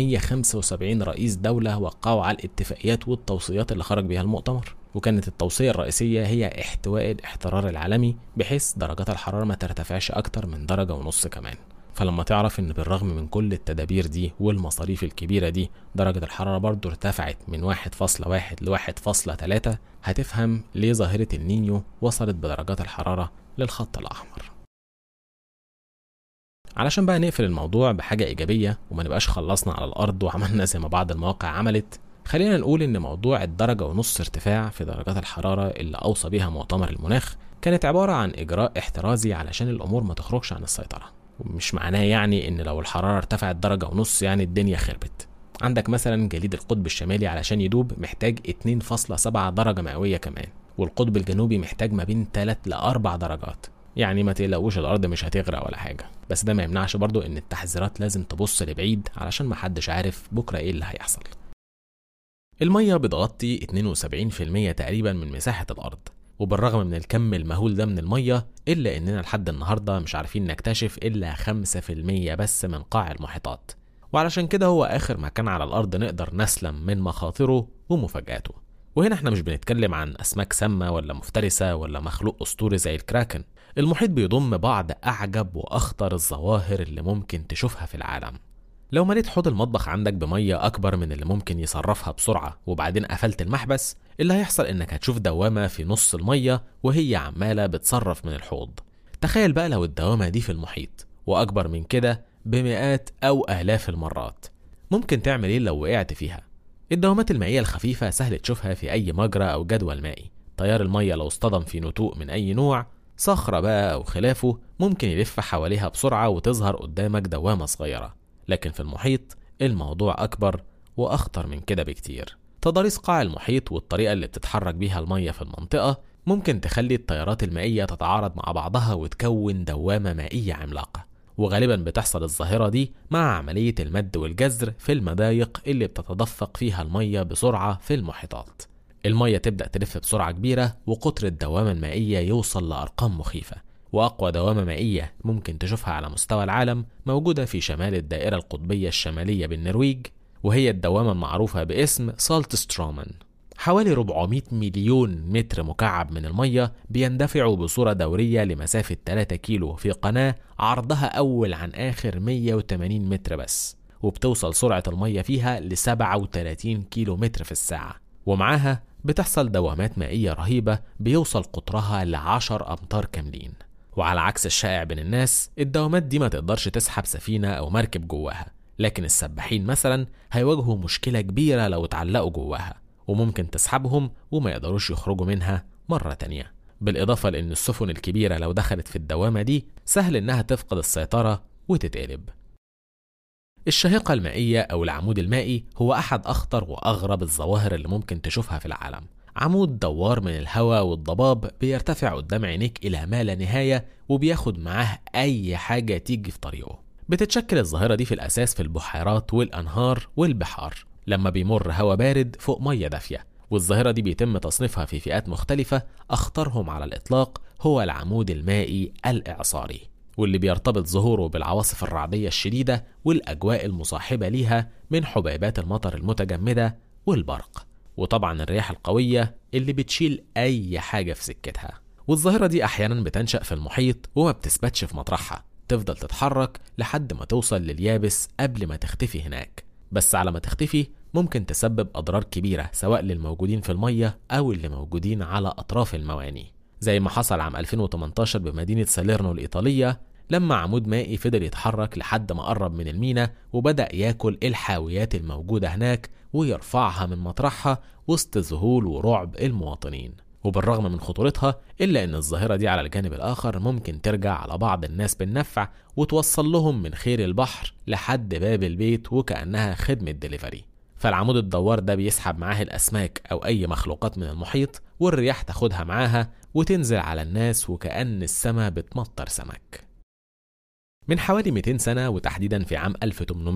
و175 رئيس دولة وقعوا على الاتفاقيات والتوصيات اللي خرج بها المؤتمر وكانت التوصية الرئيسية هي احتواء الاحترار العالمي بحيث درجات الحرارة ما ترتفعش أكتر من درجة ونص كمان فلما تعرف ان بالرغم من كل التدابير دي والمصاريف الكبيرة دي درجة الحرارة برضو ارتفعت من 1.1 ل 1.3 هتفهم ليه ظاهرة النينيو وصلت بدرجات الحرارة للخط الأحمر علشان بقى نقفل الموضوع بحاجة إيجابية وما نبقاش خلصنا على الأرض وعملنا زي ما بعض المواقع عملت خلينا نقول إن موضوع الدرجة ونص ارتفاع في درجات الحرارة اللي أوصى بيها مؤتمر المناخ كانت عبارة عن إجراء احترازي علشان الأمور ما تخرجش عن السيطرة ومش معناه يعني إن لو الحرارة ارتفعت درجة ونص يعني الدنيا خربت عندك مثلا جليد القطب الشمالي علشان يدوب محتاج 2.7 درجة مئوية كمان والقطب الجنوبي محتاج ما بين 3 ل 4 درجات يعني ما تقلقوش الارض مش هتغرق ولا حاجه بس ده ما يمنعش برضو ان التحذيرات لازم تبص لبعيد علشان ما حدش عارف بكره ايه اللي هيحصل المية بتغطي 72% تقريبا من مساحة الأرض وبالرغم من الكم المهول ده من المية إلا إننا لحد النهاردة مش عارفين نكتشف إلا 5% بس من قاع المحيطات وعلشان كده هو آخر مكان على الأرض نقدر نسلم من مخاطره ومفاجآته وهنا احنا مش بنتكلم عن أسماك سامة ولا مفترسة ولا مخلوق أسطوري زي الكراكن المحيط بيضم بعض أعجب وأخطر الظواهر اللي ممكن تشوفها في العالم لو مليت حوض المطبخ عندك بمية أكبر من اللي ممكن يصرفها بسرعة وبعدين قفلت المحبس اللي هيحصل إنك هتشوف دوامة في نص المية وهي عمالة بتصرف من الحوض تخيل بقى لو الدوامة دي في المحيط وأكبر من كده بمئات أو آلاف المرات ممكن تعمل إيه لو وقعت فيها الدوامات المائية الخفيفة سهل تشوفها في أي مجرى أو جدول مائي تيار المية لو اصطدم في نتوء من أي نوع صخرة بقى أو خلافه ممكن يلف حواليها بسرعة وتظهر قدامك دوامة صغيرة لكن في المحيط الموضوع أكبر وأخطر من كده بكتير تضاريس قاع المحيط والطريقة اللي بتتحرك بيها المية في المنطقة ممكن تخلي التيارات المائية تتعارض مع بعضها وتكون دوامة مائية عملاقة وغالبا بتحصل الظاهرة دي مع عملية المد والجزر في المضايق اللي بتتدفق فيها المية بسرعة في المحيطات المية تبدأ تلف بسرعة كبيرة وقطر الدوامة المائية يوصل لأرقام مخيفة وأقوى دوامة مائية ممكن تشوفها على مستوى العالم موجودة في شمال الدائرة القطبية الشمالية بالنرويج وهي الدوامة المعروفة باسم سالت سترومان حوالي 400 مليون متر مكعب من المية بيندفعوا بصورة دورية لمسافة 3 كيلو في قناة عرضها أول عن آخر 180 متر بس وبتوصل سرعة المية فيها ل 37 كيلو متر في الساعة ومعاها بتحصل دوامات مائية رهيبة بيوصل قطرها ل 10 أمتار كاملين وعلى عكس الشائع بين الناس الدوامات دي ما تقدرش تسحب سفينة أو مركب جواها لكن السباحين مثلا هيواجهوا مشكلة كبيرة لو اتعلقوا جواها وممكن تسحبهم وما يقدروش يخرجوا منها مرة تانية بالإضافة لأن السفن الكبيرة لو دخلت في الدوامة دي سهل إنها تفقد السيطرة وتتقلب الشهيقة المائية أو العمود المائي هو أحد أخطر وأغرب الظواهر اللي ممكن تشوفها في العالم عمود دوار من الهواء والضباب بيرتفع قدام عينيك إلى ما لا نهاية وبياخد معاه أي حاجة تيجي في طريقه بتتشكل الظاهرة دي في الأساس في البحيرات والأنهار والبحار لما بيمر هواء بارد فوق مية دافية والظاهرة دي بيتم تصنيفها في فئات مختلفة أخطرهم على الإطلاق هو العمود المائي الإعصاري واللي بيرتبط ظهوره بالعواصف الرعدية الشديدة والأجواء المصاحبة ليها من حبيبات المطر المتجمدة والبرق وطبعا الرياح القوية اللي بتشيل أي حاجة في سكتها والظاهرة دي أحيانا بتنشأ في المحيط وما بتثبتش في مطرحها تفضل تتحرك لحد ما توصل لليابس قبل ما تختفي هناك بس على ما تختفي ممكن تسبب أضرار كبيرة سواء للموجودين في المية أو اللي موجودين على أطراف المواني زي ما حصل عام 2018 بمدينة ساليرنو الإيطالية لما عمود مائي فضل يتحرك لحد ما قرب من المينا وبدأ ياكل الحاويات الموجودة هناك ويرفعها من مطرحها وسط ذهول ورعب المواطنين وبالرغم من خطورتها إلا أن الظاهرة دي على الجانب الآخر ممكن ترجع على بعض الناس بالنفع وتوصل لهم من خير البحر لحد باب البيت وكأنها خدمة دليفري فالعمود الدوار ده بيسحب معاه الأسماك أو أي مخلوقات من المحيط والرياح تاخدها معاها وتنزل على الناس وكأن السما بتمطر سمك من حوالي 200 سنة وتحديدا في عام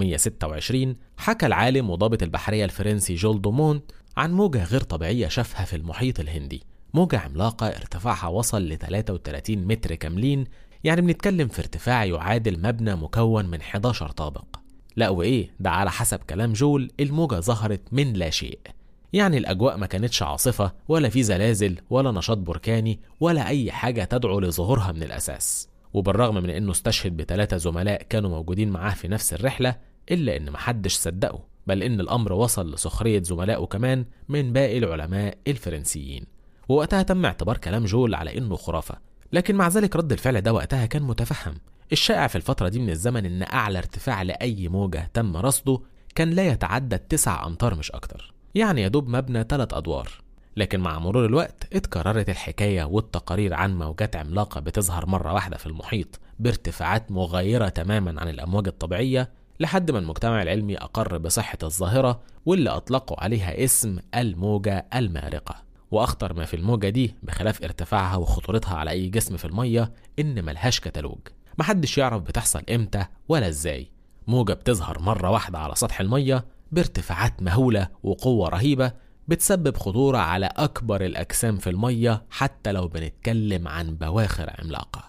1826 حكى العالم وضابط البحرية الفرنسي جول دومون عن موجة غير طبيعية شافها في المحيط الهندي موجة عملاقة ارتفاعها وصل ل 33 متر كاملين يعني بنتكلم في ارتفاع يعادل مبنى مكون من 11 طابق لا وإيه ده على حسب كلام جول الموجة ظهرت من لا شيء يعني الأجواء ما كانتش عاصفة ولا في زلازل ولا نشاط بركاني ولا أي حاجة تدعو لظهورها من الأساس وبالرغم من انه استشهد بثلاثة زملاء كانوا موجودين معاه في نفس الرحلة إلا إن محدش صدقه بل إن الأمر وصل لسخرية زملائه كمان من باقي العلماء الفرنسيين ووقتها تم اعتبار كلام جول على إنه خرافة لكن مع ذلك رد الفعل ده وقتها كان متفهم الشائع في الفترة دي من الزمن إن أعلى ارتفاع لأي موجة تم رصده كان لا يتعدى تسع أمتار مش أكتر يعني يدوب مبنى ثلاث أدوار لكن مع مرور الوقت اتكررت الحكاية والتقارير عن موجات عملاقة بتظهر مرة واحدة في المحيط بارتفاعات مغايرة تماما عن الأمواج الطبيعية لحد ما المجتمع العلمي أقر بصحة الظاهرة واللي أطلقوا عليها اسم الموجة المارقة وأخطر ما في الموجة دي بخلاف ارتفاعها وخطورتها على أي جسم في المية إن ملهاش كتالوج محدش يعرف بتحصل إمتى ولا إزاي موجة بتظهر مرة واحدة على سطح المية بارتفاعات مهولة وقوة رهيبة بتسبب خطورة على أكبر الأجسام في المية حتى لو بنتكلم عن بواخر عملاقة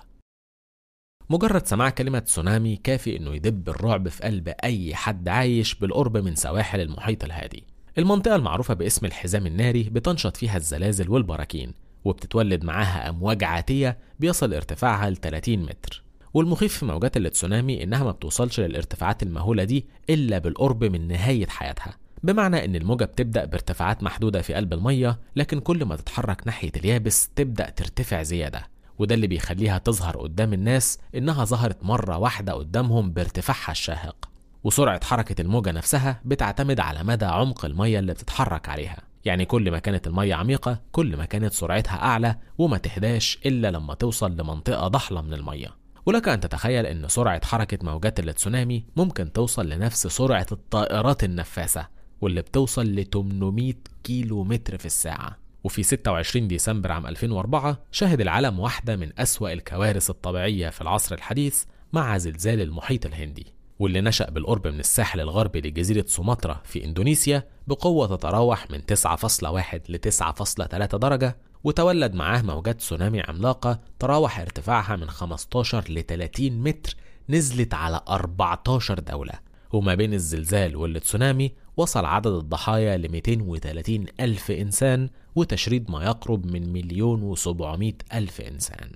مجرد سماع كلمة تسونامي كافي إنه يدب الرعب في قلب أي حد عايش بالقرب من سواحل المحيط الهادي المنطقة المعروفة باسم الحزام الناري بتنشط فيها الزلازل والبراكين وبتتولد معاها أمواج عاتية بيصل ارتفاعها ل 30 متر والمخيف في موجات التسونامي إنها ما بتوصلش للارتفاعات المهولة دي إلا بالقرب من نهاية حياتها بمعنى إن الموجة بتبدأ بارتفاعات محدودة في قلب المية لكن كل ما تتحرك ناحية اليابس تبدأ ترتفع زيادة وده اللي بيخليها تظهر قدام الناس إنها ظهرت مرة واحدة قدامهم بارتفاعها الشاهق وسرعة حركة الموجة نفسها بتعتمد على مدى عمق المية اللي بتتحرك عليها يعني كل ما كانت المية عميقة كل ما كانت سرعتها أعلى وما تهداش إلا لما توصل لمنطقة ضحلة من المية ولك أن تتخيل أن سرعة حركة موجات التسونامي ممكن توصل لنفس سرعة الطائرات النفاثة واللي بتوصل ل 800 كيلو متر في الساعة وفي 26 ديسمبر عام 2004 شهد العالم واحدة من أسوأ الكوارث الطبيعية في العصر الحديث مع زلزال المحيط الهندي واللي نشأ بالقرب من الساحل الغربي لجزيرة سومطرة في إندونيسيا بقوة تتراوح من 9.1 ل 9.3 درجة وتولد معاه موجات تسونامي عملاقة تراوح ارتفاعها من 15 ل 30 متر نزلت على 14 دولة وما بين الزلزال والتسونامي وصل عدد الضحايا ل 230 ألف إنسان وتشريد ما يقرب من مليون و700 ألف إنسان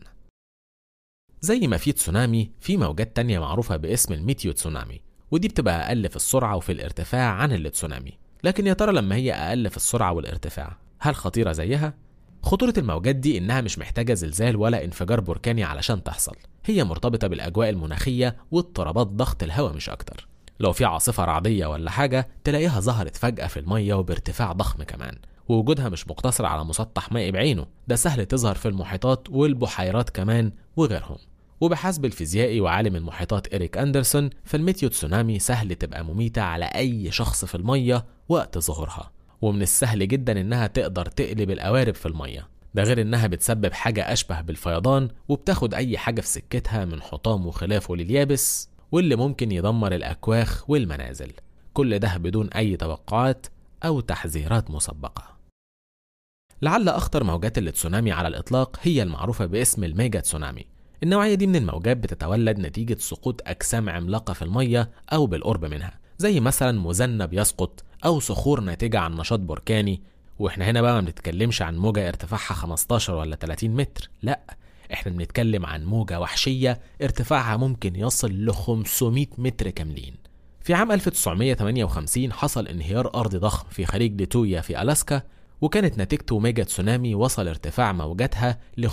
زي ما في تسونامي في موجات تانية معروفة باسم الميتيو تسونامي ودي بتبقى أقل في السرعة وفي الارتفاع عن التسونامي لكن يا ترى لما هي أقل في السرعة والارتفاع هل خطيرة زيها؟ خطورة الموجات دي إنها مش محتاجة زلزال ولا انفجار بركاني علشان تحصل هي مرتبطة بالأجواء المناخية واضطرابات ضغط الهواء مش أكتر لو في عاصفة رعدية ولا حاجة تلاقيها ظهرت فجأة في المية وبارتفاع ضخم كمان ووجودها مش مقتصر على مسطح مائي بعينه ده سهل تظهر في المحيطات والبحيرات كمان وغيرهم وبحسب الفيزيائي وعالم المحيطات إريك أندرسون فالميتيو تسونامي سهل تبقى مميتة على أي شخص في المية وقت ظهورها ومن السهل جدا إنها تقدر تقلب القوارب في المية ده غير إنها بتسبب حاجة أشبه بالفيضان وبتاخد أي حاجة في سكتها من حطام وخلافه لليابس واللي ممكن يدمر الأكواخ والمنازل كل ده بدون أي توقعات أو تحذيرات مسبقة لعل أخطر موجات التسونامي على الإطلاق هي المعروفة باسم الميجا تسونامي النوعية دي من الموجات بتتولد نتيجة سقوط أجسام عملاقة في المية أو بالقرب منها زي مثلا مذنب يسقط أو صخور ناتجة عن نشاط بركاني واحنا هنا بقى ما بنتكلمش عن موجة ارتفاعها 15 ولا 30 متر لا احنا بنتكلم عن موجة وحشية ارتفاعها ممكن يصل ل 500 متر كاملين في عام 1958 حصل انهيار أرضي ضخم في خليج ليتويا في ألاسكا وكانت نتيجته ميجا تسونامي وصل ارتفاع موجاتها ل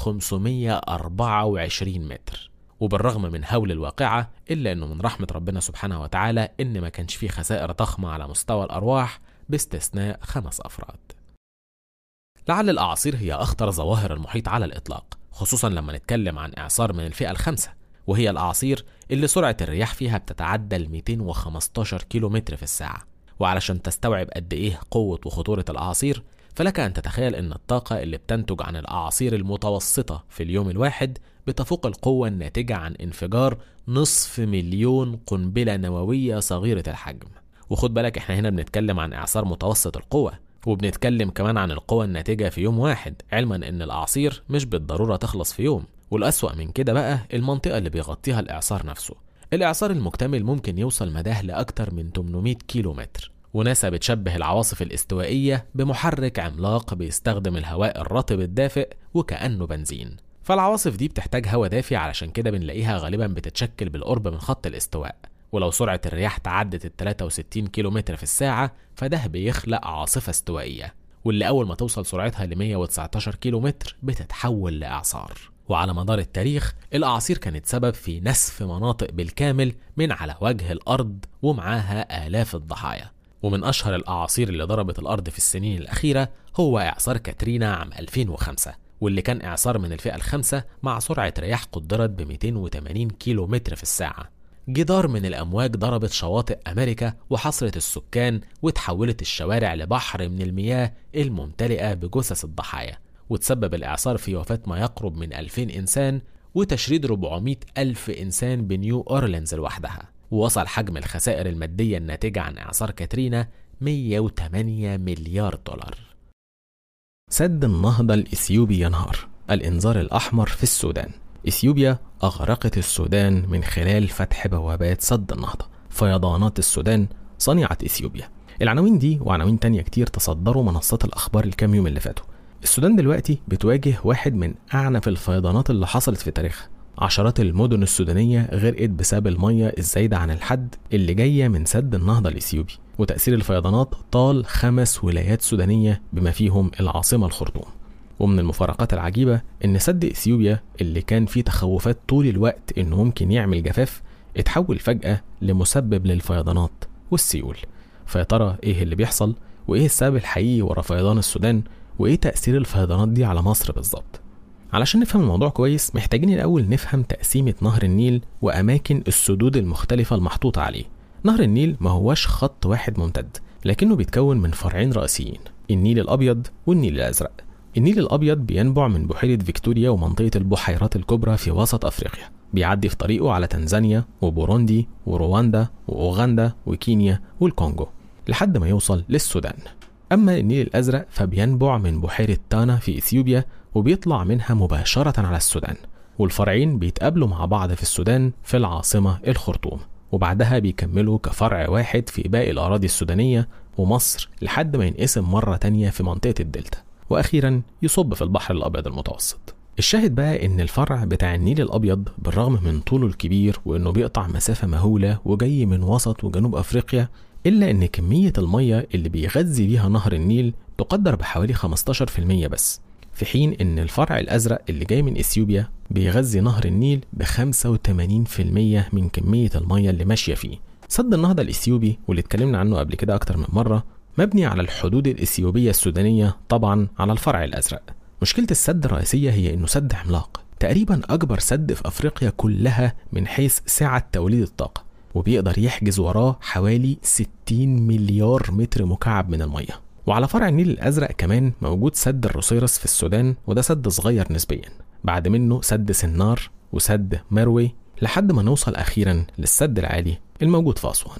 524 متر وبالرغم من هول الواقعة إلا أنه من رحمة ربنا سبحانه وتعالى إن ما كانش فيه خسائر ضخمة على مستوى الأرواح باستثناء خمس أفراد لعل الأعاصير هي أخطر ظواهر المحيط على الإطلاق خصوصا لما نتكلم عن إعصار من الفئة الخامسة وهي الأعاصير اللي سرعة الرياح فيها بتتعدى ال 215 كيلو متر في الساعة وعلشان تستوعب قد إيه قوة وخطورة الأعاصير فلك أن تتخيل أن الطاقة اللي بتنتج عن الأعاصير المتوسطة في اليوم الواحد بتفوق القوة الناتجة عن انفجار نصف مليون قنبلة نووية صغيرة الحجم وخد بالك احنا هنا بنتكلم عن إعصار متوسط القوة وبنتكلم كمان عن القوة الناتجة في يوم واحد علما ان الأعاصير مش بالضرورة تخلص في يوم والأسوأ من كده بقى المنطقة اللي بيغطيها الإعصار نفسه الإعصار المكتمل ممكن يوصل مداه لأكتر من 800 كيلو متر وناسا بتشبه العواصف الاستوائية بمحرك عملاق بيستخدم الهواء الرطب الدافئ وكأنه بنزين فالعواصف دي بتحتاج هواء دافي علشان كده بنلاقيها غالبا بتتشكل بالقرب من خط الاستواء ولو سرعة الرياح تعدت ال 63 كيلو متر في الساعة فده بيخلق عاصفة استوائية واللي أول ما توصل سرعتها ل 119 كيلو متر بتتحول لإعصار وعلى مدار التاريخ الأعاصير كانت سبب في نسف مناطق بالكامل من على وجه الأرض ومعاها آلاف الضحايا ومن أشهر الأعاصير اللي ضربت الأرض في السنين الأخيرة هو إعصار كاترينا عام 2005 واللي كان إعصار من الفئة الخامسة مع سرعة رياح قدرت ب 280 كيلو متر في الساعة جدار من الأمواج ضربت شواطئ أمريكا وحصرت السكان وتحولت الشوارع لبحر من المياه الممتلئة بجثث الضحايا وتسبب الإعصار في وفاة ما يقرب من 2000 إنسان وتشريد 400 ألف إنسان بنيو أورلينز لوحدها ووصل حجم الخسائر المادية الناتجة عن إعصار كاترينا 108 مليار دولار سد النهضة الإثيوبي ينهار الإنذار الأحمر في السودان إثيوبيا أغرقت السودان من خلال فتح بوابات سد النهضة فيضانات السودان صنعت إثيوبيا العناوين دي وعناوين تانية كتير تصدروا منصات الأخبار الكام يوم اللي فاتوا السودان دلوقتي بتواجه واحد من أعنف الفيضانات اللي حصلت في تاريخها عشرات المدن السودانية غرقت بسبب المية الزايدة عن الحد اللي جاية من سد النهضة الإثيوبي وتأثير الفيضانات طال خمس ولايات سودانية بما فيهم العاصمة الخرطوم ومن المفارقات العجيبة إن سد إثيوبيا اللي كان فيه تخوفات طول الوقت إنه ممكن يعمل جفاف اتحول فجأة لمسبب للفيضانات والسيول فيا ترى إيه اللي بيحصل وإيه السبب الحقيقي ورا فيضان السودان وإيه تأثير الفيضانات دي على مصر بالظبط علشان نفهم الموضوع كويس محتاجين الأول نفهم تقسيمة نهر النيل وأماكن السدود المختلفة المحطوطة عليه نهر النيل ما هوش خط واحد ممتد لكنه بيتكون من فرعين رئيسيين النيل الأبيض والنيل الأزرق النيل الأبيض بينبع من بحيرة فيكتوريا ومنطقة البحيرات الكبرى في وسط أفريقيا بيعدي في طريقه على تنزانيا وبوروندي ورواندا وأوغندا وكينيا والكونغو لحد ما يوصل للسودان أما النيل الأزرق فبينبع من بحيرة تانا في إثيوبيا وبيطلع منها مباشرة على السودان والفرعين بيتقابلوا مع بعض في السودان في العاصمة الخرطوم وبعدها بيكملوا كفرع واحد في باقي الأراضي السودانية ومصر لحد ما ينقسم مرة تانية في منطقة الدلتا وأخيرا يصب في البحر الأبيض المتوسط الشاهد بقى إن الفرع بتاع النيل الأبيض بالرغم من طوله الكبير وإنه بيقطع مسافة مهولة وجاي من وسط وجنوب أفريقيا إلا إن كمية المية اللي بيغذي بيها نهر النيل تقدر بحوالي 15% بس في حين إن الفرع الأزرق اللي جاي من إثيوبيا بيغذي نهر النيل ب 85% من كمية المية اللي ماشية فيه سد النهضة الإثيوبي واللي اتكلمنا عنه قبل كده أكتر من مرة مبني على الحدود الإثيوبية السودانية طبعا على الفرع الأزرق مشكلة السد الرئيسية هي إنه سد عملاق تقريبا أكبر سد في أفريقيا كلها من حيث سعة توليد الطاقة وبيقدر يحجز وراه حوالي 60 مليار متر مكعب من المية وعلى فرع النيل الأزرق كمان موجود سد الروسيرس في السودان وده سد صغير نسبيا بعد منه سد سنار وسد مروي لحد ما نوصل أخيرا للسد العالي الموجود في أسوان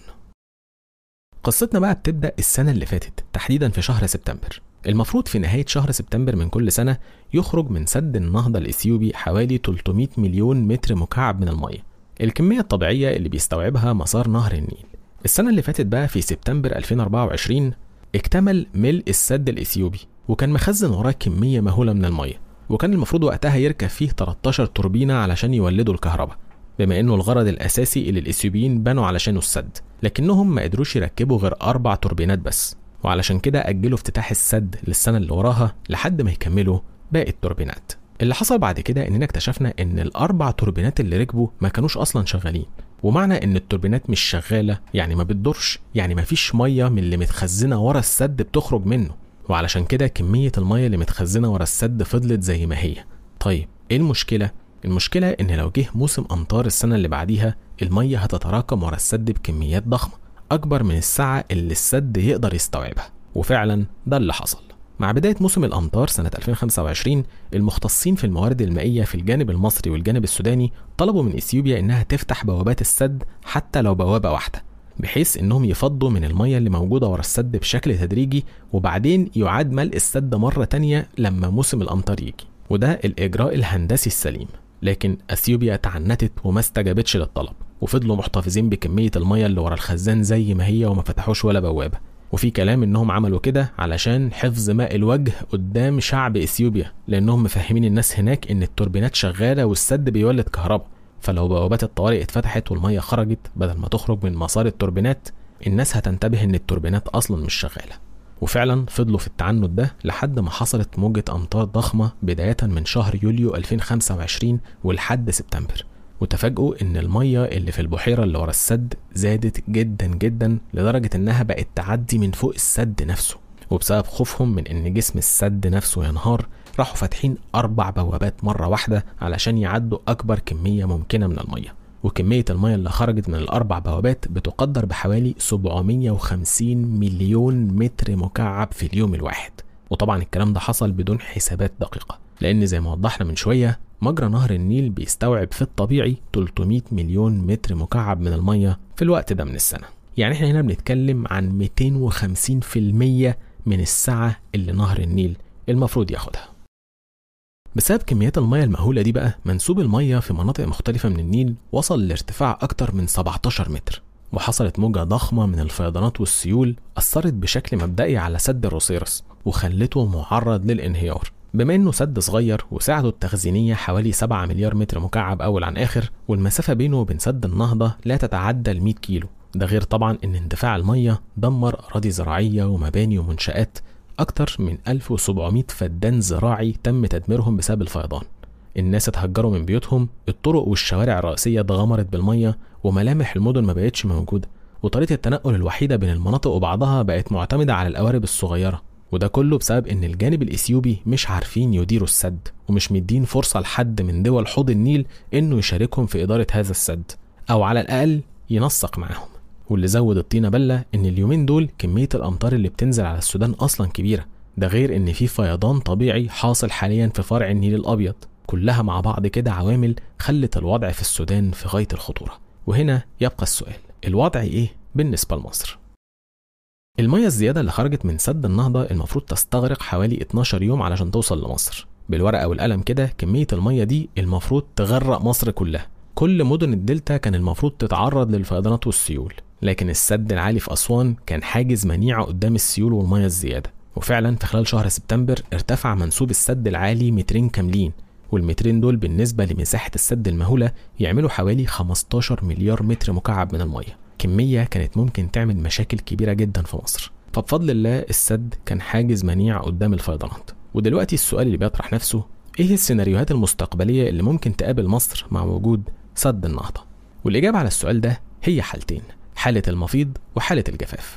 قصتنا بقى بتبدأ السنة اللي فاتت تحديدا في شهر سبتمبر المفروض في نهاية شهر سبتمبر من كل سنة يخرج من سد النهضة الإثيوبي حوالي 300 مليون متر مكعب من المية الكمية الطبيعية اللي بيستوعبها مسار نهر النيل السنة اللي فاتت بقى في سبتمبر 2024 اكتمل ملء السد الإثيوبي وكان مخزن وراه كمية مهولة من المية وكان المفروض وقتها يركب فيه 13 توربينة علشان يولدوا الكهرباء بما انه الغرض الاساسي اللي الاثيوبيين بنوا علشانه السد لكنهم ما قدروش يركبوا غير اربع توربينات بس وعلشان كده اجلوا افتتاح السد للسنه اللي وراها لحد ما يكملوا باقي التوربينات اللي حصل بعد كده اننا اكتشفنا ان الاربع توربينات اللي ركبوا ما كانوش اصلا شغالين ومعنى ان التوربينات مش شغاله يعني ما بتدورش يعني ما فيش ميه من اللي متخزنه ورا السد بتخرج منه وعلشان كده كميه الميه اللي متخزنه ورا السد فضلت زي ما هي طيب ايه المشكله المشكلة إن لو جه موسم أمطار السنة اللي بعديها المية هتتراكم ورا السد بكميات ضخمة أكبر من السعة اللي السد يقدر يستوعبها وفعلا ده اللي حصل مع بداية موسم الأمطار سنة 2025 المختصين في الموارد المائية في الجانب المصري والجانب السوداني طلبوا من إثيوبيا إنها تفتح بوابات السد حتى لو بوابة واحدة بحيث إنهم يفضوا من المية اللي موجودة ورا السد بشكل تدريجي وبعدين يعاد ملء السد مرة تانية لما موسم الأمطار يجي وده الإجراء الهندسي السليم لكن اثيوبيا تعنتت وما استجابتش للطلب وفضلوا محتفظين بكميه الميه اللي ورا الخزان زي ما هي وما فتحوش ولا بوابه وفي كلام انهم عملوا كده علشان حفظ ماء الوجه قدام شعب اثيوبيا لانهم مفهمين الناس هناك ان التوربينات شغاله والسد بيولد كهرباء فلو بوابات الطوارئ اتفتحت والميه خرجت بدل ما تخرج من مسار التوربينات الناس هتنتبه ان التوربينات اصلا مش شغاله وفعلا فضلوا في التعنت ده لحد ما حصلت موجة أمطار ضخمة بداية من شهر يوليو 2025 ولحد سبتمبر وتفاجئوا إن المية اللي في البحيرة اللي ورا السد زادت جدا جدا لدرجة إنها بقت تعدي من فوق السد نفسه وبسبب خوفهم من إن جسم السد نفسه ينهار راحوا فاتحين أربع بوابات مرة واحدة علشان يعدوا أكبر كمية ممكنة من المية وكمية المية اللي خرجت من الأربع بوابات بتقدر بحوالي 750 مليون متر مكعب في اليوم الواحد وطبعا الكلام ده حصل بدون حسابات دقيقة لأن زي ما وضحنا من شوية مجرى نهر النيل بيستوعب في الطبيعي 300 مليون متر مكعب من المية في الوقت ده من السنة يعني احنا هنا بنتكلم عن 250% من السعة اللي نهر النيل المفروض ياخدها بسبب كميات المية المهولة دي بقى منسوب المية في مناطق مختلفة من النيل وصل لارتفاع أكتر من 17 متر وحصلت موجة ضخمة من الفيضانات والسيول أثرت بشكل مبدئي على سد الروسيرس وخلته معرض للانهيار بما انه سد صغير وسعته التخزينية حوالي 7 مليار متر مكعب أول عن آخر والمسافة بينه وبين سد النهضة لا تتعدى ال 100 كيلو ده غير طبعا ان اندفاع المية دمر أراضي زراعية ومباني ومنشآت أكتر من 1700 فدان زراعي تم تدميرهم بسبب الفيضان الناس اتهجروا من بيوتهم الطرق والشوارع الرئيسية اتغمرت بالمية وملامح المدن ما بقتش موجودة وطريقة التنقل الوحيدة بين المناطق وبعضها بقت معتمدة على القوارب الصغيرة وده كله بسبب ان الجانب الاثيوبي مش عارفين يديروا السد ومش مدين فرصة لحد من دول حوض النيل انه يشاركهم في ادارة هذا السد او على الاقل ينسق معاهم واللي زود الطينة بلة ان اليومين دول كمية الامطار اللي بتنزل على السودان اصلا كبيرة ده غير ان في فيضان طبيعي حاصل حاليا في فرع النيل الابيض كلها مع بعض كده عوامل خلت الوضع في السودان في غاية الخطورة وهنا يبقى السؤال الوضع ايه بالنسبة لمصر المية الزيادة اللي خرجت من سد النهضة المفروض تستغرق حوالي 12 يوم علشان توصل لمصر بالورقة والقلم كده كمية المية دي المفروض تغرق مصر كلها كل مدن الدلتا كان المفروض تتعرض للفيضانات والسيول لكن السد العالي في أسوان كان حاجز منيعة قدام السيول والمية الزيادة وفعلا في خلال شهر سبتمبر ارتفع منسوب السد العالي مترين كاملين والمترين دول بالنسبة لمساحة السد المهولة يعملوا حوالي 15 مليار متر مكعب من المية كمية كانت ممكن تعمل مشاكل كبيرة جدا في مصر فبفضل الله السد كان حاجز منيع قدام الفيضانات ودلوقتي السؤال اللي بيطرح نفسه ايه السيناريوهات المستقبلية اللي ممكن تقابل مصر مع وجود سد النهضة والإجابة على السؤال ده هي حالتين حالة المفيض وحالة الجفاف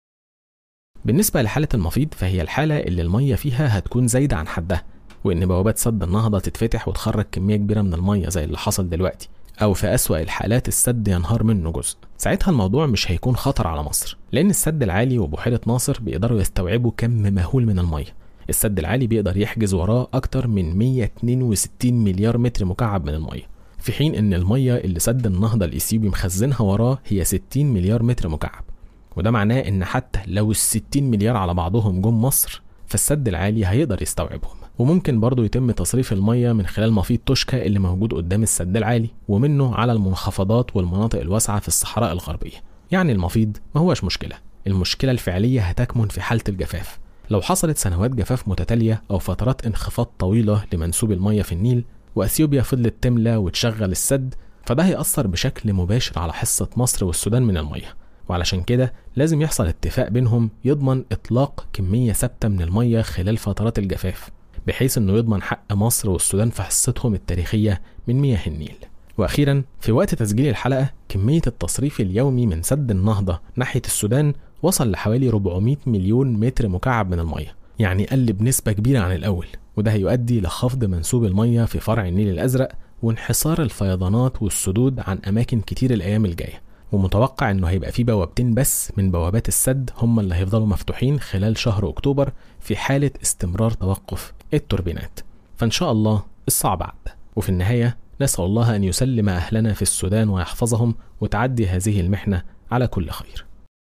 بالنسبة لحالة المفيض فهي الحالة اللي المية فيها هتكون زايدة عن حدها وإن بوابات سد النهضة تتفتح وتخرج كمية كبيرة من المية زي اللي حصل دلوقتي أو في أسوأ الحالات السد ينهار منه جزء ساعتها الموضوع مش هيكون خطر على مصر لأن السد العالي وبحيرة ناصر بيقدروا يستوعبوا كم مهول من المية السد العالي بيقدر يحجز وراه أكتر من 162 مليار متر مكعب من المية في حين إن المية اللي سد النهضة الإثيوبي مخزنها وراه هي 60 مليار متر مكعب وده معناه إن حتى لو ال 60 مليار على بعضهم جم مصر فالسد العالي هيقدر يستوعبهم وممكن برضه يتم تصريف المية من خلال مفيض توشكا اللي موجود قدام السد العالي ومنه على المنخفضات والمناطق الواسعة في الصحراء الغربية يعني المفيض ما هوش مشكلة المشكلة الفعلية هتكمن في حالة الجفاف لو حصلت سنوات جفاف متتالية أو فترات انخفاض طويلة لمنسوب المية في النيل وأثيوبيا فضلت تملى وتشغل السد فده هيأثر بشكل مباشر على حصة مصر والسودان من المية وعلشان كده لازم يحصل اتفاق بينهم يضمن إطلاق كمية ثابتة من المية خلال فترات الجفاف بحيث انه يضمن حق مصر والسودان في حصتهم التاريخية من مياه النيل واخيرا في وقت تسجيل الحلقة كمية التصريف اليومي من سد النهضة ناحية السودان وصل لحوالي 400 مليون متر مكعب من المية يعني قل بنسبة كبيرة عن الأول وده هيؤدي لخفض منسوب المية في فرع النيل الأزرق وانحصار الفيضانات والسدود عن أماكن كتير الأيام الجاية ومتوقع انه هيبقى في بوابتين بس من بوابات السد هم اللي هيفضلوا مفتوحين خلال شهر اكتوبر في حالة استمرار توقف التوربينات فان شاء الله الصعب عدى وفي النهاية نسأل الله أن يسلم أهلنا في السودان ويحفظهم وتعدي هذه المحنة على كل خير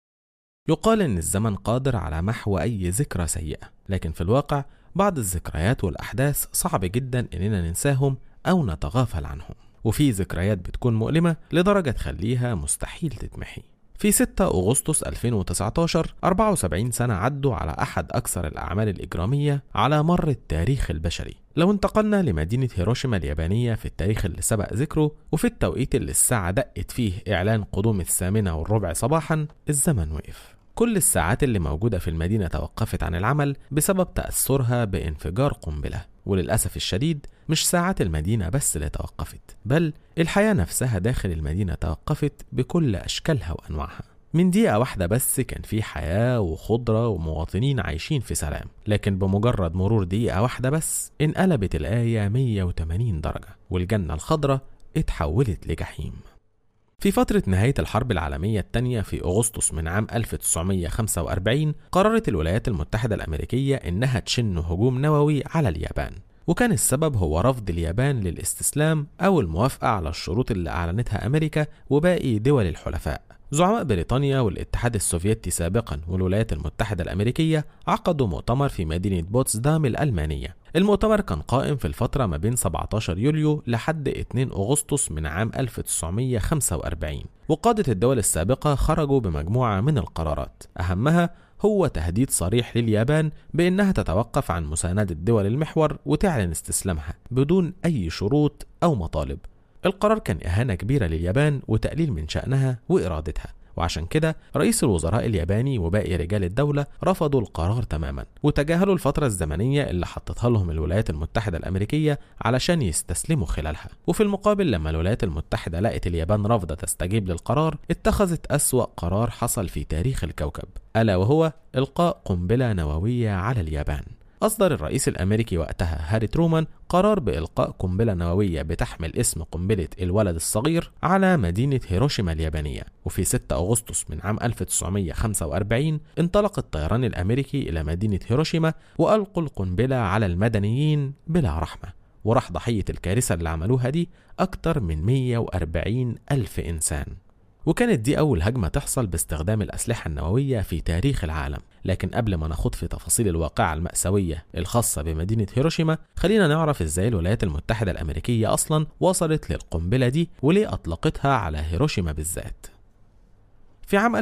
يقال أن الزمن قادر على محو أي ذكرى سيئة لكن في الواقع بعض الذكريات والأحداث صعب جدا أننا ننساهم أو نتغافل عنهم وفي ذكريات بتكون مؤلمة لدرجة تخليها مستحيل تتمحي في 6 أغسطس 2019 74 سنة عدوا على أحد أكثر الأعمال الإجرامية على مر التاريخ البشري لو انتقلنا لمدينة هيروشيما اليابانية في التاريخ اللي سبق ذكره وفي التوقيت اللي الساعة دقت فيه إعلان قدوم الثامنة والربع صباحا الزمن وقف كل الساعات اللي موجودة في المدينة توقفت عن العمل بسبب تأثرها بانفجار قنبلة وللأسف الشديد مش ساعات المدينة بس اللي توقفت بل الحياة نفسها داخل المدينة توقفت بكل أشكالها وأنواعها من دقيقة واحدة بس كان في حياة وخضرة ومواطنين عايشين في سلام لكن بمجرد مرور دقيقة واحدة بس انقلبت الآية 180 درجة والجنة الخضراء اتحولت لجحيم في فترة نهاية الحرب العالمية الثانية في أغسطس من عام 1945 قررت الولايات المتحدة الأمريكية إنها تشن هجوم نووي على اليابان وكان السبب هو رفض اليابان للاستسلام أو الموافقة على الشروط اللي أعلنتها أمريكا وباقي دول الحلفاء زعماء بريطانيا والاتحاد السوفيتي سابقا والولايات المتحدة الأمريكية عقدوا مؤتمر في مدينة بوتسدام الألمانية المؤتمر كان قائم في الفترة ما بين 17 يوليو لحد 2 أغسطس من عام 1945 وقادة الدول السابقة خرجوا بمجموعة من القرارات أهمها هو تهديد صريح لليابان بأنها تتوقف عن مساندة دول المحور وتعلن استسلامها بدون أي شروط أو مطالب القرار كان إهانة كبيرة لليابان وتقليل من شأنها وإرادتها وعشان كده رئيس الوزراء الياباني وباقي رجال الدولة رفضوا القرار تماما وتجاهلوا الفترة الزمنية اللي حطتها لهم الولايات المتحدة الأمريكية علشان يستسلموا خلالها وفي المقابل لما الولايات المتحدة لقت اليابان رافضة تستجيب للقرار اتخذت أسوأ قرار حصل في تاريخ الكوكب ألا وهو إلقاء قنبلة نووية على اليابان أصدر الرئيس الأمريكي وقتها هاري ترومان قرار بإلقاء قنبلة نووية بتحمل اسم قنبلة الولد الصغير على مدينة هيروشيما اليابانية وفي 6 أغسطس من عام 1945 انطلق الطيران الأمريكي إلى مدينة هيروشيما وألقوا القنبلة على المدنيين بلا رحمة وراح ضحية الكارثة اللي عملوها دي أكتر من 140 ألف إنسان وكانت دي أول هجمة تحصل باستخدام الأسلحة النووية في تاريخ العالم لكن قبل ما نخوض في تفاصيل الواقعة المأساوية الخاصة بمدينة هيروشيما خلينا نعرف ازاي الولايات المتحدة الأمريكية أصلا وصلت للقنبلة دي وليه أطلقتها على هيروشيما بالذات في عام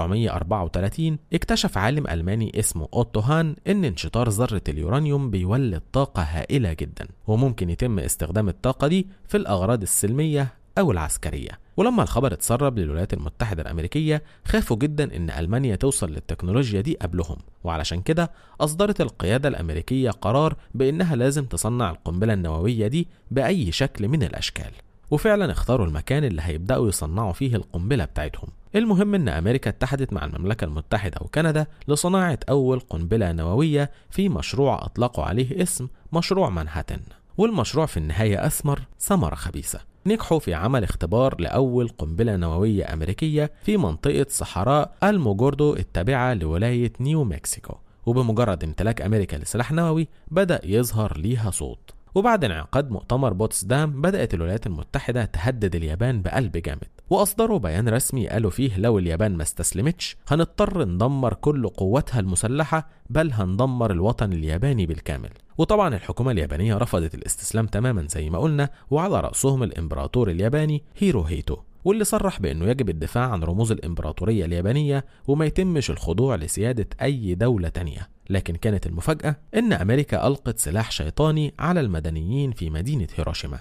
1934 اكتشف عالم ألماني اسمه أوتو هان إن انشطار ذرة اليورانيوم بيولد طاقة هائلة جدا وممكن يتم استخدام الطاقة دي في الأغراض السلمية أو العسكرية ولما الخبر اتسرب للولايات المتحدة الأمريكية خافوا جدا إن ألمانيا توصل للتكنولوجيا دي قبلهم وعلشان كده أصدرت القيادة الأمريكية قرار بإنها لازم تصنع القنبلة النووية دي بأي شكل من الأشكال وفعلا اختاروا المكان اللي هيبدأوا يصنعوا فيه القنبلة بتاعتهم المهم ان امريكا اتحدت مع المملكة المتحدة وكندا لصناعة اول قنبلة نووية في مشروع اطلقوا عليه اسم مشروع مانهاتن والمشروع في النهاية اثمر ثمرة خبيثة نجحوا في عمل اختبار لأول قنبلة نووية أمريكية في منطقة صحراء الموجوردو التابعة لولاية نيو مكسيكو وبمجرد امتلاك أمريكا لسلاح نووي بدأ يظهر ليها صوت وبعد انعقاد مؤتمر بوتسدام بدأت الولايات المتحدة تهدد اليابان بقلب جامد وأصدروا بيان رسمي قالوا فيه لو اليابان ما استسلمتش هنضطر ندمر كل قوتها المسلحة بل هندمر الوطن الياباني بالكامل وطبعا الحكومة اليابانية رفضت الاستسلام تماما زي ما قلنا وعلى رأسهم الإمبراطور الياباني هيرو هيتو واللي صرح بأنه يجب الدفاع عن رموز الإمبراطورية اليابانية وما يتمش الخضوع لسيادة أي دولة تانية لكن كانت المفاجأة إن أمريكا ألقت سلاح شيطاني على المدنيين في مدينة هيروشيما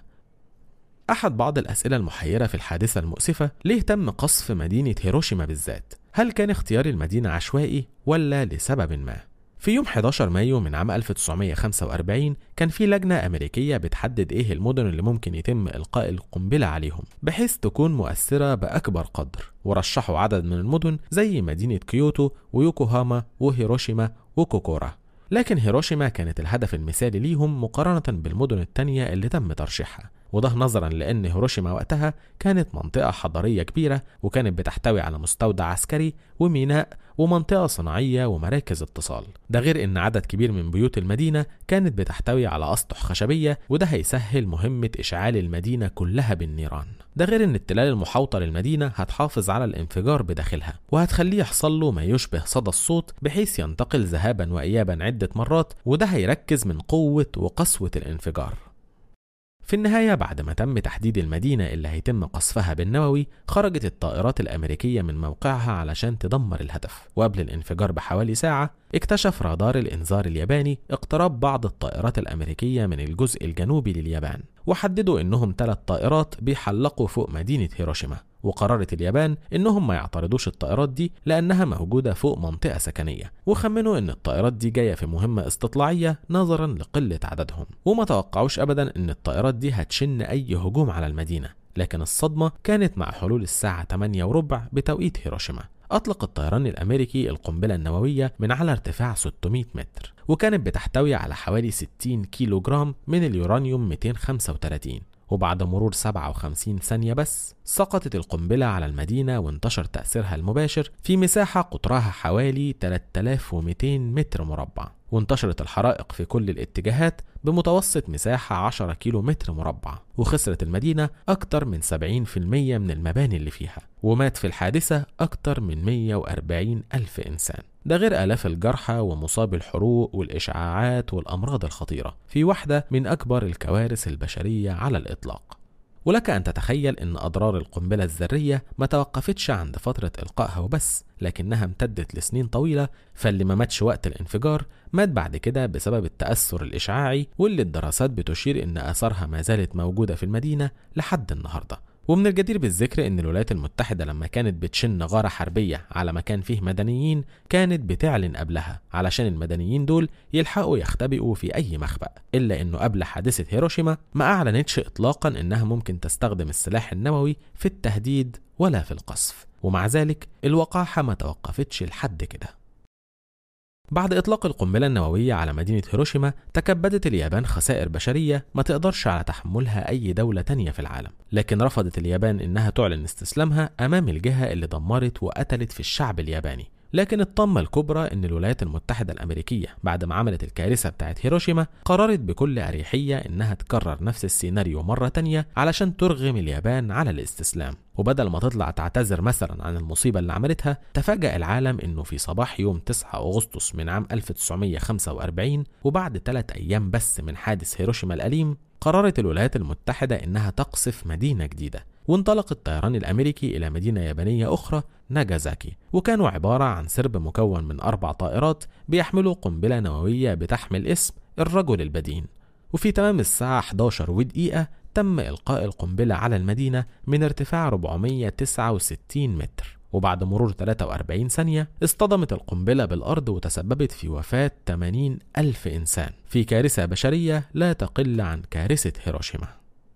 أحد بعض الأسئلة المحيرة في الحادثة المؤسفة ليه تم قصف مدينة هيروشيما بالذات؟ هل كان اختيار المدينة عشوائي ولا لسبب ما؟ في يوم 11 مايو من عام 1945 كان في لجنة أمريكية بتحدد إيه المدن اللي ممكن يتم إلقاء القنبلة عليهم بحيث تكون مؤثرة بأكبر قدر ورشحوا عدد من المدن زي مدينة كيوتو ويوكوهاما وهيروشيما وكوكورا لكن هيروشيما كانت الهدف المثالي ليهم مقارنة بالمدن التانية اللي تم ترشيحها وده نظرا لأن هيروشيما وقتها كانت منطقة حضارية كبيرة وكانت بتحتوي على مستودع عسكري وميناء ومنطقة صناعية ومراكز اتصال ده غير ان عدد كبير من بيوت المدينة كانت بتحتوي على أسطح خشبية وده هيسهل مهمة إشعال المدينة كلها بالنيران ده غير ان التلال المحاوطة للمدينة هتحافظ على الانفجار بداخلها وهتخليه يحصل له ما يشبه صدى الصوت بحيث ينتقل ذهابا وإيابا عدة مرات وده هيركز من قوة وقسوة الانفجار في النهاية بعد ما تم تحديد المدينة اللي هيتم قصفها بالنووي خرجت الطائرات الأمريكية من موقعها علشان تدمر الهدف وقبل الانفجار بحوالي ساعة اكتشف رادار الإنذار الياباني اقتراب بعض الطائرات الأمريكية من الجزء الجنوبي لليابان وحددوا إنهم ثلاث طائرات بيحلقوا فوق مدينة هيروشيما وقررت اليابان انهم ما يعترضوش الطائرات دي لانها موجوده فوق منطقه سكنيه وخمنوا ان الطائرات دي جايه في مهمه استطلاعيه نظرا لقله عددهم وما توقعوش ابدا ان الطائرات دي هتشن اي هجوم على المدينه لكن الصدمة كانت مع حلول الساعة 8 وربع بتوقيت هيروشيما أطلق الطيران الأمريكي القنبلة النووية من على ارتفاع 600 متر وكانت بتحتوي على حوالي 60 كيلو جرام من اليورانيوم 235 وبعد مرور 57 ثانية بس سقطت القنبلة على المدينة وانتشر تأثيرها المباشر في مساحة قطرها حوالي 3200 متر مربع وانتشرت الحرائق في كل الاتجاهات بمتوسط مساحة 10 كيلو متر مربع وخسرت المدينة أكتر من 70% من المباني اللي فيها ومات في الحادثة أكتر من 140 ألف إنسان ده غير آلاف الجرحى ومصاب الحروق والإشعاعات والأمراض الخطيرة في واحدة من أكبر الكوارث البشرية على الإطلاق ولك أن تتخيل أن أضرار القنبلة الذرية ما توقفتش عند فترة إلقائها وبس لكنها امتدت لسنين طويلة فاللي ما ماتش وقت الانفجار مات بعد كده بسبب التأثر الإشعاعي واللي الدراسات بتشير أن آثارها ما زالت موجودة في المدينة لحد النهاردة ومن الجدير بالذكر ان الولايات المتحدة لما كانت بتشن غارة حربية على مكان فيه مدنيين كانت بتعلن قبلها علشان المدنيين دول يلحقوا يختبئوا في اي مخبأ الا انه قبل حادثة هيروشيما ما اعلنتش اطلاقا انها ممكن تستخدم السلاح النووي في التهديد ولا في القصف ومع ذلك الوقاحة ما توقفتش لحد كده بعد إطلاق القنبلة النووية على مدينة هيروشيما تكبدت اليابان خسائر بشرية ما تقدرش على تحملها أي دولة تانية في العالم لكن رفضت اليابان إنها تعلن استسلامها أمام الجهة اللي دمرت وقتلت في الشعب الياباني لكن الطامة الكبرى إن الولايات المتحدة الأمريكية بعد ما عملت الكارثة بتاعت هيروشيما قررت بكل أريحية إنها تكرر نفس السيناريو مرة تانية علشان ترغم اليابان على الاستسلام وبدل ما تطلع تعتذر مثلا عن المصيبة اللي عملتها تفاجأ العالم إنه في صباح يوم 9 أغسطس من عام 1945 وبعد ثلاث أيام بس من حادث هيروشيما الأليم قررت الولايات المتحدة إنها تقصف مدينة جديدة وانطلق الطيران الأمريكي إلى مدينة يابانية أخرى ناجازاكي وكانوا عبارة عن سرب مكون من أربع طائرات بيحملوا قنبلة نووية بتحمل اسم الرجل البدين وفي تمام الساعة 11 ودقيقة تم إلقاء القنبلة على المدينة من ارتفاع 469 متر وبعد مرور 43 ثانية اصطدمت القنبلة بالأرض وتسببت في وفاة 80 ألف إنسان في كارثة بشرية لا تقل عن كارثة هيروشيما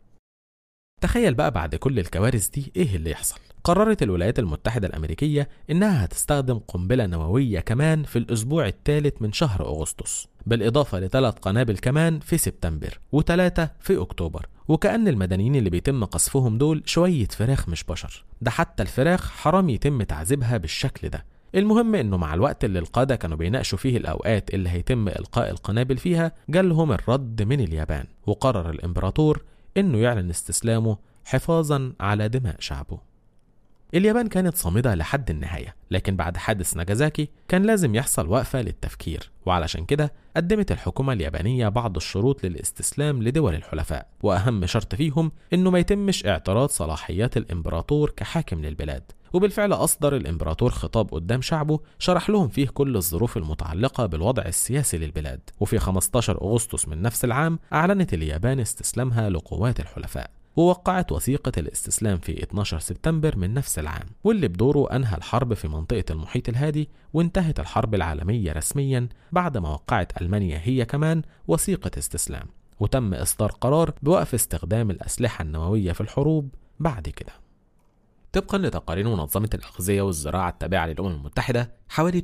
تخيل بقى بعد كل الكوارث دي ايه اللي يحصل قررت الولايات المتحدة الأمريكية إنها هتستخدم قنبلة نووية كمان في الأسبوع الثالث من شهر أغسطس بالإضافة لثلاث قنابل كمان في سبتمبر وثلاثة في أكتوبر وكأن المدنيين اللي بيتم قصفهم دول شوية فراخ مش بشر ده حتى الفراخ حرام يتم تعذيبها بالشكل ده المهم انه مع الوقت اللي القادة كانوا بيناقشوا فيه الاوقات اللي هيتم القاء القنابل فيها جالهم الرد من اليابان وقرر الامبراطور انه يعلن استسلامه حفاظا على دماء شعبه اليابان كانت صامدة لحد النهاية لكن بعد حادث ناجازاكي كان لازم يحصل وقفة للتفكير وعلشان كده قدمت الحكومة اليابانية بعض الشروط للاستسلام لدول الحلفاء وأهم شرط فيهم إنه ما يتمش اعتراض صلاحيات الإمبراطور كحاكم للبلاد وبالفعل أصدر الإمبراطور خطاب قدام شعبه شرح لهم فيه كل الظروف المتعلقة بالوضع السياسي للبلاد وفي 15 أغسطس من نفس العام أعلنت اليابان استسلامها لقوات الحلفاء ووقعت وثيقة الاستسلام في 12 سبتمبر من نفس العام واللي بدوره أنهى الحرب في منطقة المحيط الهادي وانتهت الحرب العالمية رسميا بعد ما وقعت ألمانيا هي كمان وثيقة استسلام وتم إصدار قرار بوقف استخدام الأسلحة النووية في الحروب بعد كده طبقا لتقارير منظمة الأغذية والزراعة التابعة للأمم المتحدة حوالي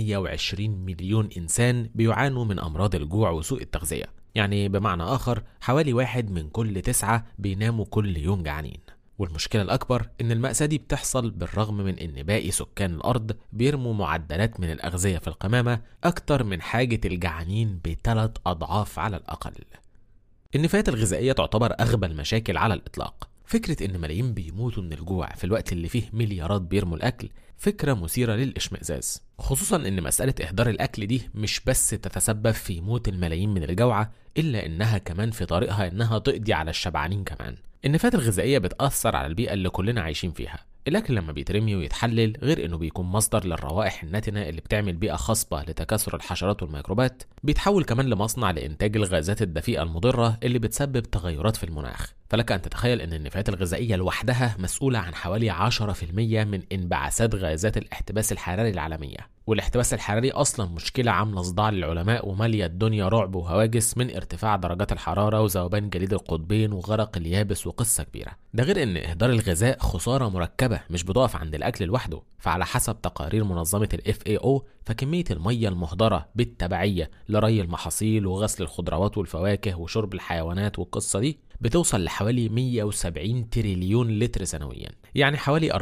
820 مليون إنسان بيعانوا من أمراض الجوع وسوء التغذية يعني بمعنى آخر حوالي واحد من كل تسعة بيناموا كل يوم جعانين والمشكلة الأكبر إن المأساة دي بتحصل بالرغم من إن باقي سكان الأرض بيرموا معدلات من الأغذية في القمامة أكتر من حاجة الجعانين بثلاث أضعاف على الأقل النفايات الغذائية تعتبر أغبى المشاكل على الإطلاق فكرة إن ملايين بيموتوا من الجوع في الوقت اللي فيه مليارات بيرموا الأكل فكرة مثيرة للإشمئزاز خصوصا إن مسألة إهدار الأكل دي مش بس تتسبب في موت الملايين من الجوعة إلا إنها كمان في طريقها إنها تقضي على الشبعانين كمان النفايات الغذائية بتأثر على البيئة اللي كلنا عايشين فيها الأكل لما بيترمي ويتحلل غير إنه بيكون مصدر للروائح الناتنة اللي بتعمل بيئة خصبة لتكاثر الحشرات والميكروبات بيتحول كمان لمصنع لإنتاج الغازات الدفيئة المضرة اللي بتسبب تغيرات في المناخ فلك أن تتخيل أن النفايات الغذائية لوحدها مسؤولة عن حوالي 10% من انبعاثات غازات الاحتباس الحراري العالمية والاحتباس الحراري أصلا مشكلة عاملة صداع للعلماء ومالية الدنيا رعب وهواجس من ارتفاع درجات الحرارة وذوبان جليد القطبين وغرق اليابس وقصة كبيرة ده غير أن إهدار الغذاء خسارة مركبة مش بتقف عند الأكل لوحده فعلى حسب تقارير منظمة ال FAO فكمية المية المهدرة بالتبعية لري المحاصيل وغسل الخضروات والفواكه وشرب الحيوانات والقصة دي بتوصل لحوالي 170 تريليون لتر سنويا يعني حوالي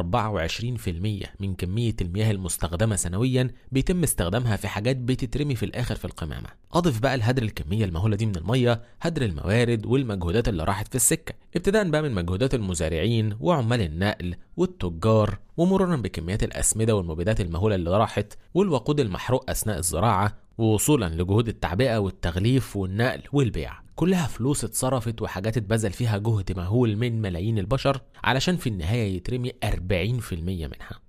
24% من كمية المياه المستخدمة سنويا بيتم استخدامها في حاجات بتترمي في الآخر في القمامة أضف بقى لهدر الكمية المهولة دي من المية هدر الموارد والمجهودات اللي راحت في السكة ابتداء بقى من مجهودات المزارعين وعمال النقل والتجار ومرورا بكميات الأسمدة والمبيدات المهولة اللي راحت والوقود المحروق أثناء الزراعة ووصولا لجهود التعبئة والتغليف والنقل والبيع كلها فلوس اتصرفت وحاجات اتبذل فيها جهد مهول من ملايين البشر علشان في النهاية يترمي 40% منها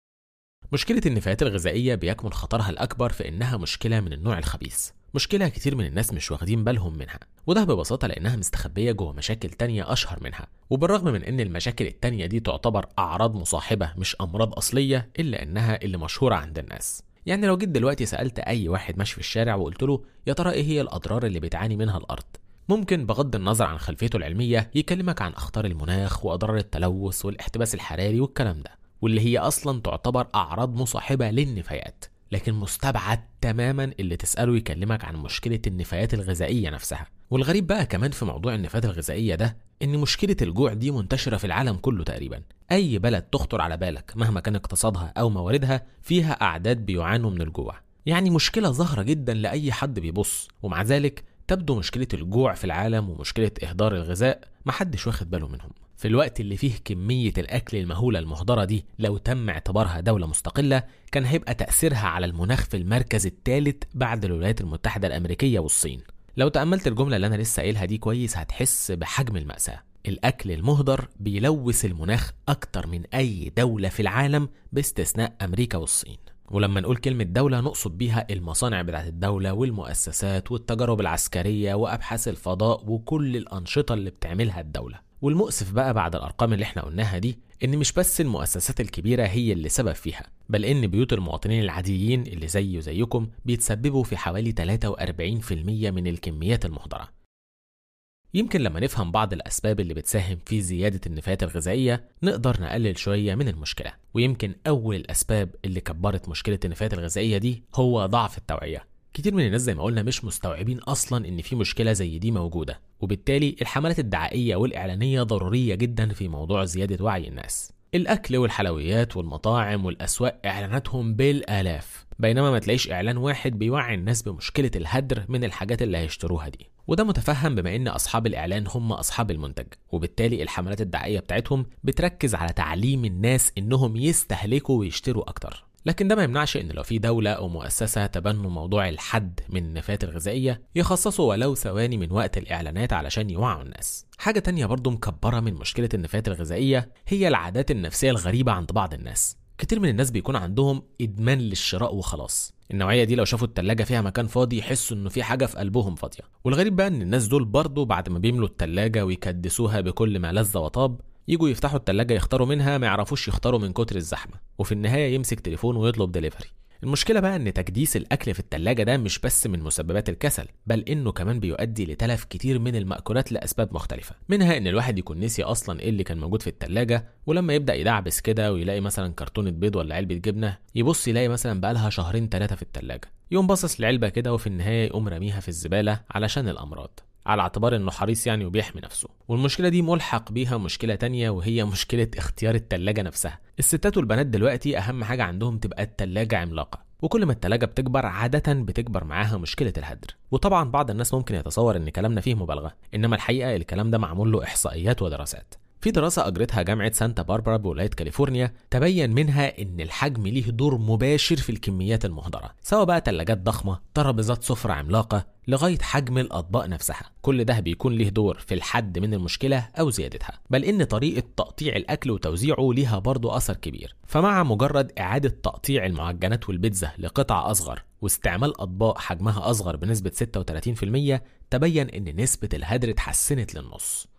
مشكلة النفايات الغذائية بيكمن خطرها الأكبر في إنها مشكلة من النوع الخبيث مشكلة كتير من الناس مش واخدين بالهم منها وده ببساطة لأنها مستخبية جوه مشاكل تانية أشهر منها وبالرغم من إن المشاكل التانية دي تعتبر أعراض مصاحبة مش أمراض أصلية إلا إنها اللي مشهورة عند الناس يعني لو جيت دلوقتي سألت أي واحد ماشي في الشارع وقلت له يا ترى إيه هي الأضرار اللي بتعاني منها الأرض ممكن بغض النظر عن خلفيته العلمية يكلمك عن أخطار المناخ وأضرار التلوث والاحتباس الحراري والكلام ده واللي هي أصلا تعتبر أعراض مصاحبة للنفايات لكن مستبعد تماما اللي تسأله يكلمك عن مشكلة النفايات الغذائية نفسها والغريب بقى كمان في موضوع النفايات الغذائية ده إن مشكلة الجوع دي منتشرة في العالم كله تقريبا أي بلد تخطر على بالك مهما كان اقتصادها أو مواردها فيها أعداد بيعانوا من الجوع يعني مشكلة ظاهرة جدا لأي حد بيبص ومع ذلك تبدو مشكلة الجوع في العالم ومشكلة إهدار الغذاء محدش واخد باله منهم في الوقت اللي فيه كمية الأكل المهولة المهدرة دي لو تم اعتبارها دولة مستقلة كان هيبقى تأثيرها على المناخ في المركز الثالث بعد الولايات المتحدة الأمريكية والصين لو تأملت الجملة اللي أنا لسه قايلها دي كويس هتحس بحجم المأساة الأكل المهدر بيلوث المناخ أكتر من أي دولة في العالم باستثناء أمريكا والصين ولما نقول كلمة دولة نقصد بيها المصانع بتاعت الدولة والمؤسسات والتجارب العسكرية وأبحاث الفضاء وكل الأنشطة اللي بتعملها الدولة والمؤسف بقى بعد الأرقام اللي احنا قلناها دي إن مش بس المؤسسات الكبيرة هي اللي سبب فيها بل إن بيوت المواطنين العاديين اللي زي وزيكم بيتسببوا في حوالي 43% من الكميات المهدرة يمكن لما نفهم بعض الأسباب اللي بتساهم في زيادة النفايات الغذائية نقدر نقلل شوية من المشكلة ويمكن أول الأسباب اللي كبرت مشكلة النفايات الغذائية دي هو ضعف التوعية كتير من الناس زي ما قلنا مش مستوعبين اصلا ان في مشكله زي دي موجوده وبالتالي الحملات الدعائيه والاعلانيه ضروريه جدا في موضوع زياده وعي الناس الاكل والحلويات والمطاعم والاسواق اعلاناتهم بالالاف بينما ما تلاقيش اعلان واحد بيوعي الناس بمشكله الهدر من الحاجات اللي هيشتروها دي وده متفهم بما ان اصحاب الاعلان هم اصحاب المنتج وبالتالي الحملات الدعائيه بتاعتهم بتركز على تعليم الناس انهم يستهلكوا ويشتروا اكتر لكن ده ما يمنعش ان لو في دولة او مؤسسة تبنوا موضوع الحد من النفايات الغذائية يخصصوا ولو ثواني من وقت الاعلانات علشان يوعوا الناس حاجة تانية برضو مكبرة من مشكلة النفايات الغذائية هي العادات النفسية الغريبة عند بعض الناس كتير من الناس بيكون عندهم ادمان للشراء وخلاص النوعيه دي لو شافوا التلاجة فيها مكان فاضي يحسوا انه في حاجه في قلبهم فاضيه والغريب بقى ان الناس دول برضه بعد ما بيملوا التلاجة ويكدسوها بكل ما لذ وطاب يجوا يفتحوا التلاجة يختاروا منها ما يعرفوش يختاروا من كتر الزحمة وفي النهاية يمسك تليفون ويطلب دليفري المشكلة بقى إن تكديس الأكل في التلاجة ده مش بس من مسببات الكسل بل إنه كمان بيؤدي لتلف كتير من المأكولات لأسباب مختلفة منها إن الواحد يكون نسي أصلا إيه اللي كان موجود في التلاجة ولما يبدأ يدعبس كده ويلاقي مثلا كرتونة بيض ولا علبة جبنة يبص يلاقي مثلا بقالها شهرين ثلاثة في التلاجة يقوم باصص العلبة كده وفي النهاية يقوم راميها في الزبالة علشان الأمراض على اعتبار انه حريص يعني وبيحمي نفسه والمشكله دي ملحق بيها مشكله تانية وهي مشكله اختيار التلاجة نفسها الستات والبنات دلوقتي اهم حاجه عندهم تبقى التلاجة عملاقه وكل ما التلاجة بتكبر عادة بتكبر معاها مشكلة الهدر وطبعا بعض الناس ممكن يتصور ان كلامنا فيه مبالغة انما الحقيقة الكلام ده معمول له احصائيات ودراسات في دراسة أجرتها جامعة سانتا باربرا بولاية كاليفورنيا تبين منها إن الحجم ليه دور مباشر في الكميات المهدرة سواء بقى تلاجات ضخمة ترابيزات سفرة عملاقة لغاية حجم الأطباق نفسها كل ده بيكون ليه دور في الحد من المشكلة أو زيادتها بل إن طريقة تقطيع الأكل وتوزيعه ليها برضه أثر كبير فمع مجرد إعادة تقطيع المعجنات والبيتزا لقطع أصغر واستعمال أطباق حجمها أصغر بنسبة 36% تبين إن نسبة الهدر اتحسنت للنص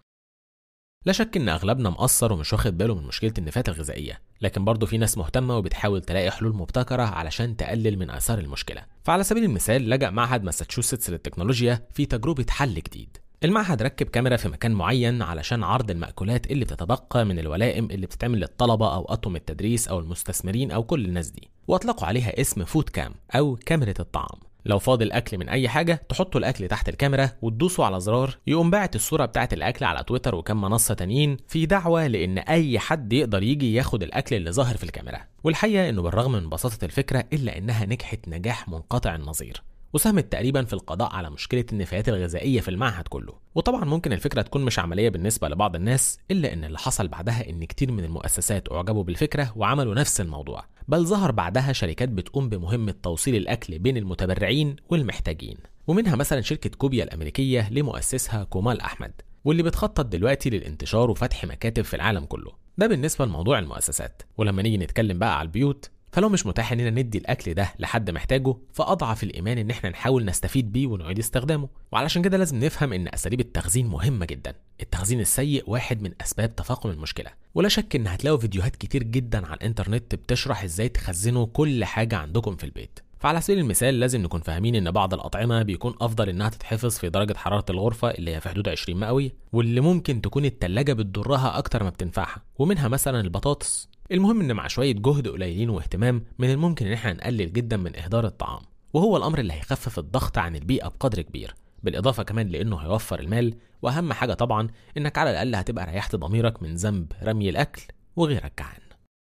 لا شك ان اغلبنا مقصر ومش واخد باله من مشكله النفايات الغذائيه لكن برضه في ناس مهتمه وبتحاول تلاقي حلول مبتكره علشان تقلل من اثار المشكله فعلى سبيل المثال لجأ معهد ماساتشوستس للتكنولوجيا في تجربه حل جديد المعهد ركب كاميرا في مكان معين علشان عرض المأكولات اللي بتتبقى من الولائم اللي بتتعمل للطلبة أو أطقم التدريس أو المستثمرين أو كل الناس دي وأطلقوا عليها اسم فود كام أو كاميرا الطعام لو فاضل اكل من اي حاجه تحطوا الاكل تحت الكاميرا وتدوسوا على زرار يقوم باعت الصوره بتاعه الاكل على تويتر وكم منصه تانيين في دعوه لان اي حد يقدر يجي ياخد الاكل اللي ظاهر في الكاميرا والحقيقه انه بالرغم من بساطه الفكره الا انها نجحت نجاح منقطع النظير وساهمت تقريبا في القضاء على مشكله النفايات الغذائيه في المعهد كله وطبعا ممكن الفكره تكون مش عمليه بالنسبه لبعض الناس الا ان اللي حصل بعدها ان كتير من المؤسسات اعجبوا بالفكره وعملوا نفس الموضوع بل ظهر بعدها شركات بتقوم بمهمه توصيل الاكل بين المتبرعين والمحتاجين ومنها مثلا شركه كوبيا الامريكيه لمؤسسها كومال احمد واللي بتخطط دلوقتي للانتشار وفتح مكاتب في العالم كله ده بالنسبه لموضوع المؤسسات ولما نيجي نتكلم بقى على البيوت فلو مش متاح اننا ندي الاكل ده لحد محتاجه فاضعف الايمان ان احنا نحاول نستفيد بيه ونعيد استخدامه وعلشان كده لازم نفهم ان اساليب التخزين مهمه جدا التخزين السيء واحد من اسباب تفاقم المشكله ولا شك ان هتلاقوا فيديوهات كتير جدا على الانترنت بتشرح ازاي تخزنوا كل حاجه عندكم في البيت فعلى سبيل المثال لازم نكون فاهمين ان بعض الاطعمه بيكون افضل انها تتحفظ في درجه حراره الغرفه اللي هي في حدود 20 مئويه واللي ممكن تكون التلاجة بتضرها اكتر ما بتنفعها ومنها مثلا البطاطس المهم ان مع شويه جهد قليلين واهتمام من الممكن ان احنا نقلل جدا من اهدار الطعام وهو الامر اللي هيخفف الضغط عن البيئه بقدر كبير بالاضافه كمان لانه هيوفر المال واهم حاجه طبعا انك على الاقل هتبقى ريحت ضميرك من ذنب رمي الاكل وغيرك جعان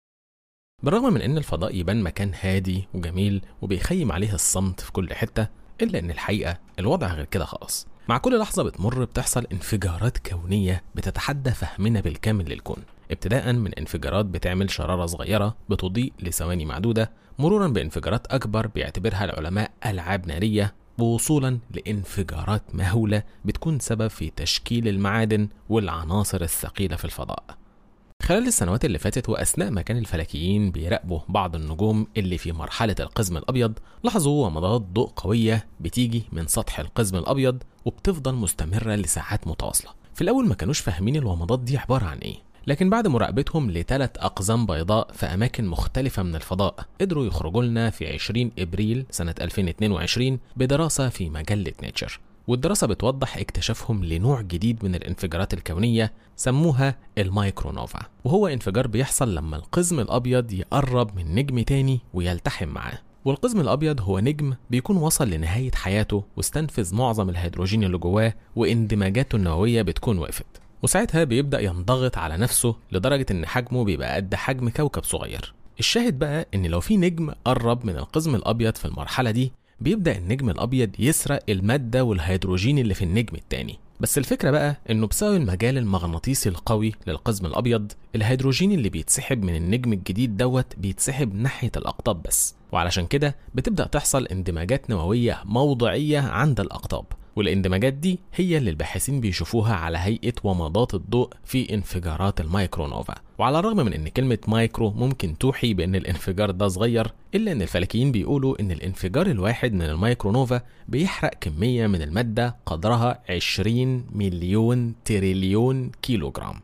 بالرغم من ان الفضاء يبان مكان هادي وجميل وبيخيم عليه الصمت في كل حته الا ان الحقيقه الوضع غير كده خالص مع كل لحظه بتمر بتحصل انفجارات كونيه بتتحدى فهمنا بالكامل للكون ابتداء من انفجارات بتعمل شرارة صغيرة بتضيء لثواني معدودة مرورا بانفجارات أكبر بيعتبرها العلماء ألعاب نارية ووصولا لانفجارات مهولة بتكون سبب في تشكيل المعادن والعناصر الثقيلة في الفضاء خلال السنوات اللي فاتت وأثناء ما كان الفلكيين بيراقبوا بعض النجوم اللي في مرحلة القزم الأبيض لاحظوا ومضات ضوء قوية بتيجي من سطح القزم الأبيض وبتفضل مستمرة لساعات متواصلة في الأول ما كانوش فاهمين الومضات دي عبارة عن إيه لكن بعد مراقبتهم لثلاث أقزام بيضاء في أماكن مختلفة من الفضاء قدروا يخرجوا لنا في 20 إبريل سنة 2022 بدراسة في مجلة نيتشر والدراسة بتوضح اكتشافهم لنوع جديد من الانفجارات الكونية سموها المايكرونوفا وهو انفجار بيحصل لما القزم الأبيض يقرب من نجم تاني ويلتحم معاه والقزم الأبيض هو نجم بيكون وصل لنهاية حياته واستنفذ معظم الهيدروجين اللي جواه واندماجاته النووية بتكون وقفت وساعتها بيبدأ ينضغط على نفسه لدرجة إن حجمه بيبقى قد حجم كوكب صغير الشاهد بقى إن لو في نجم قرب من القزم الأبيض في المرحلة دي بيبدأ النجم الأبيض يسرق المادة والهيدروجين اللي في النجم التاني بس الفكرة بقى إنه بسبب المجال المغناطيسي القوي للقزم الأبيض الهيدروجين اللي بيتسحب من النجم الجديد دوت بيتسحب ناحية الأقطاب بس وعلشان كده بتبدأ تحصل اندماجات نووية موضعية عند الأقطاب والاندماجات دي هي اللي الباحثين بيشوفوها على هيئة ومضات الضوء في انفجارات المايكرونوفا وعلى الرغم من ان كلمة مايكرو ممكن توحي بان الانفجار ده صغير الا ان الفلكيين بيقولوا ان الانفجار الواحد من المايكرونوفا بيحرق كمية من المادة قدرها 20 مليون تريليون كيلوغرام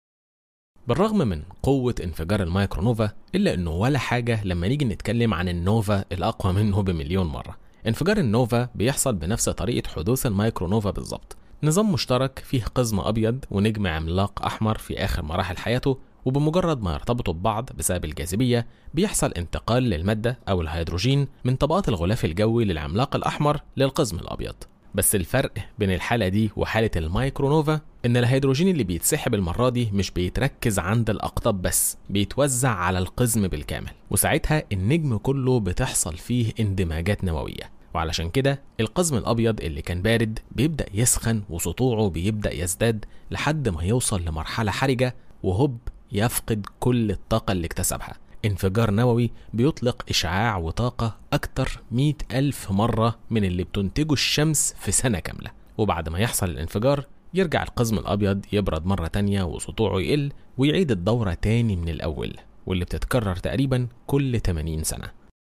بالرغم من قوة انفجار المايكرونوفا إلا إنه ولا حاجة لما نيجي نتكلم عن النوفا الأقوى منه بمليون مرة انفجار النوفا بيحصل بنفس طريقة حدوث المايكرونوفا بالظبط نظام مشترك فيه قزم أبيض ونجم عملاق أحمر في آخر مراحل حياته وبمجرد ما يرتبطوا ببعض بسبب الجاذبية بيحصل انتقال للمادة أو الهيدروجين من طبقات الغلاف الجوي للعملاق الأحمر للقزم الأبيض بس الفرق بين الحالة دي وحالة المايكرونوفا إن الهيدروجين اللي بيتسحب المرة دي مش بيتركز عند الأقطاب بس بيتوزع على القزم بالكامل وساعتها النجم كله بتحصل فيه اندماجات نووية وعلشان كده القزم الأبيض اللي كان بارد بيبدأ يسخن وسطوعه بيبدأ يزداد لحد ما يوصل لمرحلة حرجة وهوب يفقد كل الطاقة اللي اكتسبها انفجار نووي بيطلق إشعاع وطاقة أكتر مئة ألف مرة من اللي بتنتجه الشمس في سنة كاملة وبعد ما يحصل الانفجار يرجع القزم الأبيض يبرد مرة تانية وسطوعه يقل ويعيد الدورة تاني من الأول واللي بتتكرر تقريبا كل 80 سنة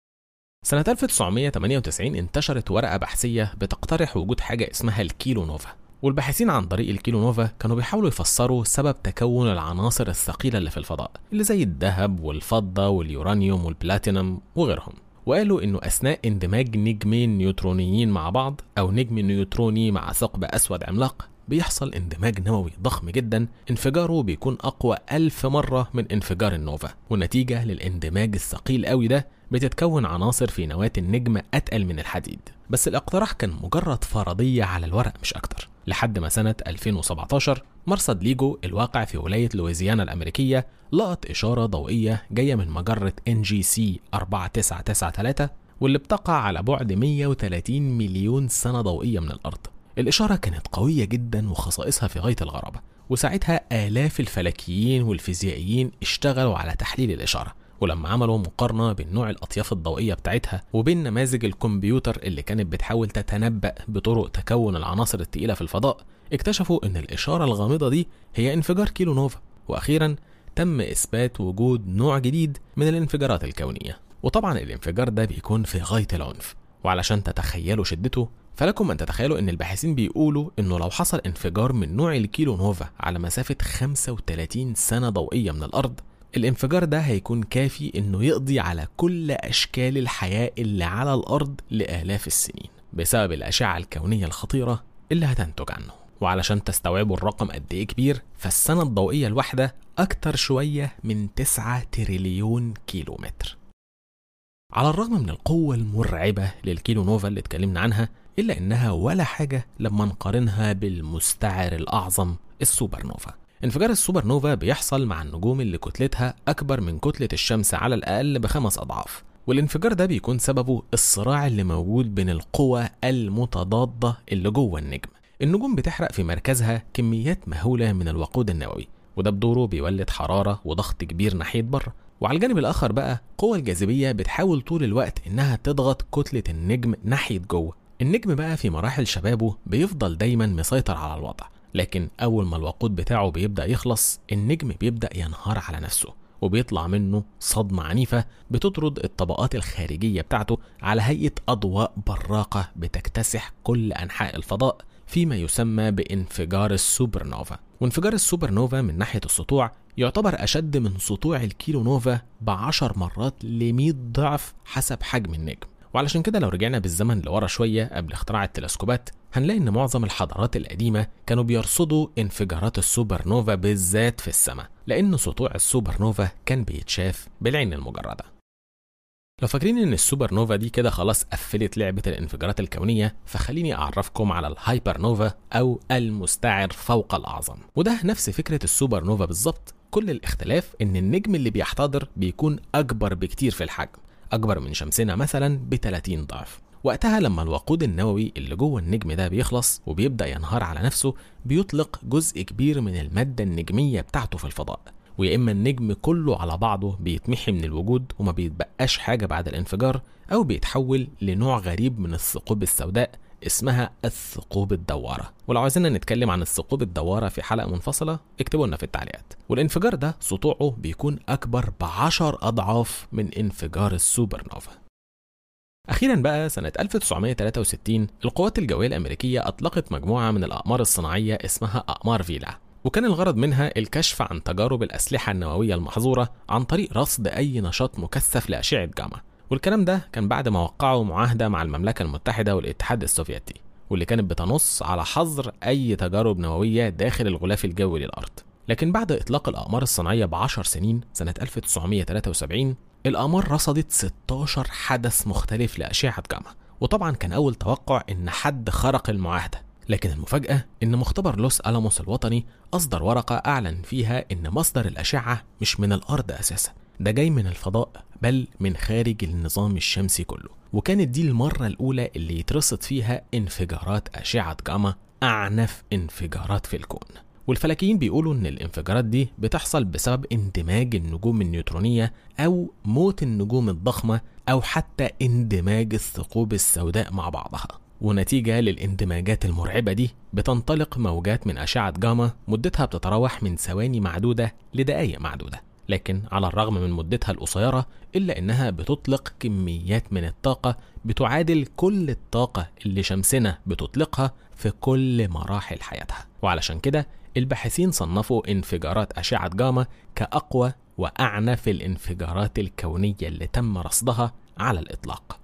سنة 1998 انتشرت ورقة بحثية بتقترح وجود حاجة اسمها الكيلو نوفا والباحثين عن طريق الكيلو نوفا كانوا بيحاولوا يفسروا سبب تكون العناصر الثقيلة اللي في الفضاء اللي زي الذهب والفضة واليورانيوم والبلاتينم وغيرهم وقالوا انه اثناء اندماج نجمين نيوترونيين مع بعض او نجم نيوتروني مع ثقب اسود عملاق بيحصل اندماج نووي ضخم جدا انفجاره بيكون أقوى ألف مرة من انفجار النوفا ونتيجة للاندماج الثقيل قوي ده بتتكون عناصر في نواة النجم أتقل من الحديد بس الاقتراح كان مجرد فرضية على الورق مش أكتر لحد ما سنة 2017 مرصد ليجو الواقع في ولاية لويزيانا الأمريكية لقط إشارة ضوئية جاية من مجرة NGC 4993 واللي بتقع على بعد 130 مليون سنة ضوئية من الأرض الإشارة كانت قوية جدا وخصائصها في غاية الغرابة وساعتها آلاف الفلكيين والفيزيائيين اشتغلوا على تحليل الإشارة ولما عملوا مقارنة بين نوع الأطياف الضوئية بتاعتها وبين نماذج الكمبيوتر اللي كانت بتحاول تتنبأ بطرق تكون العناصر التقيلة في الفضاء اكتشفوا إن الإشارة الغامضة دي هي انفجار كيلو نوفا وأخيرا تم إثبات وجود نوع جديد من الانفجارات الكونية وطبعا الانفجار ده بيكون في غاية العنف وعلشان تتخيلوا شدته فلكم أن تتخيلوا أن الباحثين بيقولوا أنه لو حصل انفجار من نوع الكيلو نوفا على مسافة 35 سنة ضوئية من الأرض الانفجار ده هيكون كافي أنه يقضي على كل أشكال الحياة اللي على الأرض لآلاف السنين بسبب الأشعة الكونية الخطيرة اللي هتنتج عنه وعلشان تستوعبوا الرقم قد إيه كبير فالسنة الضوئية الواحدة أكتر شوية من 9 تريليون كيلو متر على الرغم من القوة المرعبة للكيلو نوفا اللي اتكلمنا عنها إلا إنها ولا حاجة لما نقارنها بالمستعر الأعظم السوبر نوفا انفجار السوبر نوفا بيحصل مع النجوم اللي كتلتها أكبر من كتلة الشمس على الأقل بخمس أضعاف والانفجار ده بيكون سببه الصراع اللي موجود بين القوى المتضادة اللي جوه النجم النجوم بتحرق في مركزها كميات مهولة من الوقود النووي وده بدوره بيولد حرارة وضغط كبير ناحية بره وعلى الجانب الآخر بقى قوى الجاذبية بتحاول طول الوقت إنها تضغط كتلة النجم ناحية جوه النجم بقى في مراحل شبابه بيفضل دايما مسيطر على الوضع لكن أول ما الوقود بتاعه بيبدأ يخلص النجم بيبدأ ينهار على نفسه وبيطلع منه صدمة عنيفة بتطرد الطبقات الخارجية بتاعته على هيئة أضواء براقة بتكتسح كل أنحاء الفضاء فيما يسمى بانفجار السوبر نوفا وانفجار السوبر نوفا من ناحية السطوع يعتبر أشد من سطوع الكيلو نوفا بعشر مرات ل ضعف حسب حجم النجم وعلشان كده لو رجعنا بالزمن لورا شوية قبل اختراع التلسكوبات هنلاقي إن معظم الحضارات القديمة كانوا بيرصدوا انفجارات السوبر نوفا بالذات في السماء لأن سطوع السوبر نوفا كان بيتشاف بالعين المجردة لو فاكرين ان السوبر نوفا دي كده خلاص قفلت لعبة الانفجارات الكونية فخليني اعرفكم على الهايبر نوفا او المستعر فوق الاعظم وده نفس فكرة السوبر نوفا بالظبط كل الاختلاف ان النجم اللي بيحتضر بيكون اكبر بكتير في الحجم اكبر من شمسنا مثلا ب 30 ضعف وقتها لما الوقود النووي اللي جوه النجم ده بيخلص وبيبدا ينهار على نفسه بيطلق جزء كبير من الماده النجميه بتاعته في الفضاء ويا اما النجم كله على بعضه بيتمحي من الوجود وما بيتبقاش حاجه بعد الانفجار او بيتحول لنوع غريب من الثقوب السوداء اسمها الثقوب الدوارة ولو عايزين نتكلم عن الثقوب الدوارة في حلقة منفصلة اكتبوا لنا في التعليقات والانفجار ده سطوعه بيكون أكبر بعشر أضعاف من انفجار السوبر نوفا أخيرا بقى سنة 1963 القوات الجوية الأمريكية أطلقت مجموعة من الأقمار الصناعية اسمها أقمار فيلا وكان الغرض منها الكشف عن تجارب الأسلحة النووية المحظورة عن طريق رصد أي نشاط مكثف لأشعة جاما والكلام ده كان بعد ما وقعوا معاهدة مع المملكة المتحدة والاتحاد السوفيتي واللي كانت بتنص على حظر أي تجارب نووية داخل الغلاف الجوي للأرض لكن بعد إطلاق الأقمار الصناعية بعشر سنين سنة 1973 الأقمار رصدت 16 حدث مختلف لأشعة جاما وطبعا كان أول توقع إن حد خرق المعاهدة لكن المفاجأة إن مختبر لوس ألاموس الوطني أصدر ورقة أعلن فيها إن مصدر الأشعة مش من الأرض أساسا ده جاي من الفضاء بل من خارج النظام الشمسي كله وكانت دي المرة الأولى اللي يترصد فيها انفجارات أشعة جاما أعنف انفجارات في الكون والفلكيين بيقولوا إن الانفجارات دي بتحصل بسبب اندماج النجوم النيوترونية أو موت النجوم الضخمة أو حتى اندماج الثقوب السوداء مع بعضها ونتيجة للاندماجات المرعبة دي بتنطلق موجات من أشعة جاما مدتها بتتراوح من ثواني معدودة لدقايق معدودة لكن على الرغم من مدتها القصيرة إلا إنها بتطلق كميات من الطاقة بتعادل كل الطاقة اللي شمسنا بتطلقها في كل مراحل حياتها وعلشان كده الباحثين صنفوا انفجارات أشعة جاما كأقوى وأعنف الانفجارات الكونية اللي تم رصدها على الإطلاق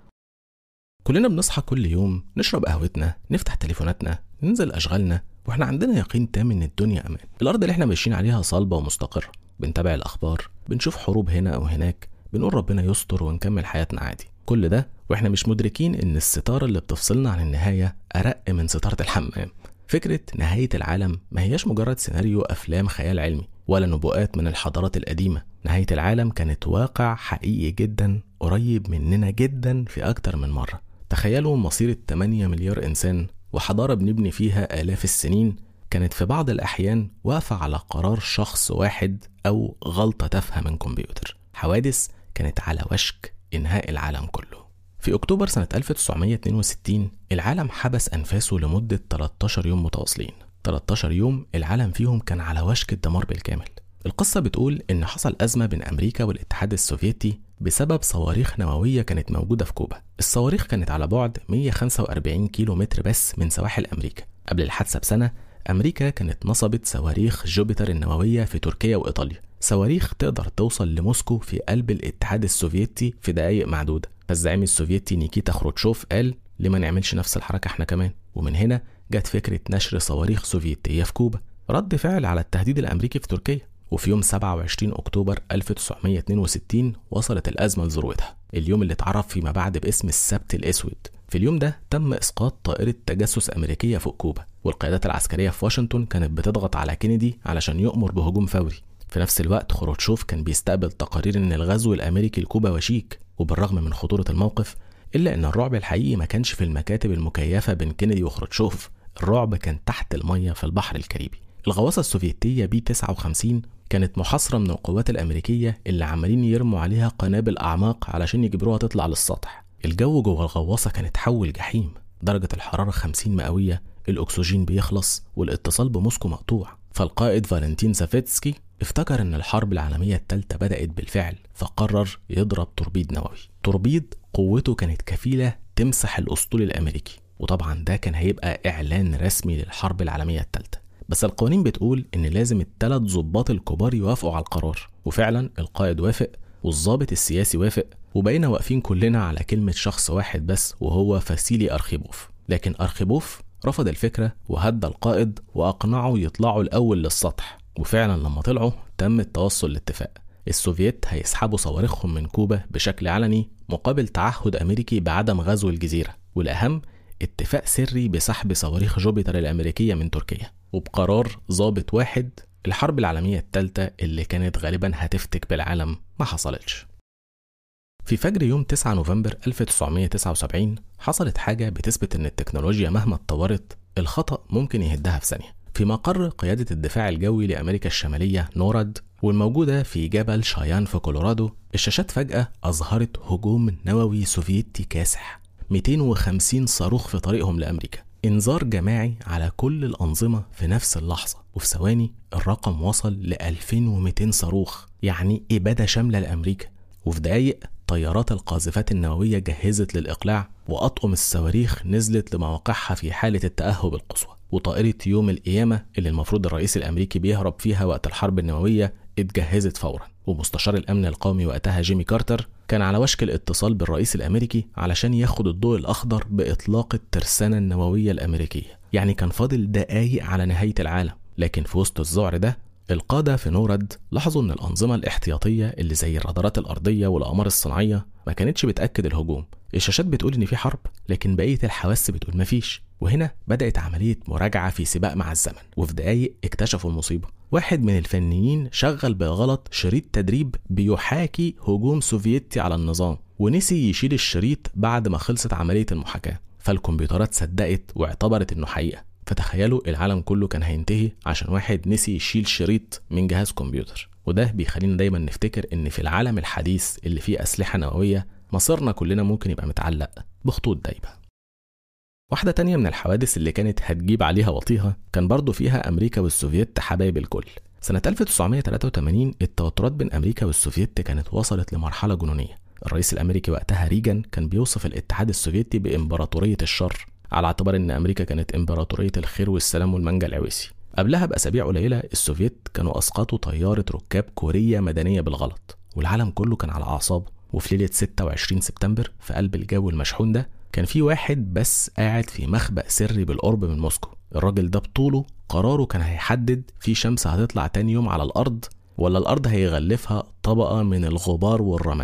كلنا بنصحى كل يوم نشرب قهوتنا نفتح تليفوناتنا ننزل أشغالنا واحنا عندنا يقين تام ان الدنيا امان الارض اللي احنا ماشيين عليها صلبه ومستقره بنتابع الاخبار بنشوف حروب هنا او هناك بنقول ربنا يستر ونكمل حياتنا عادي كل ده واحنا مش مدركين ان الستارة اللي بتفصلنا عن النهاية أرق من ستارة الحمام فكرة نهاية العالم ما هياش مجرد سيناريو أفلام خيال علمي ولا نبوءات من الحضارات القديمة نهاية العالم كانت واقع حقيقي جدا قريب مننا جدا في أكتر من مرة تخيلوا مصير 8 مليار إنسان وحضارة بنبني فيها آلاف السنين كانت في بعض الأحيان واقفة على قرار شخص واحد أو غلطة تافهة من كمبيوتر حوادث كانت على وشك إنهاء العالم كله في أكتوبر سنة 1962 العالم حبس أنفاسه لمدة 13 يوم متواصلين 13 يوم العالم فيهم كان على وشك الدمار بالكامل القصة بتقول إن حصل أزمة بين أمريكا والاتحاد السوفيتي بسبب صواريخ نووية كانت موجودة في كوبا الصواريخ كانت على بعد 145 كيلو متر بس من سواحل أمريكا قبل الحادثة بسنة أمريكا كانت نصبت صواريخ جوبيتر النووية في تركيا وإيطاليا صواريخ تقدر توصل لموسكو في قلب الاتحاد السوفيتي في دقايق معدودة فالزعيم السوفيتي نيكيتا خروتشوف قال ليه ما نعملش نفس الحركة احنا كمان ومن هنا جت فكرة نشر صواريخ سوفيتية في كوبا رد فعل على التهديد الأمريكي في تركيا وفي يوم 27 أكتوبر 1962 وصلت الأزمة لذروتها اليوم اللي اتعرف فيما بعد باسم السبت الأسود في اليوم ده تم إسقاط طائرة تجسس أمريكية فوق كوبا والقيادات العسكرية في واشنطن كانت بتضغط على كينيدي علشان يؤمر بهجوم فوري في نفس الوقت خروتشوف كان بيستقبل تقارير ان الغزو الامريكي لكوبا وشيك وبالرغم من خطورة الموقف الا ان الرعب الحقيقي ما كانش في المكاتب المكيفة بين كينيدي وخروتشوف الرعب كان تحت المية في البحر الكاريبي الغواصة السوفيتية بي 59 كانت محاصرة من القوات الأمريكية اللي عمالين يرموا عليها قنابل أعماق علشان يجبروها تطلع للسطح الجو جوه الغواصة كان اتحول جحيم درجة الحرارة 50 مئوية الأكسجين بيخلص والاتصال بموسكو مقطوع فالقائد فالنتين سافيتسكي افتكر ان الحرب العالمية الثالثة بدأت بالفعل فقرر يضرب توربيد نووي توربيد قوته كانت كفيلة تمسح الأسطول الأمريكي وطبعا ده كان هيبقى إعلان رسمي للحرب العالمية الثالثة بس القوانين بتقول إن لازم الثلاث ضباط الكبار يوافقوا على القرار وفعلا القائد وافق والضابط السياسي وافق وبقينا واقفين كلنا على كلمة شخص واحد بس وهو فاسيلي أرخيبوف لكن أرخيبوف رفض الفكرة وهدى القائد وأقنعه يطلعوا الأول للسطح وفعلا لما طلعوا تم التوصل لاتفاق السوفييت هيسحبوا صواريخهم من كوبا بشكل علني مقابل تعهد أمريكي بعدم غزو الجزيرة والأهم اتفاق سري بسحب صواريخ جوبيتر الأمريكية من تركيا وبقرار ضابط واحد الحرب العالمية الثالثة اللي كانت غالبا هتفتك بالعالم ما حصلتش في فجر يوم 9 نوفمبر 1979 حصلت حاجة بتثبت إن التكنولوجيا مهما اتطورت الخطأ ممكن يهدها في ثانية في مقر قيادة الدفاع الجوي لأمريكا الشمالية نوراد والموجودة في جبل شايان في كولورادو الشاشات فجأة أظهرت هجوم نووي سوفيتي كاسح 250 صاروخ في طريقهم لأمريكا إنذار جماعي على كل الأنظمة في نفس اللحظة وفي ثواني الرقم وصل ل 2200 صاروخ يعني إبادة شاملة لأمريكا وفي دقايق طيارات القاذفات النووية جهزت للإقلاع وأطقم الصواريخ نزلت لمواقعها في حالة التأهب القصوى وطائرة يوم القيامة اللي المفروض الرئيس الأمريكي بيهرب فيها وقت الحرب النووية اتجهزت فورا ومستشار الأمن القومي وقتها جيمي كارتر كان على وشك الاتصال بالرئيس الأمريكي علشان ياخد الضوء الأخضر بإطلاق الترسانة النووية الأمريكية يعني كان فاضل دقايق على نهاية العالم لكن في وسط الذعر ده القادة في نورد لاحظوا إن الأنظمة الاحتياطية اللي زي الرادارات الأرضية والأقمار الصناعية ما كانتش بتأكد الهجوم الشاشات بتقول إن في حرب لكن بقية الحواس بتقول مفيش وهنا بدأت عملية مراجعة في سباق مع الزمن وفي دقايق اكتشفوا المصيبة واحد من الفنيين شغل بالغلط شريط تدريب بيحاكي هجوم سوفيتي على النظام ونسي يشيل الشريط بعد ما خلصت عملية المحاكاة فالكمبيوترات صدقت واعتبرت انه حقيقة فتخيلوا العالم كله كان هينتهي عشان واحد نسي يشيل شريط من جهاز كمبيوتر وده بيخلينا دايما نفتكر ان في العالم الحديث اللي فيه اسلحة نووية مصيرنا كلنا ممكن يبقى متعلق بخطوط دايبة واحدة تانية من الحوادث اللي كانت هتجيب عليها وطيها كان برضو فيها أمريكا والسوفييت حبايب الكل سنة 1983 التوترات بين أمريكا والسوفييت كانت وصلت لمرحلة جنونية الرئيس الأمريكي وقتها ريجان كان بيوصف الاتحاد السوفيتي بإمبراطورية الشر على اعتبار إن أمريكا كانت إمبراطورية الخير والسلام والمانجا العويسي قبلها بأسابيع قليلة السوفييت كانوا أسقطوا طيارة ركاب كورية مدنية بالغلط والعالم كله كان على أعصابه وفي ليلة 26 سبتمبر في قلب الجو المشحون ده كان في واحد بس قاعد في مخبأ سري بالقرب من موسكو الراجل ده بطوله قراره كان هيحدد في شمس هتطلع تاني يوم على الأرض ولا الأرض هيغلفها طبقة من الغبار والرماد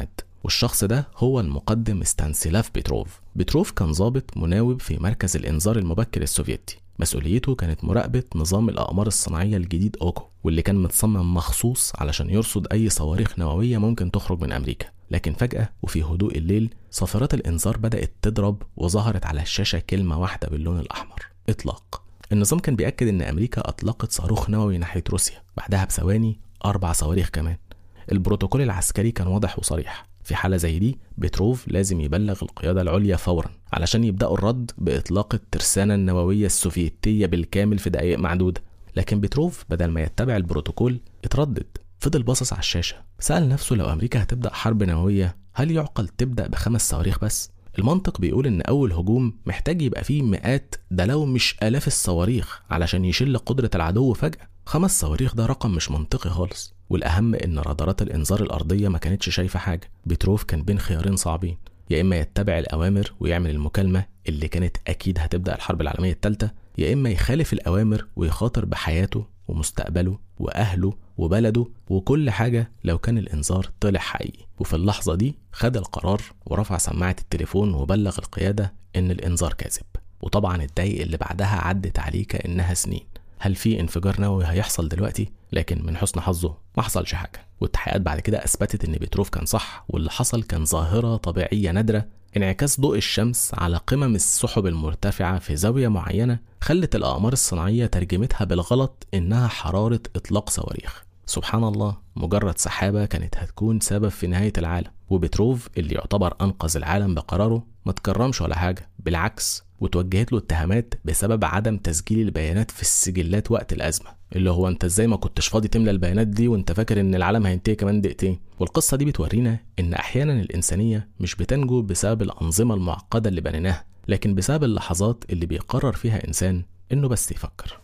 والشخص ده هو المقدم ستانسيلاف بيتروف بيتروف كان ضابط مناوب في مركز الإنذار المبكر السوفيتي مسؤوليته كانت مراقبة نظام الأقمار الصناعية الجديد أوكو واللي كان متصمم مخصوص علشان يرصد أي صواريخ نووية ممكن تخرج من أمريكا لكن فجأة وفي هدوء الليل صافرات الإنذار بدأت تضرب وظهرت على الشاشة كلمة واحدة باللون الأحمر إطلاق النظام كان بيأكد إن أمريكا أطلقت صاروخ نووي ناحية روسيا بعدها بثواني أربع صواريخ كمان البروتوكول العسكري كان واضح وصريح في حالة زي دي بتروف لازم يبلغ القيادة العليا فورا علشان يبدأوا الرد بإطلاق الترسانة النووية السوفيتية بالكامل في دقائق معدودة لكن بتروف بدل ما يتبع البروتوكول اتردد فضل باصص على الشاشة سأل نفسه لو أمريكا هتبدأ حرب نووية هل يعقل تبدأ بخمس صواريخ بس؟ المنطق بيقول إن أول هجوم محتاج يبقى فيه مئات ده لو مش آلاف الصواريخ علشان يشل قدرة العدو فجأة خمس صواريخ ده رقم مش منطقي خالص والأهم إن رادارات الإنذار الأرضية ما كانتش شايفة حاجة بتروف كان بين خيارين صعبين يا إما يتبع الأوامر ويعمل المكالمة اللي كانت أكيد هتبدأ الحرب العالمية الثالثة يا إما يخالف الأوامر ويخاطر بحياته ومستقبله وأهله وبلده وكل حاجة لو كان الإنذار طلع حقيقي وفي اللحظة دي خد القرار ورفع سماعة التليفون وبلغ القيادة إن الإنذار كاذب وطبعا الدقايق اللي بعدها عدت عليه كأنها سنين هل في انفجار نووي هيحصل دلوقتي لكن من حسن حظه ما حصلش حاجه والتحقيقات بعد كده اثبتت ان بيتروف كان صح واللي حصل كان ظاهره طبيعيه نادره انعكاس ضوء الشمس على قمم السحب المرتفعه في زاويه معينه خلت الاقمار الصناعيه ترجمتها بالغلط انها حراره اطلاق صواريخ سبحان الله مجرد سحابه كانت هتكون سبب في نهايه العالم وبتروف اللي يعتبر انقذ العالم بقراره ما تكرمش ولا حاجه بالعكس وتوجهت له اتهامات بسبب عدم تسجيل البيانات في السجلات وقت الازمه اللي هو انت ازاي ما كنتش فاضي تملى البيانات دي وانت فاكر ان العالم هينتهي كمان دقيقتين والقصه دي بتورينا ان احيانا الانسانيه مش بتنجو بسبب الانظمه المعقده اللي بنيناها لكن بسبب اللحظات اللي بيقرر فيها انسان انه بس يفكر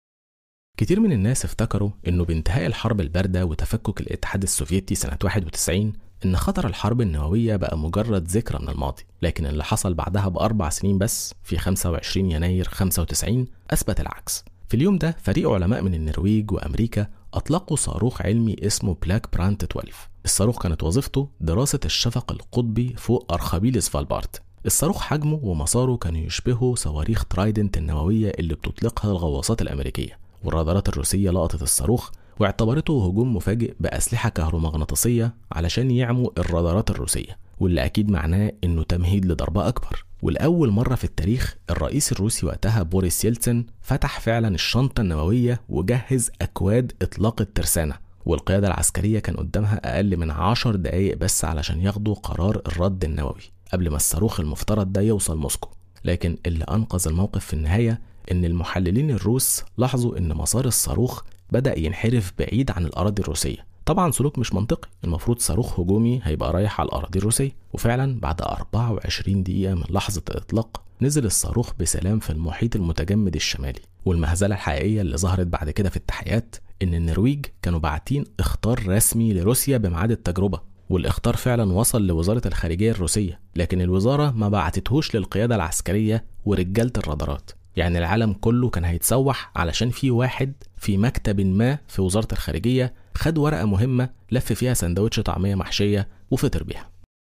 كتير من الناس افتكروا انه بانتهاء الحرب البارده وتفكك الاتحاد السوفيتي سنه 91 إن خطر الحرب النووية بقى مجرد ذكرى من الماضي لكن اللي حصل بعدها بأربع سنين بس في 25 يناير 95 أثبت العكس في اليوم ده فريق علماء من النرويج وأمريكا أطلقوا صاروخ علمي اسمه بلاك برانت 12 الصاروخ كانت وظيفته دراسة الشفق القطبي فوق أرخبيل سفالبارت الصاروخ حجمه ومساره كانوا يشبهوا صواريخ ترايدنت النووية اللي بتطلقها الغواصات الأمريكية والرادارات الروسية لقطت الصاروخ واعتبرته هجوم مفاجئ بأسلحة كهرومغناطيسية علشان يعموا الرادارات الروسية واللي أكيد معناه إنه تمهيد لضربة أكبر ولأول مرة في التاريخ الرئيس الروسي وقتها بوريس يلتسن فتح فعلا الشنطة النووية وجهز أكواد إطلاق الترسانة والقيادة العسكرية كان قدامها أقل من عشر دقايق بس علشان ياخدوا قرار الرد النووي قبل ما الصاروخ المفترض ده يوصل موسكو لكن اللي أنقذ الموقف في النهاية إن المحللين الروس لاحظوا إن مسار الصاروخ بدأ ينحرف بعيد عن الأراضي الروسية طبعا سلوك مش منطقي المفروض صاروخ هجومي هيبقى رايح على الأراضي الروسية وفعلا بعد 24 دقيقة من لحظة الإطلاق نزل الصاروخ بسلام في المحيط المتجمد الشمالي والمهزلة الحقيقية اللي ظهرت بعد كده في التحقيقات إن النرويج كانوا باعتين إخطار رسمي لروسيا بميعاد التجربة والاخطار فعلا وصل لوزارة الخارجية الروسية لكن الوزارة ما بعتتهوش للقيادة العسكرية ورجالة الرادارات يعني العالم كله كان هيتسوح علشان في واحد في مكتب ما في وزارة الخارجية خد ورقة مهمة لف فيها سندوتش طعمية محشية وفطر بيها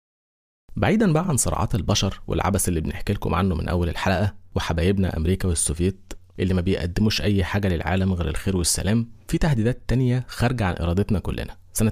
بعيدا بقى عن صراعات البشر والعبث اللي بنحكي لكم عنه من أول الحلقة وحبايبنا أمريكا والسوفيت اللي ما بيقدموش أي حاجة للعالم غير الخير والسلام في تهديدات تانية خارجة عن إرادتنا كلنا سنة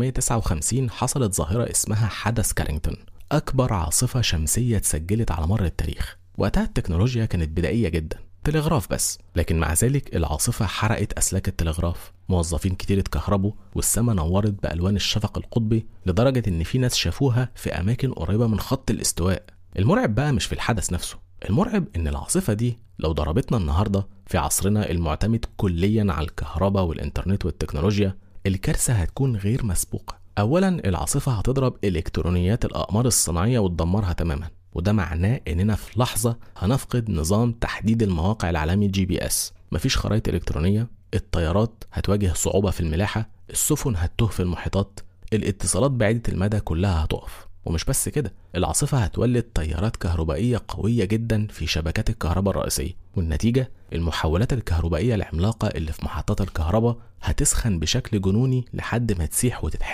1859 حصلت ظاهرة اسمها حدث كارينجتون أكبر عاصفة شمسية اتسجلت على مر التاريخ وقتها التكنولوجيا كانت بدائية جدا تلغراف بس لكن مع ذلك العاصفة حرقت أسلاك التلغراف موظفين كتير اتكهربوا والسما نورت بألوان الشفق القطبي لدرجة إن في ناس شافوها في أماكن قريبة من خط الاستواء المرعب بقى مش في الحدث نفسه المرعب إن العاصفة دي لو ضربتنا النهاردة في عصرنا المعتمد كليا على الكهرباء والإنترنت والتكنولوجيا الكارثة هتكون غير مسبوقة أولا العاصفة هتضرب إلكترونيات الأقمار الصناعية وتدمرها تماما وده معناه اننا في لحظه هنفقد نظام تحديد المواقع العالمي جي بي اس مفيش خرائط الكترونيه الطيارات هتواجه صعوبه في الملاحه السفن هتتوه في المحيطات الاتصالات بعيده المدى كلها هتقف ومش بس كده العاصفة هتولد تيارات كهربائية قوية جدا في شبكات الكهرباء الرئيسية والنتيجة المحولات الكهربائية العملاقة اللي في محطات الكهرباء هتسخن بشكل جنوني لحد ما تسيح وتتحرق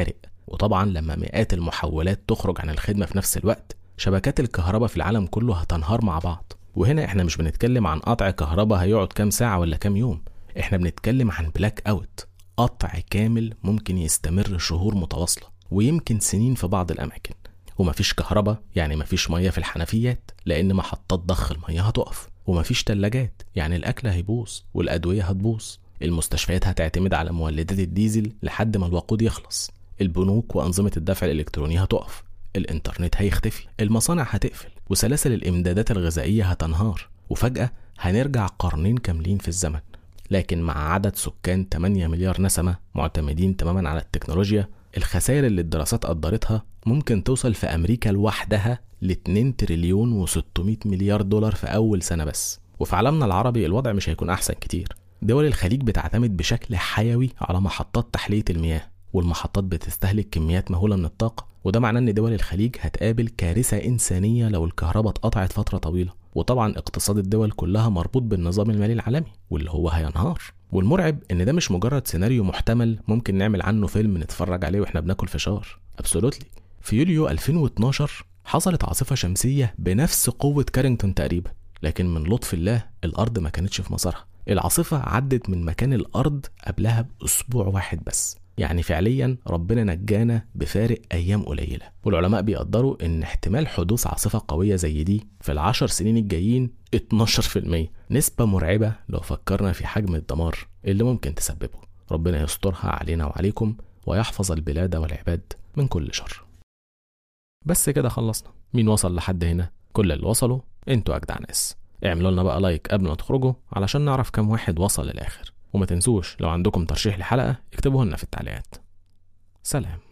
وطبعا لما مئات المحولات تخرج عن الخدمة في نفس الوقت شبكات الكهرباء في العالم كله هتنهار مع بعض وهنا احنا مش بنتكلم عن قطع كهرباء هيقعد كام ساعة ولا كام يوم احنا بنتكلم عن بلاك اوت قطع كامل ممكن يستمر شهور متواصلة ويمكن سنين في بعض الأماكن ومفيش كهرباء يعني مفيش مية في الحنفيات لأن محطات ضخ المية هتقف ومفيش تلاجات يعني الأكل هيبوظ والأدوية هتبوظ المستشفيات هتعتمد على مولدات الديزل لحد ما الوقود يخلص البنوك وأنظمة الدفع الإلكتروني هتقف الإنترنت هيختفي المصانع هتقفل وسلاسل الإمدادات الغذائية هتنهار وفجأة هنرجع قرنين كاملين في الزمن لكن مع عدد سكان 8 مليار نسمة معتمدين تماما على التكنولوجيا الخسائر اللي الدراسات قدرتها ممكن توصل في أمريكا لوحدها ل 2 تريليون و600 مليار دولار في أول سنة بس وفي عالمنا العربي الوضع مش هيكون أحسن كتير دول الخليج بتعتمد بشكل حيوي على محطات تحلية المياه والمحطات بتستهلك كميات مهولة من الطاقة وده معناه ان دول الخليج هتقابل كارثة إنسانية لو الكهرباء اتقطعت فترة طويلة وطبعا اقتصاد الدول كلها مربوط بالنظام المالي العالمي واللي هو هينهار والمرعب ان ده مش مجرد سيناريو محتمل ممكن نعمل عنه فيلم نتفرج عليه واحنا بناكل فشار ابسولوتلي في يوليو 2012 حصلت عاصفة شمسية بنفس قوة كارينجتون تقريبا لكن من لطف الله الأرض ما كانتش في مسارها العاصفة عدت من مكان الأرض قبلها بأسبوع واحد بس يعني فعليا ربنا نجانا بفارق أيام قليلة والعلماء بيقدروا إن احتمال حدوث عاصفة قوية زي دي في العشر سنين الجايين 12% نسبة مرعبة لو فكرنا في حجم الدمار اللي ممكن تسببه ربنا يسترها علينا وعليكم ويحفظ البلاد والعباد من كل شر بس كده خلصنا مين وصل لحد هنا كل اللي وصلوا انتوا اجدع ناس اعملوا لنا بقى لايك قبل ما تخرجوا علشان نعرف كم واحد وصل للاخر وما تنسوش لو عندكم ترشيح لحلقة اكتبوه لنا في التعليقات سلام